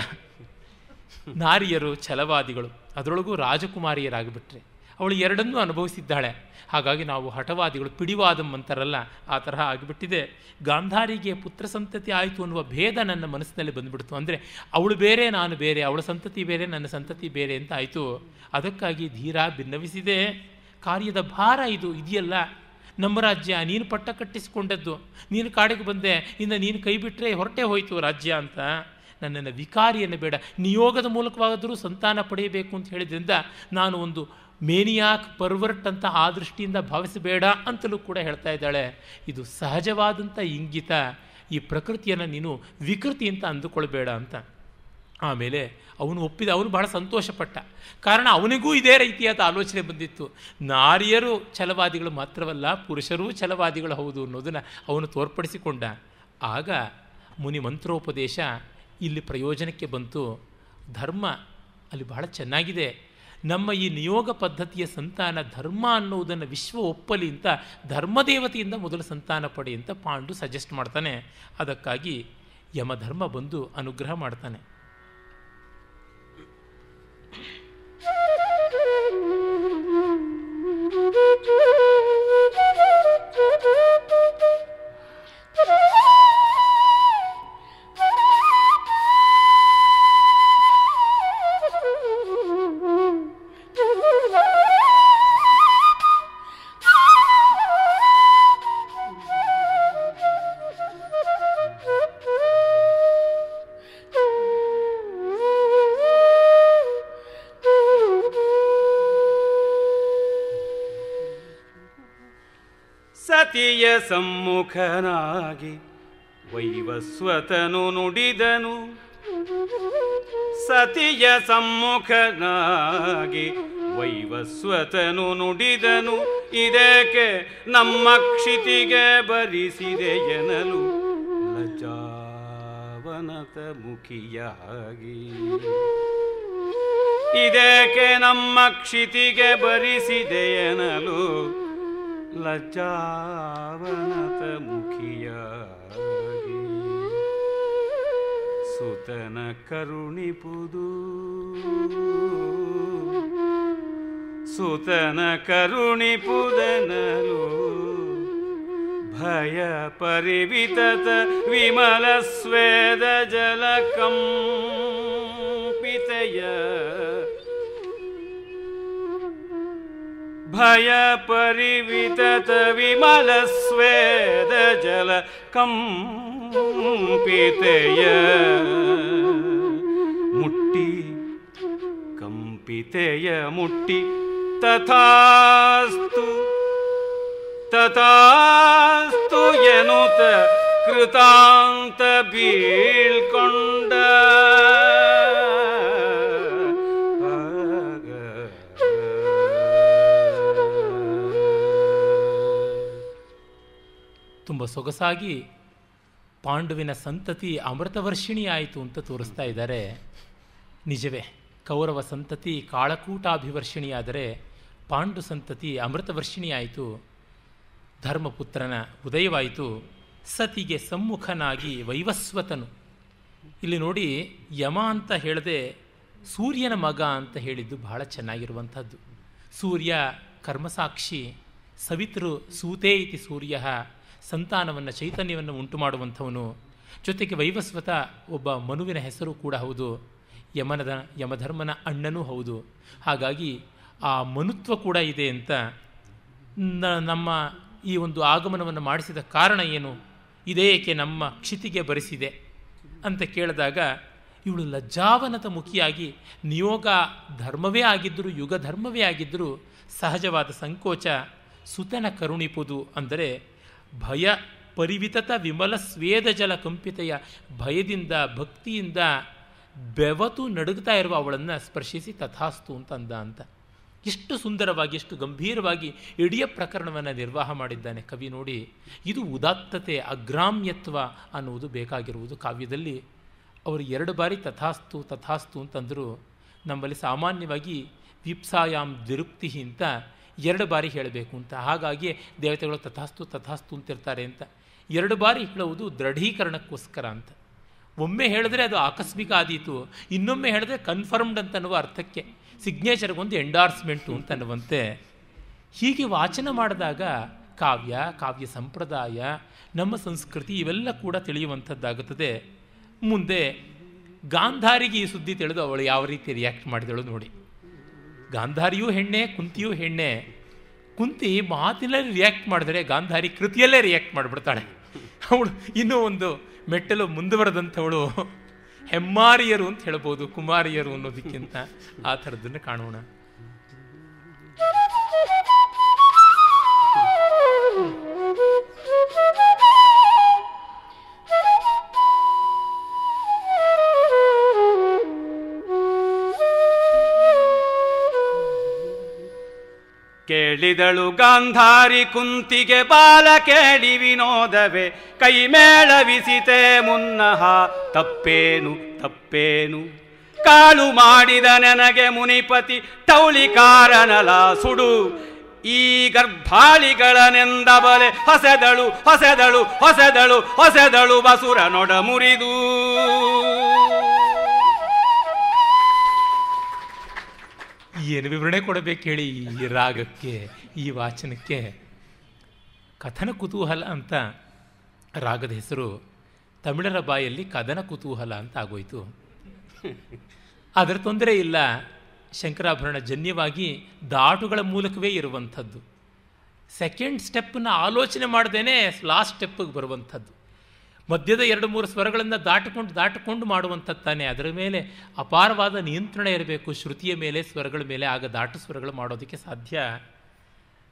ನಾರಿಯರು ಛಲವಾದಿಗಳು ಅದರೊಳಗೂ ರಾಜಕುಮಾರಿಯರಾಗಿಬಿಟ್ರೆ ಅವಳು ಎರಡನ್ನೂ ಅನುಭವಿಸಿದ್ದಾಳೆ ಹಾಗಾಗಿ ನಾವು ಹಠವಾದಿಗಳು ಪಿಡಿವಾದಂ ಅಂತಾರಲ್ಲ ಆ ತರಹ ಆಗಿಬಿಟ್ಟಿದೆ ಗಾಂಧಾರಿಗೆ ಪುತ್ರ ಸಂತತಿ ಆಯಿತು ಅನ್ನುವ ಭೇದ ನನ್ನ ಮನಸ್ಸಿನಲ್ಲಿ ಬಂದುಬಿಡ್ತು ಅಂದರೆ ಅವಳು ಬೇರೆ ನಾನು ಬೇರೆ ಅವಳ ಸಂತತಿ ಬೇರೆ ನನ್ನ ಸಂತತಿ ಬೇರೆ ಅಂತ ಆಯಿತು ಅದಕ್ಕಾಗಿ ಧೀರ ಭಿನ್ನವಿಸಿದೆ ಕಾರ್ಯದ ಭಾರ ಇದು ಇದೆಯಲ್ಲ ನಮ್ಮ ರಾಜ್ಯ ನೀನು ಪಟ್ಟ ಕಟ್ಟಿಸಿಕೊಂಡದ್ದು ನೀನು ಕಾಡಿಗೆ ಬಂದೆ ಇನ್ನು ನೀನು ಕೈ ಬಿಟ್ಟರೆ ಹೊರಟೆ ಹೋಯಿತು ರಾಜ್ಯ ಅಂತ ನನ್ನನ್ನು ವಿಕಾರಿಯನ್ನು ಬೇಡ ನಿಯೋಗದ ಮೂಲಕವಾದರೂ ಸಂತಾನ ಪಡೆಯಬೇಕು ಅಂತ ಹೇಳಿದ್ರಿಂದ ನಾನು ಒಂದು ಮೇನಿಯಾಕ್ ಪರ್ವರ್ಟ್ ಅಂತ ಆ ದೃಷ್ಟಿಯಿಂದ ಭಾವಿಸಬೇಡ ಅಂತಲೂ ಕೂಡ ಹೇಳ್ತಾ ಇದ್ದಾಳೆ ಇದು ಸಹಜವಾದಂಥ ಇಂಗಿತ ಈ ಪ್ರಕೃತಿಯನ್ನು ನೀನು ವಿಕೃತಿ ಅಂತ ಅಂದುಕೊಳ್ಬೇಡ ಅಂತ ಆಮೇಲೆ ಅವನು ಒಪ್ಪಿದ ಅವನು ಬಹಳ ಸಂತೋಷಪಟ್ಟ ಕಾರಣ ಅವನಿಗೂ ಇದೇ ರೀತಿಯಾದ ಆಲೋಚನೆ ಬಂದಿತ್ತು ನಾರಿಯರು ಛಲವಾದಿಗಳು ಮಾತ್ರವಲ್ಲ ಪುರುಷರೂ ಛಲವಾದಿಗಳು ಹೌದು ಅನ್ನೋದನ್ನು ಅವನು ತೋರ್ಪಡಿಸಿಕೊಂಡ ಆಗ ಮುನಿ ಮಂತ್ರೋಪದೇಶ ಇಲ್ಲಿ ಪ್ರಯೋಜನಕ್ಕೆ ಬಂತು ಧರ್ಮ ಅಲ್ಲಿ ಬಹಳ ಚೆನ್ನಾಗಿದೆ ನಮ್ಮ ಈ ನಿಯೋಗ ಪದ್ಧತಿಯ ಸಂತಾನ ಧರ್ಮ ಅನ್ನುವುದನ್ನು ವಿಶ್ವ ಒಪ್ಪಲಿ ಅಂತ ಧರ್ಮದೇವತೆಯಿಂದ ಮೊದಲು ಸಂತಾನ ಪಡಿ ಅಂತ ಪಾಂಡು ಸಜೆಸ್ಟ್ ಮಾಡ್ತಾನೆ ಅದಕ್ಕಾಗಿ ಯಮಧರ್ಮ ಬಂದು ಅನುಗ್ರಹ ಮಾಡ್ತಾನೆ ಸತಿಯ ಸಮ್ಮುಖನಾಗಿ ವೈವಸ್ವತನು ನುಡಿದನು ಸತಿಯ ಸಮ್ಮುಖನಾಗಿ ವೈವಸ್ವತನು ನುಡಿದನು ಇದಕ್ಕೆ ನಮ್ಮ ಕ್ಷಿತಿಗೆ ಬರಿಸಿದೆ ಎನಲು ಲಜ್ಜಾವನತ ಮುಖಿಯಾಗಿ ಇದಕ್ಕೆ ನಮ್ಮ ಕ್ಷಿತಿಗೆ ಬರಿಸಿದೆ ಎನಲು ಲಜ್ಜಾವನತ ಮುಖಿಯಾಗಿ ಸುತನ ಕರುಣಿಪುದು ಸುತನ ಕರುಣಿಪುದನಲು ಭಯ ಪರಿವಿತತ ವಿಮಲ ಸ್ವೇದ ಜಲ ಕಂಪಿತಯ ಭಯ ಪರಿವಿತತ ವಿಮಲ ಸ್ವೇದ ಜಲ ಕಂಪಿತೆಯ ಮುಟ್ಟಿ ಕಂಪಿತೆಯ ಮುಟ್ಟಿ ತಥಾಸ್ತು ತಥಾಸ್ತು ಎನುತ ಕೃತಾಂತ ಬೀಳ್ಕೊಂಡ ತುಂಬ ಸೊಗಸಾಗಿ ಪಾಂಡುವಿನ ಸಂತತಿ ಅಮೃತವರ್ಷಿಣಿ ಆಯಿತು ಅಂತ ತೋರಿಸ್ತಾ ಇದ್ದಾರೆ ನಿಜವೇ ಕೌರವ ಸಂತತಿ ಕಾಳಕೂಟಾಭಿವರ್ಷಿಣಿಯಾದರೆ ಪಾಂಡು ಸಂತತಿ ಅಮೃತವರ್ಷಿಣಿ ಆಯಿತು ಧರ್ಮಪುತ್ರನ ಉದಯವಾಯಿತು ಸತಿಗೆ ಸಮ್ಮುಖನಾಗಿ ವೈವಸ್ವತನು ಇಲ್ಲಿ ನೋಡಿ ಯಮ ಅಂತ ಹೇಳದೆ ಸೂರ್ಯನ ಮಗ ಅಂತ ಹೇಳಿದ್ದು ಬಹಳ ಚೆನ್ನಾಗಿರುವಂಥದ್ದು ಸೂರ್ಯ ಕರ್ಮಸಾಕ್ಷಿ ಸವಿತೃ ಸೂತೇ ಇತಿ ಸೂರ್ಯ ಸಂತಾನವನ್ನು ಚೈತನ್ಯವನ್ನು ಉಂಟು ಮಾಡುವಂಥವನು ಜೊತೆಗೆ ವೈವಸ್ವತ ಒಬ್ಬ ಮನುವಿನ ಹೆಸರು ಕೂಡ ಹೌದು ಯಮನದ ಯಮಧರ್ಮನ ಅಣ್ಣನೂ ಹೌದು ಹಾಗಾಗಿ ಆ ಮನುತ್ವ ಕೂಡ ಇದೆ ಅಂತ ನ- ನಮ್ಮ ಈ ಒಂದು ಆಗಮನವನ್ನು ಮಾಡಿಸಿದ ಕಾರಣ ಏನು ಇದೇಕೆ ನಮ್ಮ ಕ್ಷಿತಿಗೆ ಬರೆಸಿದೆ ಅಂತ ಕೇಳಿದಾಗ ಇವಳು ಲಜ್ಜಾವನತ ಮುಖಿಯಾಗಿ ನಿಯೋಗ ಧರ್ಮವೇ ಆಗಿದ್ದರೂ ಯುಗ ಧರ್ಮವೇ ಆಗಿದ್ದರೂ ಸಹಜವಾದ ಸಂಕೋಚ ಸುತನ ಕರುಣಿಪುದು ಅಂದರೆ ಭಯ ಪರಿವಿತತ ವಿಮಲ ಸ್ವೇದ ಜಲ ಕಂಪಿತೆಯ ಭಯದಿಂದ ಭಕ್ತಿಯಿಂದ ಬೆವತು ನಡುಗ್ತಾ ಇರುವ ಅವಳನ್ನು ಸ್ಪರ್ಶಿಸಿ ತಥಾಸ್ತು ಅಂತ ಅಂದ ಅಂತ ಎಷ್ಟು ಸುಂದರವಾಗಿ ಎಷ್ಟು ಗಂಭೀರವಾಗಿ ಇಡೀ ಪ್ರಕರಣವನ್ನು ನಿರ್ವಾಹ ಮಾಡಿದ್ದಾನೆ ಕವಿ ನೋಡಿ ಇದು ಉದಾತ್ತತೆ ಅಗ್ರಾಮ್ಯತ್ವ ಅನ್ನುವುದು ಬೇಕಾಗಿರುವುದು ಕಾವ್ಯದಲ್ಲಿ ಅವರು ಎರಡು ಬಾರಿ ತಥಾಸ್ತು ತಥಾಸ್ತು ಅಂತಂದರು ನಮ್ಮಲ್ಲಿ ಸಾಮಾನ್ಯವಾಗಿ ವಿಪ್ಸಾಯಾಮ್ ದ್ವಿರುಕ್ತಿ ಅಂತ ಎರಡು ಬಾರಿ ಹೇಳಬೇಕು ಅಂತ ಹಾಗಾಗಿ ದೇವತೆಗಳು ತಥಾಸ್ತು ತಥಾಸ್ತು ಅಂತಿರ್ತಾರೆ ಅಂತ ಎರಡು ಬಾರಿ ಹೇಳುವುದು ದೃಢೀಕರಣಕ್ಕೋಸ್ಕರ ಅಂತ ಒಮ್ಮೆ ಹೇಳಿದ್ರೆ ಅದು ಆಕಸ್ಮಿಕ ಆದೀತು ಇನ್ನೊಮ್ಮೆ ಹೇಳಿದ್ರೆ ಕನ್ಫರ್ಮ್ಡ್ ಅಂತ ಅನ್ನುವ ಅರ್ಥಕ್ಕೆ ಸಿಗ್ನೇಚರ್ಗೊಂದು ಎಂಡಾರ್ಸ್ಮೆಂಟು ಅಂತ ಅನ್ನುವಂತೆ ಹೀಗೆ ವಾಚನ ಮಾಡಿದಾಗ ಕಾವ್ಯ ಕಾವ್ಯ ಸಂಪ್ರದಾಯ ನಮ್ಮ ಸಂಸ್ಕೃತಿ ಇವೆಲ್ಲ ಕೂಡ ತಿಳಿಯುವಂಥದ್ದಾಗುತ್ತದೆ ಮುಂದೆ ಗಾಂಧಾರಿಗೆ ಈ ಸುದ್ದಿ ತಿಳಿದು ಅವಳು ಯಾವ ರೀತಿ ರಿಯಾಕ್ಟ್ ಮಾಡಿದಳು ನೋಡಿ ಗಾಂಧಾರಿಯೂ ಹೆಣ್ಣೆ ಕುಂತಿಯೂ ಹೆಣ್ಣೆ ಕುಂತಿ ಮಾತಿನಲ್ಲಿ ರಿಯಾಕ್ಟ್ ಮಾಡಿದರೆ ಗಾಂಧಾರಿ ಕೃತಿಯಲ್ಲೇ ರಿಯಾಕ್ಟ್ ಮಾಡಿಬಿಡ್ತಾಳೆ ಅವಳು ಇನ್ನೂ ಒಂದು ಮೆಟ್ಟಲು ಮುಂದುವರೆದಂಥವಳು ಹೆಮ್ಮಾರಿಯರು ಅಂತ ಹೇಳ್ಬೋದು ಕುಮಾರಿಯರು ಅನ್ನೋದಕ್ಕಿಂತ ಆ ಥರದ್ದನ್ನು ಕಾಣೋಣ ಕೇಳಿದಳು ಗಾಂಧಾರಿ ಕುಂತಿಗೆ ಬಾಲ ಕೇಳಿ ವಿನೋದವೇ ಕೈ ಮೇಳವಿಸಿತೆ ಮುನ್ನಹ ತಪ್ಪೇನು ತಪ್ಪೇನು ಕಾಳು ಮಾಡಿದ ನನಗೆ ಮುನಿಪತಿ ಟೌಳಿಕಾರನಲ ಸುಡು ಈ ಗರ್ಭಾಳಿಗಳನೆಂದ ಬಲೆ ಹೊಸೆದಳು ಹೊಸೆದಳು ಹೊಸೆದಳು ಹೊಸೆದಳು ಬಸುರ ನೊಡ ಮುರಿದು ಏನು ವಿವರಣೆ ಕೊಡಬೇಕು ಹೇಳಿ ಈ ರಾಗಕ್ಕೆ ಈ ವಾಚನಕ್ಕೆ ಕಥನ ಕುತೂಹಲ ಅಂತ ರಾಗದ ಹೆಸರು ತಮಿಳರ ಬಾಯಲ್ಲಿ ಕದನ ಕುತೂಹಲ ಅಂತ ಆಗೋಯ್ತು ಅದರ ತೊಂದರೆ ಇಲ್ಲ ಶಂಕರಾಭರಣ ಜನ್ಯವಾಗಿ ದಾಟುಗಳ ಮೂಲಕವೇ ಇರುವಂಥದ್ದು ಸೆಕೆಂಡ್ ಸ್ಟೆಪ್ಪನ್ನು ಆಲೋಚನೆ ಮಾಡ್ದೇನೆ ಲಾಸ್ಟ್ ಸ್ಟೆಪ್ಪಿಗೆ ಬರುವಂಥದ್ದು ಮಧ್ಯದ ಎರಡು ಮೂರು ಸ್ವರಗಳನ್ನು ದಾಟಿಕೊಂಡು ದಾಟಿಕೊಂಡು ಮಾಡುವಂಥದ್ದು ತಾನೇ ಅದರ ಮೇಲೆ ಅಪಾರವಾದ ನಿಯಂತ್ರಣ ಇರಬೇಕು ಶ್ರುತಿಯ ಮೇಲೆ ಸ್ವರಗಳ ಮೇಲೆ ಆಗ ದಾಟು ಸ್ವರಗಳು ಮಾಡೋದಕ್ಕೆ ಸಾಧ್ಯ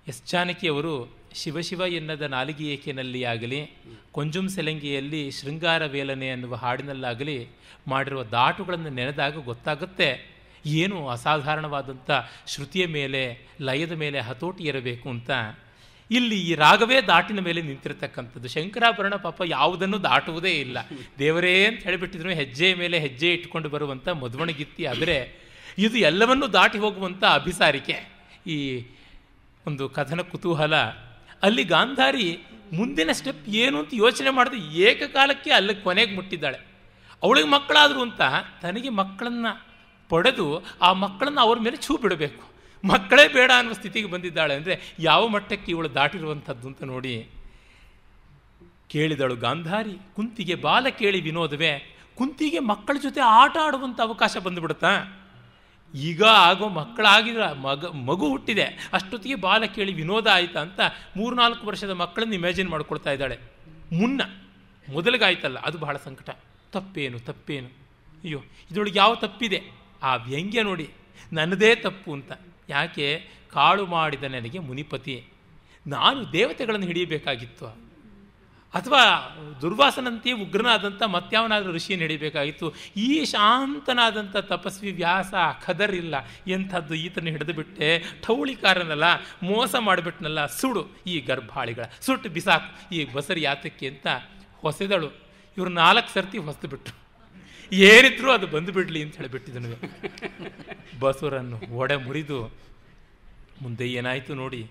ಎಸ್ ಜಾನಕಿಯವರು ಶಿವಶಿವ ಎನ್ನದ ನಾಲಿಗೆಯೇಕೆನಲ್ಲಿ ಆಗಲಿ ಕೊಂಜುಂ ಸೆಲಂಗಿಯಲ್ಲಿ ಶೃಂಗಾರ ವೇಲನೆ ಎನ್ನುವ ಹಾಡಿನಲ್ಲಾಗಲಿ ಮಾಡಿರುವ ದಾಟುಗಳನ್ನು ನೆನೆದಾಗ ಗೊತ್ತಾಗುತ್ತೆ ಏನು ಅಸಾಧಾರಣವಾದಂಥ ಶ್ರುತಿಯ ಮೇಲೆ ಲಯದ ಮೇಲೆ ಹತೋಟಿ ಇರಬೇಕು ಅಂತ ಇಲ್ಲಿ ಈ ರಾಗವೇ ದಾಟಿನ ಮೇಲೆ ನಿಂತಿರತಕ್ಕಂಥದ್ದು ಶಂಕರಾಭರಣ ಪಾಪ ಯಾವುದನ್ನು ದಾಟುವುದೇ ಇಲ್ಲ ದೇವರೇ ಅಂತ ಹೇಳಿಬಿಟ್ಟಿದ್ರು ಹೆಜ್ಜೆ ಮೇಲೆ ಹೆಜ್ಜೆ ಇಟ್ಕೊಂಡು ಬರುವಂಥ ಮಧುವಣಗಿತ್ತಿ ಆದರೆ ಇದು ಎಲ್ಲವನ್ನೂ ದಾಟಿ ಹೋಗುವಂಥ ಅಭಿಸಾರಿಕೆ ಈ ಒಂದು ಕಥನ ಕುತೂಹಲ ಅಲ್ಲಿ ಗಾಂಧಾರಿ ಮುಂದಿನ ಸ್ಟೆಪ್ ಏನು ಅಂತ ಯೋಚನೆ ಮಾಡಿದ್ರೆ ಏಕಕಾಲಕ್ಕೆ ಅಲ್ಲಿ ಕೊನೆಗೆ ಮುಟ್ಟಿದ್ದಾಳೆ ಅವಳಿಗೆ ಮಕ್ಕಳಾದರು ಅಂತ ತನಗೆ ಮಕ್ಕಳನ್ನು ಪಡೆದು ಆ ಮಕ್ಕಳನ್ನು ಅವ್ರ ಮೇಲೆ ಛೂ ಬಿಡಬೇಕು ಮಕ್ಕಳೇ ಬೇಡ ಅನ್ನೋ ಸ್ಥಿತಿಗೆ ಬಂದಿದ್ದಾಳೆ ಅಂದರೆ ಯಾವ ಮಟ್ಟಕ್ಕೆ ಇವಳು ದಾಟಿರುವಂಥದ್ದು ಅಂತ ನೋಡಿ ಕೇಳಿದಳು ಗಾಂಧಾರಿ ಕುಂತಿಗೆ ಬಾಲ ಕೇಳಿ ವಿನೋದವೇ ಕುಂತಿಗೆ ಮಕ್ಕಳ ಜೊತೆ ಆಟ ಆಡುವಂಥ ಅವಕಾಶ ಬಂದುಬಿಡುತ್ತಾ ಈಗ ಆಗೋ ಮಕ್ಕಳಾಗಿದ್ರೆ ಮಗ ಮಗು ಹುಟ್ಟಿದೆ ಅಷ್ಟೊತ್ತಿಗೆ ಬಾಲ ಕೇಳಿ ವಿನೋದ ಆಯ್ತಾ ಅಂತ ಮೂರ್ನಾಲ್ಕು ವರ್ಷದ ಮಕ್ಕಳನ್ನು ಇಮ್ಯಾಜಿನ್ ಮಾಡ್ಕೊಳ್ತಾ ಇದ್ದಾಳೆ ಮುನ್ನ ಮೊದಲಿಗಾಯ್ತಲ್ಲ ಅದು ಬಹಳ ಸಂಕಟ ತಪ್ಪೇನು ತಪ್ಪೇನು ಅಯ್ಯೋ ಇದರೊಳಗೆ ಯಾವ ತಪ್ಪಿದೆ ಆ ವ್ಯಂಗ್ಯ ನೋಡಿ ನನ್ನದೇ ತಪ್ಪು ಅಂತ ಯಾಕೆ ಕಾಳು ಮಾಡಿದ ನನಗೆ ಮುನಿಪತಿ ನಾನು ದೇವತೆಗಳನ್ನು ಹಿಡಿಯಬೇಕಾಗಿತ್ತು ಅಥವಾ ದುರ್ವಾಸನಂತೆಯೇ ಉಗ್ರನಾದಂಥ ಮತ್ಯಾವನಾದರೂ ಋಷಿಯನ್ನು ಹಿಡಿಬೇಕಾಗಿತ್ತು ಈ ಶಾಂತನಾದಂಥ ತಪಸ್ವಿ ವ್ಯಾಸ ಖದರ್ ಇಲ್ಲ ಎಂಥದ್ದು ಈತನ ಹಿಡಿದು ಬಿಟ್ಟೆ ಠೌಳಿಕಾರನಲ್ಲ ಮೋಸ ಮಾಡಿಬಿಟ್ನಲ್ಲ ಸುಡು ಈ ಗರ್ಭಾಳಿಗಳ ಸುಟ್ಟು ಬಿಸಾಕು ಈ ಬಸರಿ ಯಾತಕ್ಕೆ ಅಂತ ಹೊಸೆದಳು ಇವರು ನಾಲ್ಕು ಸರ್ತಿ ಹೊಸದು ಬಿಟ್ರು ಏನಿದ್ರು ಅದು ಬಂದು ಬಿಡಲಿ ಅಂತ ಹೇಳಿಬಿಟ್ಟಿದನು ಬಸವರನ್ನು ಒಡೆ ಮುರಿದು ಮುಂದೆ ಏನಾಯಿತು ನೋಡಿ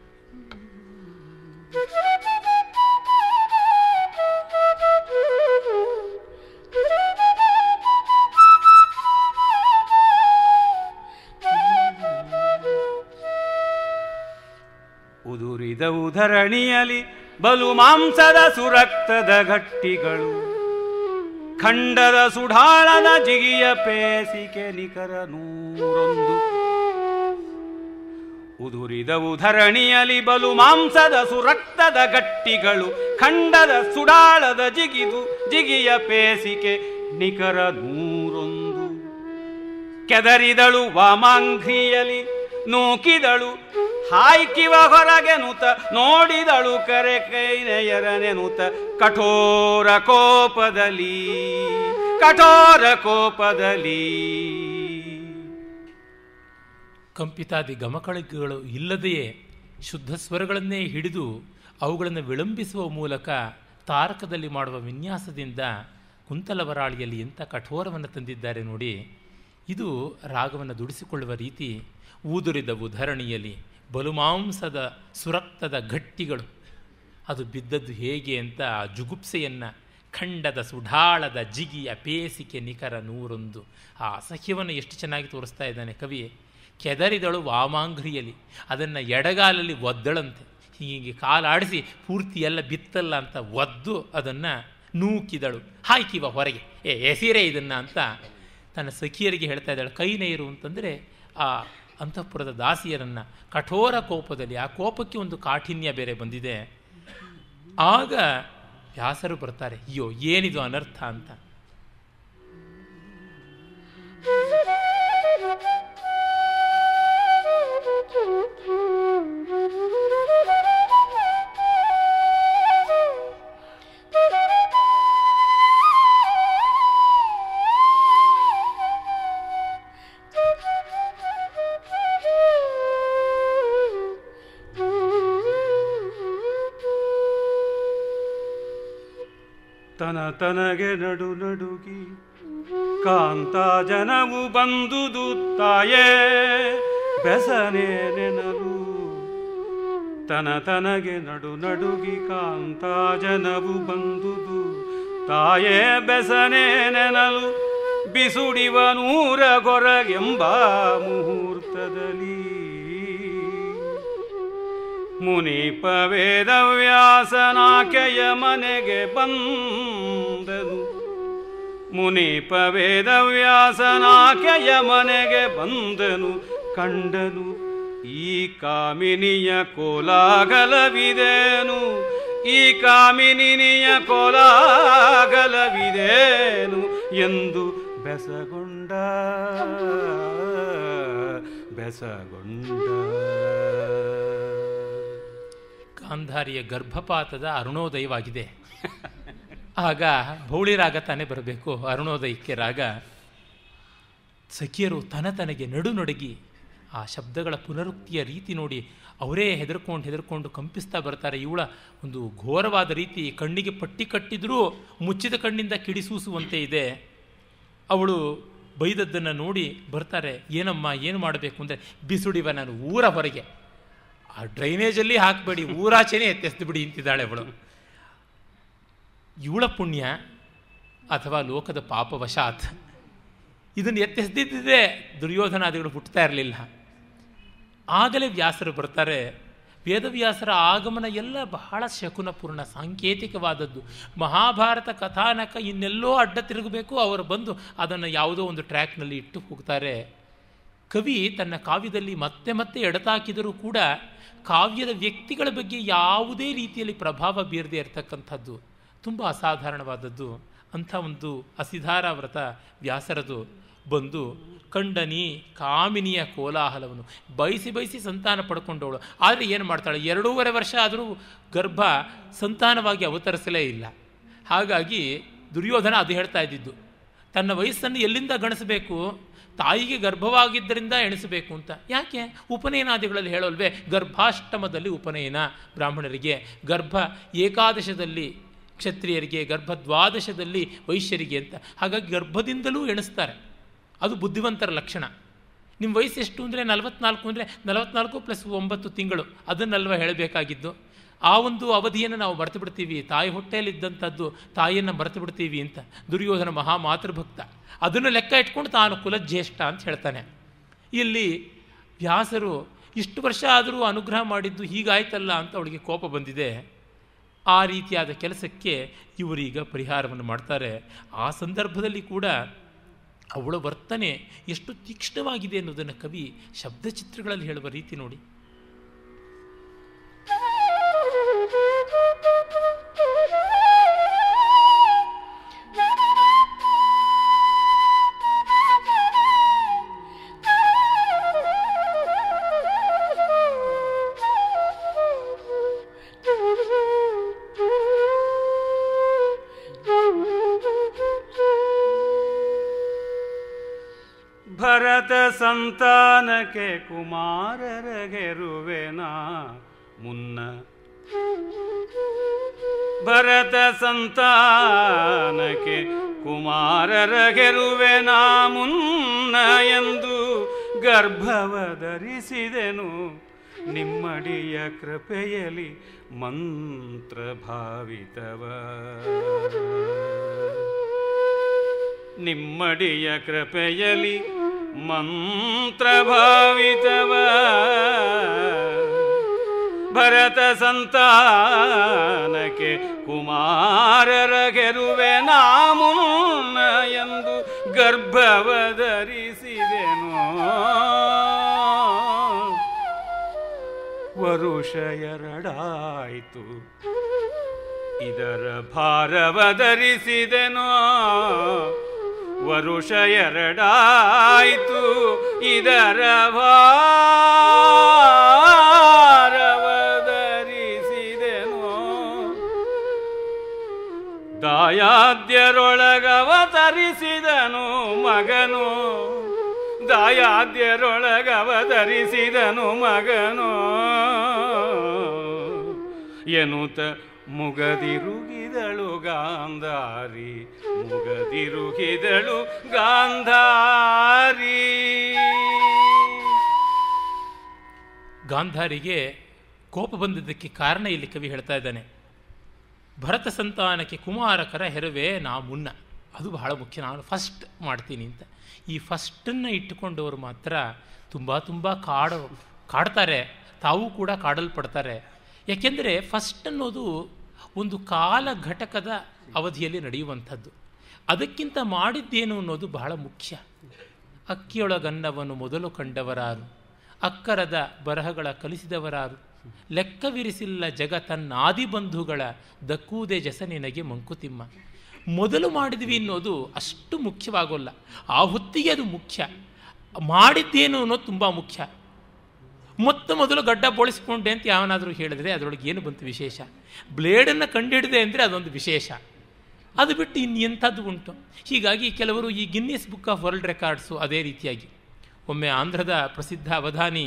ಉದುರಿದ ಉಧರಣಿಯಲಿ ಬಲು ಮಾಂಸದ ಸುರಕ್ತದ ಗಟ್ಟಿಗಳು ಖಂಡದ ಸುಢಾಳದ ಜಿಗಿಯ ಪೇಸಿಕೆ ನಿಖರ ನೂರೊಂದು ಉದುರಿದ ಉಧರಣಿಯಲಿ ಬಲು ಮಾಂಸದ ಸುರಕ್ತದ ಗಟ್ಟಿಗಳು ಖಂಡದ ಸುಡಾಳದ ಜಿಗಿದು ಜಿಗಿಯ ಪೇಸಿಕೆ ನಿಖರ ನೂರೊಂದು ಕೆದರಿದಳು ವಾಮಾಂಘ್ರಿಯಲಿ ನೂಕಿದಳು ಹಾಯ್ಕಿವ ಹೊರಗೆ ನುತ ನೋಡಿದಳು ಕರೆ ಕೈನೆಯರನೆನುತ ಕಠೋರ ಕೋಪದಲ್ಲಿ ಕಠೋರ ಕೋಪದಲ್ಲಿ ಕಂಪಿತಾದಿ ಗಮಕಳಿಗಳು ಇಲ್ಲದೆಯೇ ಶುದ್ಧ ಸ್ವರಗಳನ್ನೇ ಹಿಡಿದು ಅವುಗಳನ್ನು ವಿಳಂಬಿಸುವ ಮೂಲಕ ತಾರಕದಲ್ಲಿ ಮಾಡುವ ವಿನ್ಯಾಸದಿಂದ ಕುಂತಲವರಾಳಿಯಲ್ಲಿ ಎಂಥ ಕಠೋರವನ್ನು ತಂದಿದ್ದಾರೆ ನೋಡಿ ಇದು ರಾಗವನ್ನು ದುಡಿಸಿಕೊಳ್ಳುವ ರೀತಿ ಊದುರಿದ ಉಧರಣಿಯಲ್ಲಿ ಬಲುಮಾಂಸದ ಸುರಕ್ತದ ಗಟ್ಟಿಗಳು ಅದು ಬಿದ್ದದ್ದು ಹೇಗೆ ಅಂತ ಆ ಜುಗುಪ್ಸೆಯನ್ನು ಖಂಡದ ಸುಢಾಳದ ಜಿಗಿಯ ಪೇಸಿಕೆ ನಿಖರ ನೂರೊಂದು ಆ ಅಸಹ್ಯವನ್ನು ಎಷ್ಟು ಚೆನ್ನಾಗಿ ತೋರಿಸ್ತಾ ಇದ್ದಾನೆ ಕವಿ ಕೆದರಿದಳು ವಾಮಾಂಘ್ರಿಯಲ್ಲಿ ಅದನ್ನು ಎಡಗಾಲಲ್ಲಿ ಒದ್ದಳಂತೆ ಹೀಗೆ ಕಾಲಾಡಿಸಿ ಪೂರ್ತಿ ಎಲ್ಲ ಬಿತ್ತಲ್ಲ ಅಂತ ಒದ್ದು ಅದನ್ನು ನೂಕಿದಳು ಹಾಕಿವ ಹೊರಗೆ ಏ ಎಸೀರೆ ಇದನ್ನು ಅಂತ ತನ್ನ ಸಖಿಯರಿಗೆ ಹೇಳ್ತಾ ಇದ್ದಾಳೆ ಕೈ ನೇರು ಅಂತಂದರೆ ಆ ಅಂತಃಪುರದ ದಾಸಿಯರನ್ನು ಕಠೋರ ಕೋಪದಲ್ಲಿ ಆ ಕೋಪಕ್ಕೆ ಒಂದು ಕಾಠಿನ್ಯ ಬೇರೆ ಬಂದಿದೆ ಆಗ ವ್ಯಾಸರು ಬರ್ತಾರೆ ಅಯ್ಯೋ ಏನಿದು ಅನರ್ಥ ಅಂತ ತನ ತನಗೆ ನಡು ನಡುಗಿ ಕಾಂತ ಜನವು ಬಂದುದು ತಾಯೇ ಬೆಸನೆ ನೆನಲು ತನ ತನಗೆ ನಡು ನಡುಗಿ ಕಾಂತ ಜನವು ಬಂದುದು ತಾಯೇ ಬೆಸನೆ ನೆನಲು ಬಿಸುಡಿವ ನೂರ ಗೊರಗೆಂಬ ಮುಹೂರ್ತದಲ್ಲಿ ಮುನಿಪ ವೇದವ್ಯಾಸನಾಕೆಯ ಮನೆಗೆ ಬಂದನು ಮುನಿಪ ವೇದವ್ಯಾಸನಾಕೆಯ ಮನೆಗೆ ಬಂದನು ಕಂಡನು ಈ ಕಾಮಿನಿಯ ಕೋಲಾಗಲವಿದೇನು ಈ ಕಾಮಿನಿಯ ಕೋಲಾಗಲವಿದೇನು ಎಂದು ಬೆಸಗೊಂಡ ಬೆಸಗೊಂಡ ಗಾಂಧಾರಿಯ ಗರ್ಭಪಾತದ ಅರುಣೋದಯವಾಗಿದೆ ಆಗ ಬೌಳಿ ರಾಗ ತಾನೇ ಬರಬೇಕು ಅರುಣೋದಯಕ್ಕೆ ರಾಗ ಸಖಿಯರು ತನತನಗೆ ನಡು ನಡುಗಿ ಆ ಶಬ್ದಗಳ ಪುನರುಕ್ತಿಯ ರೀತಿ ನೋಡಿ ಅವರೇ ಹೆದರ್ಕೊಂಡು ಹೆದರ್ಕೊಂಡು ಕಂಪಿಸ್ತಾ ಬರ್ತಾರೆ ಇವಳ ಒಂದು ಘೋರವಾದ ರೀತಿ ಕಣ್ಣಿಗೆ ಪಟ್ಟಿ ಕಟ್ಟಿದ್ರೂ ಮುಚ್ಚಿದ ಕಣ್ಣಿಂದ ಕಿಡಿಸೂಸುವಂತೆ ಇದೆ ಅವಳು ಬೈದದ್ದನ್ನು ನೋಡಿ ಬರ್ತಾರೆ ಏನಮ್ಮ ಏನು ಮಾಡಬೇಕು ಅಂದರೆ ಬಿಸುಡಿವ ನಾನು ಊರ ಹೊರಗೆ ಆ ಡ್ರೈನೇಜಲ್ಲಿ ಹಾಕಬೇಡಿ ಊರಾಚೆನೇ ಎತ್ತೆಸ್ದು ಬಿಡಿ ಅಂತಿದ್ದಾಳೆ ಅವಳು ಇವಳ ಪುಣ್ಯ ಅಥವಾ ಲೋಕದ ಪಾಪವಶಾತ್ ಇದನ್ನು ಎತ್ತೆಸ್ದಿದ್ದೇ ದುರ್ಯೋಧನಾದಿಗಳು ಹುಟ್ಟುತ್ತಾ ಇರಲಿಲ್ಲ ಆಗಲೇ ವ್ಯಾಸರು ಬರ್ತಾರೆ ವೇದವ್ಯಾಸರ ಆಗಮನ ಎಲ್ಲ ಬಹಳ ಶಕುನಪೂರ್ಣ ಸಾಂಕೇತಿಕವಾದದ್ದು ಮಹಾಭಾರತ ಕಥಾನಕ ಇನ್ನೆಲ್ಲೋ ಅಡ್ಡ ತಿರುಗಬೇಕು ಅವರು ಬಂದು ಅದನ್ನು ಯಾವುದೋ ಒಂದು ಟ್ರ್ಯಾಕ್ನಲ್ಲಿ ಇಟ್ಟು ಹೋಗ್ತಾರೆ ಕವಿ ತನ್ನ ಕಾವ್ಯದಲ್ಲಿ ಮತ್ತೆ ಮತ್ತೆ ಎಡತಾಕಿದರೂ ಕೂಡ ಕಾವ್ಯದ ವ್ಯಕ್ತಿಗಳ ಬಗ್ಗೆ ಯಾವುದೇ ರೀತಿಯಲ್ಲಿ ಪ್ರಭಾವ ಬೀರದೇ ಇರತಕ್ಕಂಥದ್ದು ತುಂಬ ಅಸಾಧಾರಣವಾದದ್ದು ಅಂಥ ಒಂದು ಅಸಿಧಾರ ವ್ರತ ವ್ಯಾಸರದು ಬಂದು ಕಂಡನಿ ಕಾಮಿನಿಯ ಕೋಲಾಹಲವನ್ನು ಬಯಸಿ ಬಯಸಿ ಸಂತಾನ ಪಡ್ಕೊಂಡವಳು ಆದರೆ ಏನು ಮಾಡ್ತಾಳೆ ಎರಡೂವರೆ ವರ್ಷ ಆದರೂ ಗರ್ಭ ಸಂತಾನವಾಗಿ ಅವತರಿಸಲೇ ಇಲ್ಲ ಹಾಗಾಗಿ ದುರ್ಯೋಧನ ಅದು ಹೇಳ್ತಾ ಇದ್ದಿದ್ದು ತನ್ನ ವಯಸ್ಸನ್ನು ಎಲ್ಲಿಂದ ಗಣಿಸಬೇಕು ತಾಯಿಗೆ ಗರ್ಭವಾಗಿದ್ದರಿಂದ ಎಣಿಸಬೇಕು ಅಂತ ಯಾಕೆ ಉಪನಯನಾದಿಗಳಲ್ಲಿ ಹೇಳೋಲ್ವೇ ಗರ್ಭಾಷ್ಟಮದಲ್ಲಿ ಉಪನಯನ ಬ್ರಾಹ್ಮಣರಿಗೆ ಗರ್ಭ ಏಕಾದಶದಲ್ಲಿ ಕ್ಷತ್ರಿಯರಿಗೆ ಗರ್ಭ ದ್ವಾದಶದಲ್ಲಿ ವೈಶ್ಯರಿಗೆ ಅಂತ ಹಾಗಾಗಿ ಗರ್ಭದಿಂದಲೂ ಎಣಿಸ್ತಾರೆ ಅದು ಬುದ್ಧಿವಂತರ ಲಕ್ಷಣ ನಿಮ್ಮ ವಯಸ್ಸು ಎಷ್ಟು ಅಂದರೆ ನಲವತ್ನಾಲ್ಕು ಅಂದರೆ ನಲವತ್ನಾಲ್ಕು ಪ್ಲಸ್ ಒಂಬತ್ತು ತಿಂಗಳು ಅದನ್ನಲ್ವ ಹೇಳಬೇಕಾಗಿದ್ದು ಆ ಒಂದು ಅವಧಿಯನ್ನು ನಾವು ಮರೆತು ಬಿಡ್ತೀವಿ ತಾಯಿ ಹೊಟ್ಟೆಯಲ್ಲಿದ್ದಂಥದ್ದು ತಾಯಿಯನ್ನು ಮರೆತು ಬಿಡ್ತೀವಿ ಅಂತ ದುರ್ಯೋಧನ ಮಹಾ ಮಾತೃಭಕ್ತ ಅದನ್ನು ಲೆಕ್ಕ ಇಟ್ಕೊಂಡು ತಾನು ಕುಲಜ್ಯೇಷ್ಠ ಅಂತ ಹೇಳ್ತಾನೆ ಇಲ್ಲಿ ವ್ಯಾಸರು ಇಷ್ಟು ವರ್ಷ ಆದರೂ ಅನುಗ್ರಹ ಮಾಡಿದ್ದು ಹೀಗಾಯ್ತಲ್ಲ ಅಂತ ಅವಳಿಗೆ ಕೋಪ ಬಂದಿದೆ ಆ ರೀತಿಯಾದ ಕೆಲಸಕ್ಕೆ ಇವರೀಗ ಪರಿಹಾರವನ್ನು ಮಾಡ್ತಾರೆ ಆ ಸಂದರ್ಭದಲ್ಲಿ ಕೂಡ ಅವಳ ವರ್ತನೆ ಎಷ್ಟು ತೀಕ್ಷ್ಣವಾಗಿದೆ ಅನ್ನೋದನ್ನು ಕವಿ ಶಬ್ದಚಿತ್ರಗಳಲ್ಲಿ ಹೇಳುವ ರೀತಿ ನೋಡಿ ಭರತ ಸಂತಾನಕ್ಕೆ ಕುಮಾರರ ಗೆರುವೆನ ಮುನ್ನ ಭರತ ಸಂತಾನಕ್ಕೆ ಕುಮಾರರ ಗೆರುವೆನ ಮುನ್ನ ಎಂದು ಗರ್ಭವ ಧರಿಸಿದೆನು ನಿಮ್ಮಡಿಯ ಕೃಪೆಯಲಿ ಮಂತ್ರ ಭಾವಿತವ ನಿಮ್ಮಡಿಯ ಕೃಪೆಯಲಿ ಮಂತ್ರಭಾವಿತವ ಭರತ ಸಂತಾನಕ್ಕೆ ಕುಮಾರರ ಗೆರುವೆ ನಾಮುನ್ನ ಎಂದು ಗರ್ಭವ ಧರಿಸಿದೆನು ವರುಷ ಎರಡಾಯಿತು ಇದರ ಭಾರವ ಧರಿಸಿದೆನೋ ವರುಷ ಎರಡಾಯಿತು ಇದರ ಭಾರವ ಧರಿಸಿದೆನೋ ದಾಯಾದ್ಯರೊಳಗವತರಿಸಿದನು ಮಗನು ದಾಯಾದ್ಯರೊಳಗವತರಿಸಿದನು ಮಗನು ಎನ್ನುತ್ತ ಮುಗದಿರುಗಿದಳು ಗಾಂಧಾರಿ ಮುಗದಿರುಗಿದಳು ಗಾಂಧಾರಿ ಗಾಂಧಾರಿಗೆ ಕೋಪ ಬಂದಿದ್ದಕ್ಕೆ ಕಾರಣ ಇಲ್ಲಿ ಕವಿ ಹೇಳ್ತಾ ಇದ್ದಾನೆ ಭರತ ಸಂತಾನಕ್ಕೆ ಕುಮಾರಕರ ಹೆರವೆ ನಾ ಮುನ್ನ ಅದು ಬಹಳ ಮುಖ್ಯ ನಾನು ಫಸ್ಟ್ ಮಾಡ್ತೀನಿ ಅಂತ ಈ ಫಸ್ಟನ್ನು ಇಟ್ಟುಕೊಂಡವರು ಮಾತ್ರ ತುಂಬ ತುಂಬ ಕಾಡು ಕಾಡ್ತಾರೆ ತಾವು ಕೂಡ ಕಾಡಲ್ಪಡ್ತಾರೆ ಯಾಕೆಂದರೆ ಫಸ್ಟ್ ಅನ್ನೋದು ಒಂದು ಕಾಲ ಘಟಕದ ಅವಧಿಯಲ್ಲಿ ನಡೆಯುವಂಥದ್ದು ಅದಕ್ಕಿಂತ ಮಾಡಿದ್ದೇನು ಅನ್ನೋದು ಬಹಳ ಮುಖ್ಯ ಅಕ್ಕಿಯೊಳಗನ್ನವನ್ನು ಮೊದಲು ಕಂಡವರಾರು ಅಕ್ಕರದ ಬರಹಗಳ ಕಲಿಸಿದವರಾರು ಲೆಕ್ಕವಿರಿಸಿಲ್ಲ ಜಗ ತನ್ನಾದಿ ಬಂಧುಗಳ ದಕ್ಕೂದೆ ಜಸ ನಿನಗೆ ಮಂಕುತಿಮ್ಮ ಮೊದಲು ಮಾಡಿದ್ವಿ ಅನ್ನೋದು ಅಷ್ಟು ಮುಖ್ಯವಾಗೋಲ್ಲ ಆ ಹೊತ್ತಿಗೆ ಅದು ಮುಖ್ಯ ಮಾಡಿದ್ದೇನು ಅನ್ನೋದು ತುಂಬ ಮುಖ್ಯ ಮೊತ್ತ ಮೊದಲು ಗಡ್ಡ ಬೋಳಿಸ್ಕೊಂಡೆ ಅಂತ ಯಾವನಾದರೂ ಹೇಳಿದ್ರೆ ಅದರೊಳಗೆ ಏನು ಬಂತು ವಿಶೇಷ ಬ್ಲೇಡನ್ನು ಕಂಡಿಡಿದೆ ಅಂದರೆ ಅದೊಂದು ವಿಶೇಷ ಅದು ಬಿಟ್ಟು ಇನ್ನೆಂಥದ್ದು ಉಂಟು ಹೀಗಾಗಿ ಕೆಲವರು ಈ Guinness book of world records ಅದೇ ರೀತಿಯಾಗಿ ಒಮ್ಮೆ ಆಂಧ್ರದ ಪ್ರಸಿದ್ಧ ಅವಧಾನಿ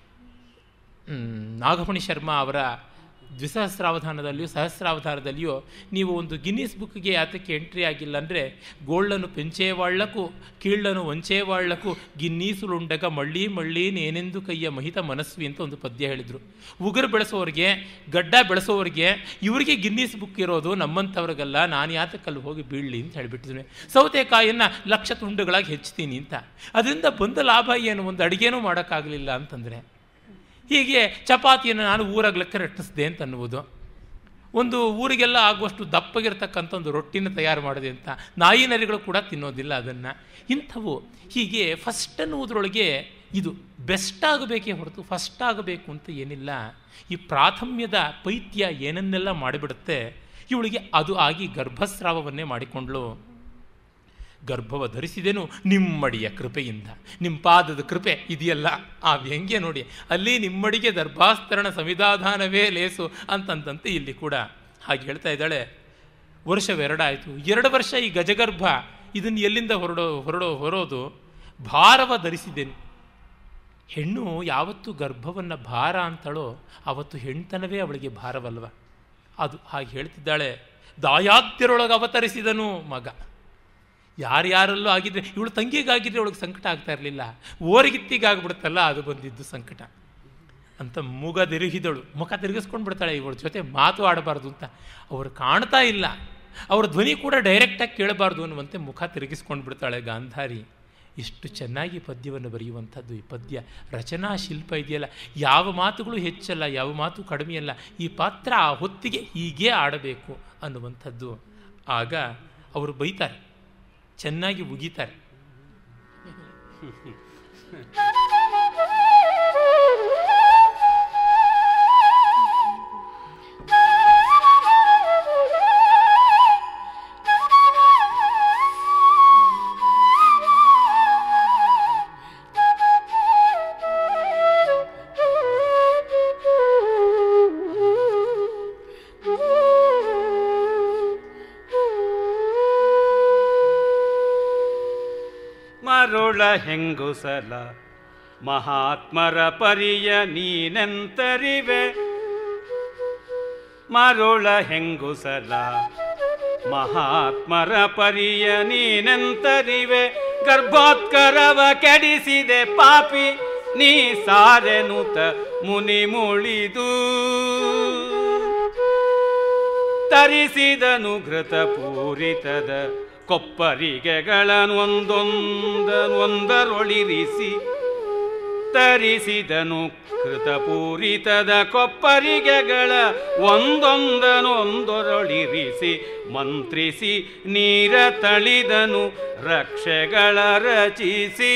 ನಾಗಮಣಿ ಶರ್ಮಾ ಅವರ ದ್ವಿಸಹಸ್ರಾವಧಾನದಲ್ಲಿಯೂ ಸಹಸ್ರಾವಧಾನದಲ್ಲಿಯೂ ನೀವು ಒಂದು ಗಿನ್ನಿಸ್ ಬುಕ್ಗೆ ಯಾತಕ್ಕೆ ಎಂಟ್ರಿ ಆಗಿಲ್ಲ ಅಂದರೆ ಗೋಳ್ಳನು ಪೆಂಚೇವಾళ్లకు ಕೀಳ್ಳನು ವಂಚೇವಾళ్లకు ಗಿನ್ನೀಸುಲುಂಡಗ ಮಳ್ಳಿ ಮಳ್ಳಿ ನೇನೆಂದು ಕೈಯ ಮಹಿತ ಮನಸ್ವಿ ಅಂತ ಒಂದು ಪದ್ಯ ಹೇಳಿದರು ಉಗುರು ಬೆಳೆಸೋರಿಗೆ ಗಡ್ಡ ಬೆಳೆಸೋರಿಗೆ ಇವರಿಗೆ ಗಿನ್ನೀಸ್ ಬುಕ್ ಇರೋದು ನಮ್ಮಂಥವ್ರಿಗಲ್ಲ ನಾನು ಯಾತಕ್ಕಲ್ಲಿ ಹೋಗಿ ಬೀಳಲಿ ಅಂತ ಹೇಳಿಬಿಟ್ಟಿದ್ದೀನಿ ಸೌತೆಕಾಯಿಯನ್ನು ಲಕ್ಷ ತುಂಡುಗಳಾಗಿ ಹೆಚ್ಚುತ್ತೀನಿ ಅಂತ ಅದರಿಂದ ಬಂದ ಲಾಭ ಏನು ಒಂದು ಅಡುಗೆನೂ ಮಾಡೋಕ್ಕಾಗಲಿಲ್ಲ ಅಂತಂದರೆ ಹೀಗೆ ಚಪಾತಿಯನ್ನು ನಾನು ಊರಾಗ ಲೆಕ್ಕ ರಟ್ಟಿಸಿದೆ ಅಂತ ಅನ್ನುವುದು ಒಂದು ಊರಿಗೆಲ್ಲ ಆಗುವಷ್ಟು ದಪ್ಪಗಿರ್ತಕ್ಕಂಥ ಒಂದು ರೊಟ್ಟಿನ ತಯಾರು ಮಾಡಿದೆ ಅಂತ ನಾಯಿ ನರಿಗಳು ಕೂಡ ತಿನ್ನೋದಿಲ್ಲ ಅದನ್ನು ಇಂಥವು ಹೀಗೆ ಫಸ್ಟ್ ಅನ್ನುವುದರೊಳಗೆ ಇದು ಬೆಸ್ಟ್ ಆಗಬೇಕೇ ಹೊರತು ಫಸ್ಟ್ ಆಗಬೇಕು ಅಂತ ಏನಿಲ್ಲ ಈ ಪ್ರಾಥಮ್ಯದ ಪೈತ್ಯ ಏನನ್ನೆಲ್ಲ ಮಾಡಿಬಿಡುತ್ತೆ ಇವಳಿಗೆ ಅದು ಆಗಿ ಗರ್ಭಸ್ರಾವವನ್ನೇ ಮಾಡಿಕೊಂಡ್ಳು ಗರ್ಭವ ಧರಿಸಿದೆನು ನಿಮ್ಮಡಿಯ ಕೃಪೆಯಿಂದ ನಿಮ್ಮ ಪಾದದ ಕೃಪೆ ಇದೆಯಲ್ಲ ಆ ವ್ಯಂಗ್ಯ ನೋಡಿ ಅಲ್ಲಿ ನಿಮ್ಮಡಿಗೆ ದರ್ಭಾಸ್ತರಣ ಸಂವಿಧಾನವೇ ಲೇಸು ಅಂತಂತಂತೆ ಇಲ್ಲಿ ಕೂಡ ಹಾಗೆ ಹೇಳ್ತಾ ಇದ್ದಾಳೆ ವರ್ಷವೆರಡಾಯಿತು ಎರಡು ವರ್ಷ ಈ ಗಜಗರ್ಭ ಇದನ್ನು ಎಲ್ಲಿಂದ ಹೊರಡೋ ಹೊರಡೋ ಹೊರೋದು ಭಾರವ ಧರಿಸಿದೆನು ಹೆಣ್ಣು ಯಾವತ್ತು ಗರ್ಭವನ್ನು ಭಾರ ಅಂತಳೋ ಆವತ್ತು ಹೆಣ್ತನವೇ ಅವಳಿಗೆ ಭಾರವಲ್ವ ಅದು ಹಾಗೆ ಹೇಳ್ತಿದ್ದಾಳೆ ದಾಯಾದ್ಯರೊಳಗೆ ಅವತರಿಸಿದನು ಮಗ ಯಾರ್ಯಾರಲ್ಲೂ ಆಗಿದ್ರೆ ಇವಳು ತಂಗಿಗಾಗಿದ್ರೆ ಅವಳಿಗೆ ಸಂಕಟ ಆಗ್ತಾ ಇರಲಿಲ್ಲ ಓರಿಗಿತ್ತಿಗಾಗ್ಬಿಡುತ್ತಲ್ಲ ಅದು ಬಂದಿದ್ದು ಸಂಕಟ ಅಂತ ಮುಗ ತಿರುಗಿದಳು ಮುಖ ತಿರುಗಿಸ್ಕೊಂಡು ಬಿಡ್ತಾಳೆ ಇವಳ ಜೊತೆ ಮಾತು ಆಡಬಾರ್ದು ಅಂತ ಅವರು ಕಾಣ್ತಾ ಇಲ್ಲ ಅವ್ರ ಧ್ವನಿ ಕೂಡ ಡೈರೆಕ್ಟಾಗಿ ಕೇಳಬಾರ್ದು ಅನ್ನುವಂತೆ ಮುಖ ತಿರುಗಿಸ್ಕೊಂಡು ಬಿಡ್ತಾಳೆ ಗಾಂಧಾರಿ ಇಷ್ಟು ಚೆನ್ನಾಗಿ ಪದ್ಯವನ್ನು ಬರೆಯುವಂಥದ್ದು ಈ ಪದ್ಯ ರಚನಾ ಶಿಲ್ಪ ಇದೆಯಲ್ಲ ಯಾವ ಮಾತುಗಳು ಹೆಚ್ಚಲ್ಲ ಯಾವ ಮಾತು ಕಡಿಮೆಯಲ್ಲ ಈ ಪಾತ್ರ ಆ ಹೊತ್ತಿಗೆ ಹೀಗೇ ಆಡಬೇಕು ಅನ್ನುವಂಥದ್ದು ಆಗ ಅವರು ಬೈತಾರೆ ಚೆನ್ನಾಗಿ ಉಗಿತಾರೆ ಮರುಳ ಹೆಂಗುಸಲ ಮಹಾತ್ಮರ ಪರಿಯ ನೀನೆಂತರಿವೆ ಮರುಳ ಹೆಂಗುಸಲ ಮಹಾತ್ಮರ ಪರಿಯ ನೀನೆಂತರಿವೆ ಗರ್ಭೋತ್ಕರವ ಕೆಡಿಸಿದೆ ಪಾಪಿ ನೀ ಸಾರೆನುತ ಮುನಿ ಮುಳಿದು ತರಿಸಿದನು ಘೃತ ಪೂರಿತದ ಕೊಪ್ಪರಿಗೆಗಳನ್ನೊಂದೊಂದರೊಳಿರಿಸಿ ತರಿಸಿದನು ಕೃತಪೂರಿತದ ಕೊಪ್ಪರಿಗೆಗಳ ಒಂದೊಂದನೊಂದರೊಳಿರಿಸಿ ಮಂತ್ರಿಸಿ ನೀರ ತಳಿದನು ರಕ್ಷೆಗಳ ರಚಿಸಿ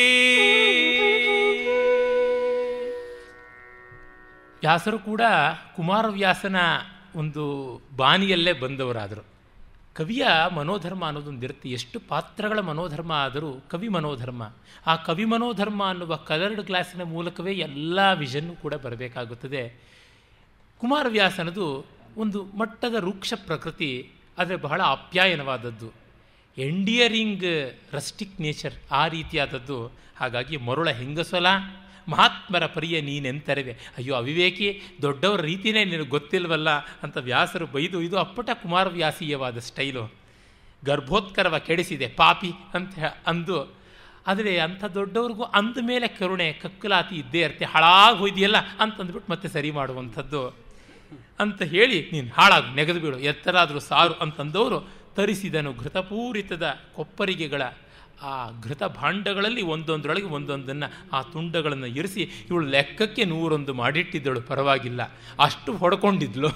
ವ್ಯಾಸರು ಕೂಡ ಕುಮಾರವ್ಯಾಸನ ಒಂದು ಬಾನಿಯಲ್ಲೇ ಬಂದವರಾದರು ಕವಿಯ ಮನೋಧರ್ಮ ಅನ್ನೋದೊಂದು ಇರುತ್ತೆ ಎಷ್ಟು ಪಾತ್ರಗಳ ಮನೋಧರ್ಮ ಆದರೂ ಕವಿ ಮನೋಧರ್ಮ ಆ ಕವಿ ಮನೋಧರ್ಮ ಅನ್ನುವ ಕಲರ್ಡ್ ಗ್ಲಾಸಿನ ಮೂಲಕವೇ ಎಲ್ಲ ವಿಷನ್ನು ಕೂಡ ಬರಬೇಕಾಗುತ್ತದೆ ಕುಮಾರವ್ಯಾಸನದು ಒಂದು ಮಟ್ಟದ ರೂಕ್ಷ ಪ್ರಕೃತಿ ಆದರೆ ಬಹಳ ಆಪ್ಯಾಯನವಾದದ್ದು ಎಂಡಿಯರಿಂಗ್ ರಸ್ಟಿಕ್ ನೇಚರ್ ಆ ರೀತಿಯಾದದ್ದು ಹಾಗಾಗಿ ಮರುಳ ಹೆಂಗಸಲ ಮಹಾತ್ಮರ ಪರಿಯ ನೀನೆಂತರವೆ ಅಯ್ಯೋ ಅವಿವೇಕಿ ದೊಡ್ಡವರ ರೀತಿಯೇ ನಿನಗೆ ಗೊತ್ತಿಲ್ವಲ್ಲ ಅಂತ ವ್ಯಾಸರು ಬೈದು ಇದು ಅಪ್ಪಟ ಕುಮಾರವ್ಯಾಸೀಯವಾದ ಸ್ಟೈಲು ಗರ್ಭೋತ್ಕರವ ಕೆಡಿಸಿದೆ ಪಾಪಿ ಅಂತ ಅಂದು ಆದರೆ ಅಂಥ ದೊಡ್ಡವ್ರಿಗೂ ಅಂದ ಮೇಲೆ ಕರುಣೆ ಕಕ್ಕಲಾತಿ ಇದ್ದೇ ಇರುತ್ತೆ ಹಾಳಾಗಿ ಹೋಯ್ದಿಯಲ್ಲ ಅಂತಂದ್ಬಿಟ್ಟು ಮತ್ತೆ ಸರಿ ಮಾಡುವಂಥದ್ದು ಅಂತ ಹೇಳಿ ನೀನು ಹಾಳಾಗು ನೆಗೆದು ಬೀಳು ಎತ್ತರಾದರೂ ಸಾರು ಅಂತಂದವರು ತರಿಸಿದನು ಘೃತಪೂರಿತದ ಕೊಪ್ಪರಿಗೆಗಳ ಆ ಘೃತ ಭಾಂಡಗಳಲ್ಲಿ ಒಂದೊಂದರೊಳಗೆ ಒಂದೊಂದನ್ನು ಆ ತುಂಡಗಳನ್ನು ಇರಿಸಿ ಇವಳು ಲೆಕ್ಕಕ್ಕೆ ನೂರೊಂದು ಮಾಡಿಟ್ಟಿದ್ದಳು ಪರವಾಗಿಲ್ಲ ಅಷ್ಟು ಹೊಡ್ಕೊಂಡಿದ್ಲು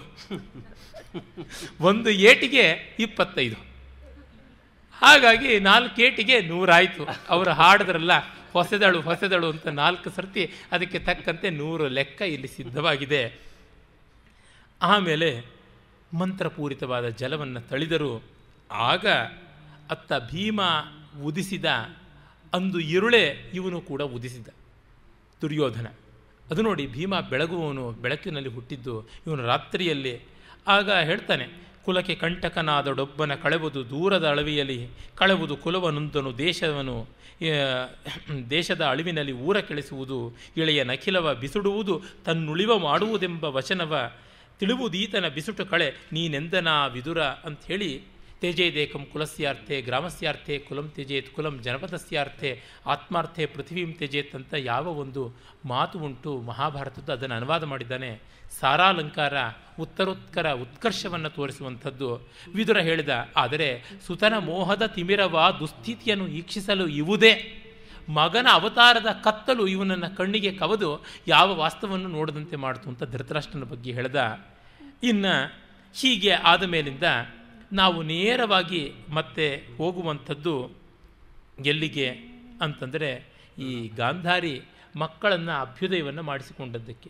ಒಂದು ಏಟಿಗೆ ಇಪ್ಪತ್ತೈದು ಹಾಗಾಗಿ ನಾಲ್ಕು ಏಟಿಗೆ ನೂರಾಯಿತು ಅವರು ಹಾಡಿದ್ರಲ್ಲ ಹೊಸದಳು ಹೊಸದಳು ಅಂತ ನಾಲ್ಕು ಸರ್ತಿ ಅದಕ್ಕೆ ತಕ್ಕಂತೆ ನೂರು ಲೆಕ್ಕ ಇಲ್ಲಿ ಸಿದ್ಧವಾಗಿದೆ ಆಮೇಲೆ ಮಂತ್ರಪೂರಿತವಾದ ಜಲವನ್ನು ತಳಿದರು ಆಗ ಅತ್ತ ಭೀಮ ಉದಿಸಿದ ಅಂದು ಇರುಳೆ ಇವನು ಕೂಡ ಉದಿಸಿದ ದುರ್ಯೋಧನ ಅದು ನೋಡಿ ಭೀಮ ಬೆಳಗುವವನು ಬೆಳಕಿನಲ್ಲಿ ಹುಟ್ಟಿದ್ದು ಇವನು ರಾತ್ರಿಯಲ್ಲಿ ಆಗ ಹೇಳ್ತಾನೆ ಕುಲಕ್ಕೆ ಕಂಟಕನಾದಡೊಬ್ಬನ ಕಳೆವುದು ದೂರದ ಅಳವಿಯಲ್ಲಿ ಕಳೆವುದು ಕುಲವನೊಂದನು ದೇಶವನು ಆ, ದೇಶದ ಅಳಿವಿನಲ್ಲಿ ಊರ ಕೆಳಿಸುವುದು ಇಳೆಯ ನಖಿಲವ ಬಿಸುಡುವುದು ತನ್ನುಳಿವ ಮಾಡುವುದೆಂಬ ವಚನವ ತಿಳಿವುದೀತನ ಬಿಸುಟು ಕಳೆ ನೀನೆಂದನ ವಿದುರ ಅಂಥೇಳಿ ತೇಜೇದೇಕಂ ಕುಲಸ್ಯಾರ್ಥೆ ಗ್ರಾಮಸ್ಯಾರ್ಥೆ ಕುಲಂ ತ್ಯಜೇತ್ ಕುಲಂ ಜನಪದಸ್ಯಾರ್ಥೆ ಆತ್ಮಾರ್ಥೆ ಪೃಥ್ವೀಂ ತ್ಯಜೇತ್ ಅಂತ ಯಾವ ಒಂದು ಮಾತು ಉಂಟು ಮಹಾಭಾರತದ್ದು ಅದನ್ನು ಅನುವಾದ ಮಾಡಿದ್ದಾನೆ ಸಾರಾಲಂಕಾರ ಉತ್ತರೋತ್ಕರ ಉತ್ಕರ್ಷವನ್ನು ತೋರಿಸುವಂಥದ್ದು ವಿದುರ ಹೇಳಿದ ಆದರೆ ಸುತನ ಮೋಹದ ತಿಮಿರವ ದುಸ್ಥಿತಿಯನ್ನು ಈಕ್ಷಿಸಲು ಇವುದೇ ಮಗನ ಅವತಾರದ ಕತ್ತಲು ಇವನನ್ನು ಕಣ್ಣಿಗೆ ಕವದು ಯಾವ ವಾಸ್ತವವನ್ನು ನೋಡದಂತೆ ಮಾಡಿತು ಅಂತ ಧೃತರಾಷ್ಟ್ರನ ಬಗ್ಗೆ ಹೇಳ್ದ ಇನ್ನು ಹೀಗೆ ಆದ ಮೇಲಿಂದ ನಾವು ನೇರವಾಗಿ ಮತ್ತೆ ಹೋಗುವಂಥದ್ದು ಎಲ್ಲಿಗೆ ಅಂತಂದರೆ ಈ ಗಾಂಧಾರಿ ಮಕ್ಕಳನ್ನು ಅಭ್ಯುದಯವನ್ನು ಮಾಡಿಸಿಕೊಂಡದ್ದಕ್ಕೆ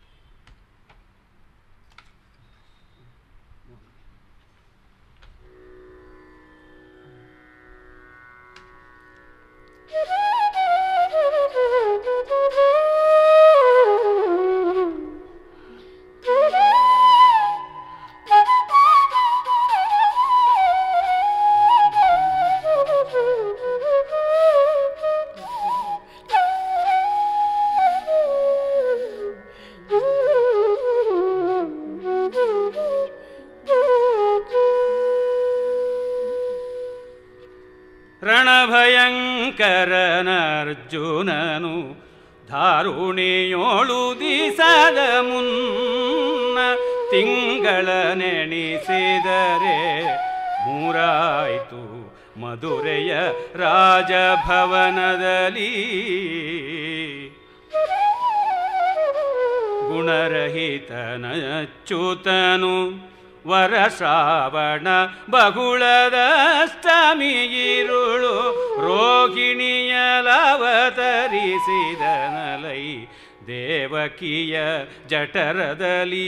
ರಣಭಯಂಕರನರ್ಜುನನು ಧಾರುಣಿಯೋಳು ದಿಸದ ಮುನ್ನ ತಿಂಗಳ ನೆನೆಸಿದರೆ ಮೂರಾಯ್ತು ಮಧುರೆಯ ರಾಜಭವನದಲ್ಲಿ ಗುಣರಹಿತನಚ್ಯುತನು ವರ ಶ್ರಾವಣ ಬಹುಳದಷ್ಟಮಿಗಿರುಳು ರೋಹಿಣಿಯಲವತರಿಸಿದನಲೈ ದೇವಕಿಯ ಜಠರದಲ್ಲಿ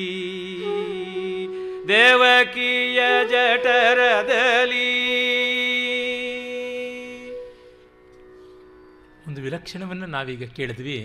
ದೇವಕಿಯ ಜಠರದಲ್ಲಿ ಒಂದು ವಿಲಕ್ಷಣವನ್ನು ನಾವೀಗ ಕೇಳಿದ್ವಿ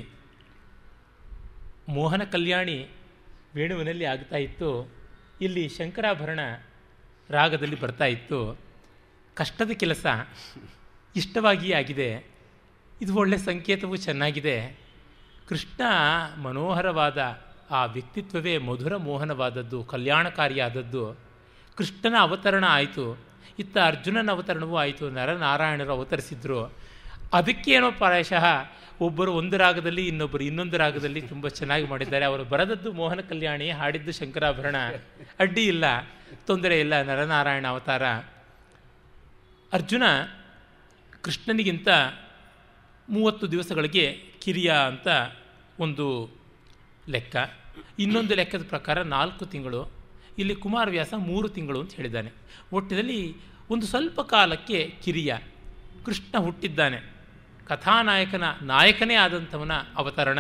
ಮೋಹನ ಕಲ್ಯಾಣಿ ವೇಣುವಿನಲ್ಲಿ ಆಗ್ತಾ ಇತ್ತು ಇಲ್ಲಿ ಶಂಕರಾಭರಣ ರಾಗದಲ್ಲಿ ಬರ್ತಾ ಇತ್ತು ಕಷ್ಟದ ಕೆಲಸ ಇಷ್ಟವಾಗಿಯೇ ಆಗಿದೆ ಇದು ಒಳ್ಳೆಯ ಸಂಕೇತವೂ ಚೆನ್ನಾಗಿದೆ ಕೃಷ್ಣ ಮನೋಹರವಾದ ಆ ವ್ಯಕ್ತಿತ್ವವೇ ಮಧುರ ಮೋಹನವಾದದ್ದು ಕಲ್ಯಾಣಕಾರಿಯಾದದ್ದು ಕೃಷ್ಣನ ಅವತರಣ ಆಯಿತು ಇತ್ತ ಅರ್ಜುನನ ಅವತರಣವೂ ಆಯಿತು ನರನಾರಾಯಣರು ಅವತರಿಸಿದ್ರು ಅದಕ್ಕೇನೋ ಪ್ರಾಯಶಃ ಒಬ್ಬರು ಒಂದು ರಾಗದಲ್ಲಿ ಇನ್ನೊಬ್ಬರು ಇನ್ನೊಂದು ರಾಗದಲ್ಲಿ ತುಂಬ ಚೆನ್ನಾಗಿ ಮಾಡಿದ್ದಾರೆ ಅವರು ಬರೆದದ್ದು ಮೋಹನ ಕಲ್ಯಾಣಿ ಹಾಡಿದ್ದು ಶಂಕರಾಭರಣ ಅಡ್ಡಿ ಇಲ್ಲ ತೊಂದರೆ ಇಲ್ಲ ನರನಾರಾಯಣ ಅವತಾರ ಅರ್ಜುನ ಕೃಷ್ಣನಿಗಿಂತ ಮೂವತ್ತು ದಿವಸಗಳಿಗೆ ಕಿರಿಯ ಅಂತ ಒಂದು ಲೆಕ್ಕ ಇನ್ನೊಂದು ಲೆಕ್ಕದ ಪ್ರಕಾರ ನಾಲ್ಕು ತಿಂಗಳು ಇಲ್ಲಿ ಕುಮಾರವ್ಯಾಸ ಮೂರು ತಿಂಗಳು ಅಂತ ಹೇಳಿದ್ದಾನೆ ಒಟ್ಟಿನಲ್ಲಿ ಒಂದು ಸ್ವಲ್ಪ ಕಾಲಕ್ಕೆ ಕಿರಿಯ ಕೃಷ್ಣ ಹುಟ್ಟಿದ್ದಾನೆ ಕಥಾನಾಯಕನ ನಾಯಕನೇ ಆದಂಥವನ ಅವತರಣ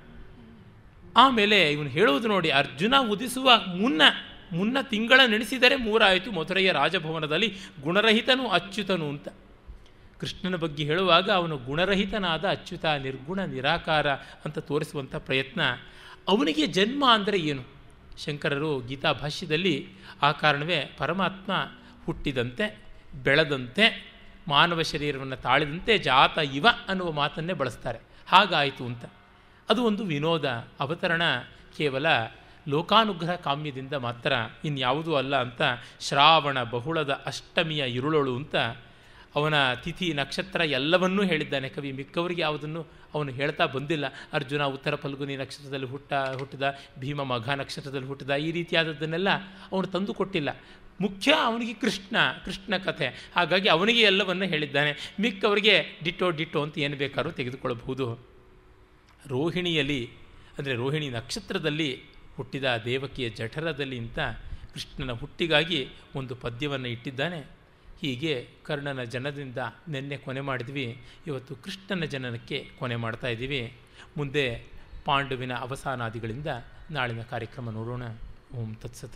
ಆಮೇಲೆ ಇವನು ಹೇಳುವುದು ನೋಡಿ ಅರ್ಜುನ ಉದಿಸುವ ಮುನ್ನ ಮುನ್ನ ತಿಂಗಳ ನೆನೆಸಿದರೆ ಮೂರಾಯಿತು ಮಧುರೆಯ ರಾಜಭವನದಲ್ಲಿ ಗುಣರಹಿತನು ಅಚ್ಯುತನು ಅಂತ ಕೃಷ್ಣನ ಬಗ್ಗೆ ಹೇಳುವಾಗ ಅವನು ಗುಣರಹಿತನಾದ ಅಚ್ಯುತ ನಿರ್ಗುಣ ನಿರಾಕಾರ ಅಂತ ತೋರಿಸುವಂಥ ಪ್ರಯತ್ನ ಅವನಿಗೆ ಜನ್ಮ ಅಂದರೆ ಏನು ಶಂಕರರು ಗೀತಾ ಭಾಷ್ಯದಲ್ಲಿ ಆ ಕಾರಣವೇ ಪರಮಾತ್ಮ ಹುಟ್ಟಿದಂತೆ ಬೆಳೆದಂತೆ ಮಾನವ ಶರೀರವನ್ನು ತಾಳಿದಂತೆ ಜಾತ ಇವ ಅನ್ನುವ ಮಾತನ್ನೇ ಬಳಸ್ತಾರೆ ಹಾಗಾಯಿತು ಅಂತ ಅದು ಒಂದು ವಿನೋದ ಅವತರಣ ಕೇವಲ ಲೋಕಾನುಗ್ರಹ ಕಾಮ್ಯದಿಂದ ಮಾತ್ರ ಇನ್ಯಾವುದೂ ಅಲ್ಲ ಅಂತ ಶ್ರಾವಣ ಬಹುಳದ ಅಷ್ಟಮಿಯ ಇರುಳಳು ಅಂತ ಅವನ ತಿಥಿ ನಕ್ಷತ್ರ ಎಲ್ಲವನ್ನೂ ಹೇಳಿದ್ದಾನೆ ಕವಿ ಮಿಕ್ಕವರಿಗೆ ಯಾವುದನ್ನು ಅವನು ಹೇಳ್ತಾ ಬಂದಿಲ್ಲ ಅರ್ಜುನ ಉತ್ತರ ಫಲ್ಗುನಿ ನಕ್ಷತ್ರದಲ್ಲಿ ಹುಟ್ಟ ಹುಟ್ಟಿದ ಭೀಮ ಮಘ ನಕ್ಷತ್ರದಲ್ಲಿ ಹುಟ್ಟಿದ ಈ ರೀತಿಯಾದದ್ದನ್ನೆಲ್ಲ ಅವನು ತಂದು ಕೊಟ್ಟಿಲ್ಲ ಮುಖ್ಯ ಅವನಿಗೆ ಕೃಷ್ಣ ಕೃಷ್ಣ ಕಥೆ ಹಾಗಾಗಿ ಅವನಿಗೆ ಎಲ್ಲವನ್ನ ಹೇಳಿದ್ದಾನೆ ಮಿಕ್ಕವರಿಗೆ ಡಿಟ್ಟೋ ಡಿಟ್ಟೋ ಅಂತ ಏನು ಬೇಕಾದ್ರೂ ತೆಗೆದುಕೊಳ್ಳಬಹುದು ರೋಹಿಣಿಯಲ್ಲಿ ಅಂದರೆ ರೋಹಿಣಿ ನಕ್ಷತ್ರದಲ್ಲಿ ಹುಟ್ಟಿದ ದೇವಕಿಯ ಜಠರದಲ್ಲಿ ಅಂತ ಕೃಷ್ಣನ ಹುಟ್ಟಿಗಾಗಿ ಒಂದು ಪದ್ಯವನ್ನು ಇಟ್ಟಿದ್ದಾನೆ ಹೀಗೆ ಕರ್ಣನ ಜನದಿಂದ ನಿನ್ನೆ ಕೊನೆ ಮಾಡಿದ್ವಿ ಇವತ್ತು ಕೃಷ್ಣನ ಜನನಕ್ಕೆ ಕೊನೆ ಮಾಡ್ತಾ ಇದ್ದೀವಿ ಮುಂದೆ ಪಾಂಡುವಿನ ಅವಸಾನಾದಿಗಳಿಂದ ನಾಳಿನ ಕಾರ್ಯಕ್ರಮ ನೋಡೋಣ ಓಂ ತತ್ಸತ್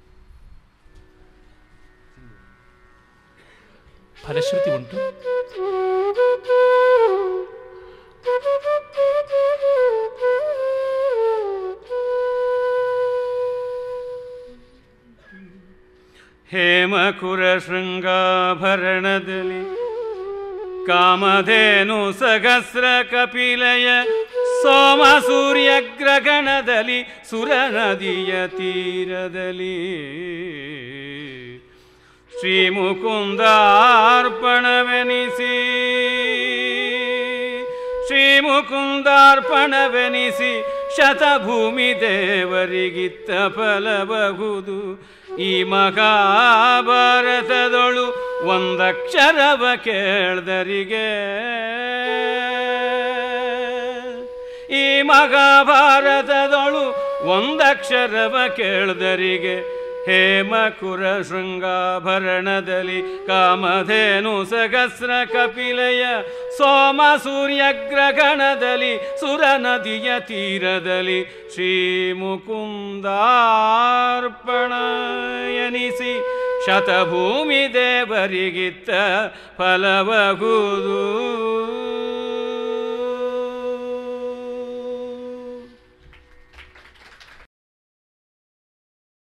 ಫಲಶ್ರುತಿ ಉಂಟು Thank you. ಹೇಮಕುರ ಶೃಂಗಾಭರಣದಲ್ಲಿ ಕಾಮಧೇನು ಸಹಸ್ರ ಕಪಿಲಯ ಸೋಮ ಸೂರ್ಯಗ್ರಗಣದಲ್ಲಿ ಸುರ ನದಿಯ ತೀರದಲ್ಲಿ ಶ್ರೀ ಮುಕುಂದಾರ್ಪಣವೆನಿಸಿ ಶ್ರೀ ಮುಕುಂದಾರ್ಪಣವೆನಿಸಿ ಶತಭೂಮಿ ದೇವರಿಗಿತ್ತ ಫಲಬಹುದು ಈ ಮಹಾಭಾರತದೊಳು ಒಂದಕ್ಷರವ ಕೇಳ್ದರಿಗೆ ಈ ಮಹಾಭಾರತದೊಳು ಒಂದಕ್ಷರವ ಕೇಳ್ದರಿಗೆ ಹೇಮಕುರ ಶೃಂಗಾಭರಣದಲ್ಲಿ ಕಾಮಧೇನು ಸಹಸ್ರ ಕಪಿಲಯ ಸೋಮ ಸೂರ್ಯಗ್ರಗಣದಲ್ಲಿ ಸುರ ನದಿಯ ತೀರದಲ್ಲಿ ಶ್ರೀ ಮುಕುಂದಾರ್ಪಣ ಎನಿಸಿ ಶತಭೂಮಿ ದೇವರಿಗಿತ್ತ ಫಲವಗುದು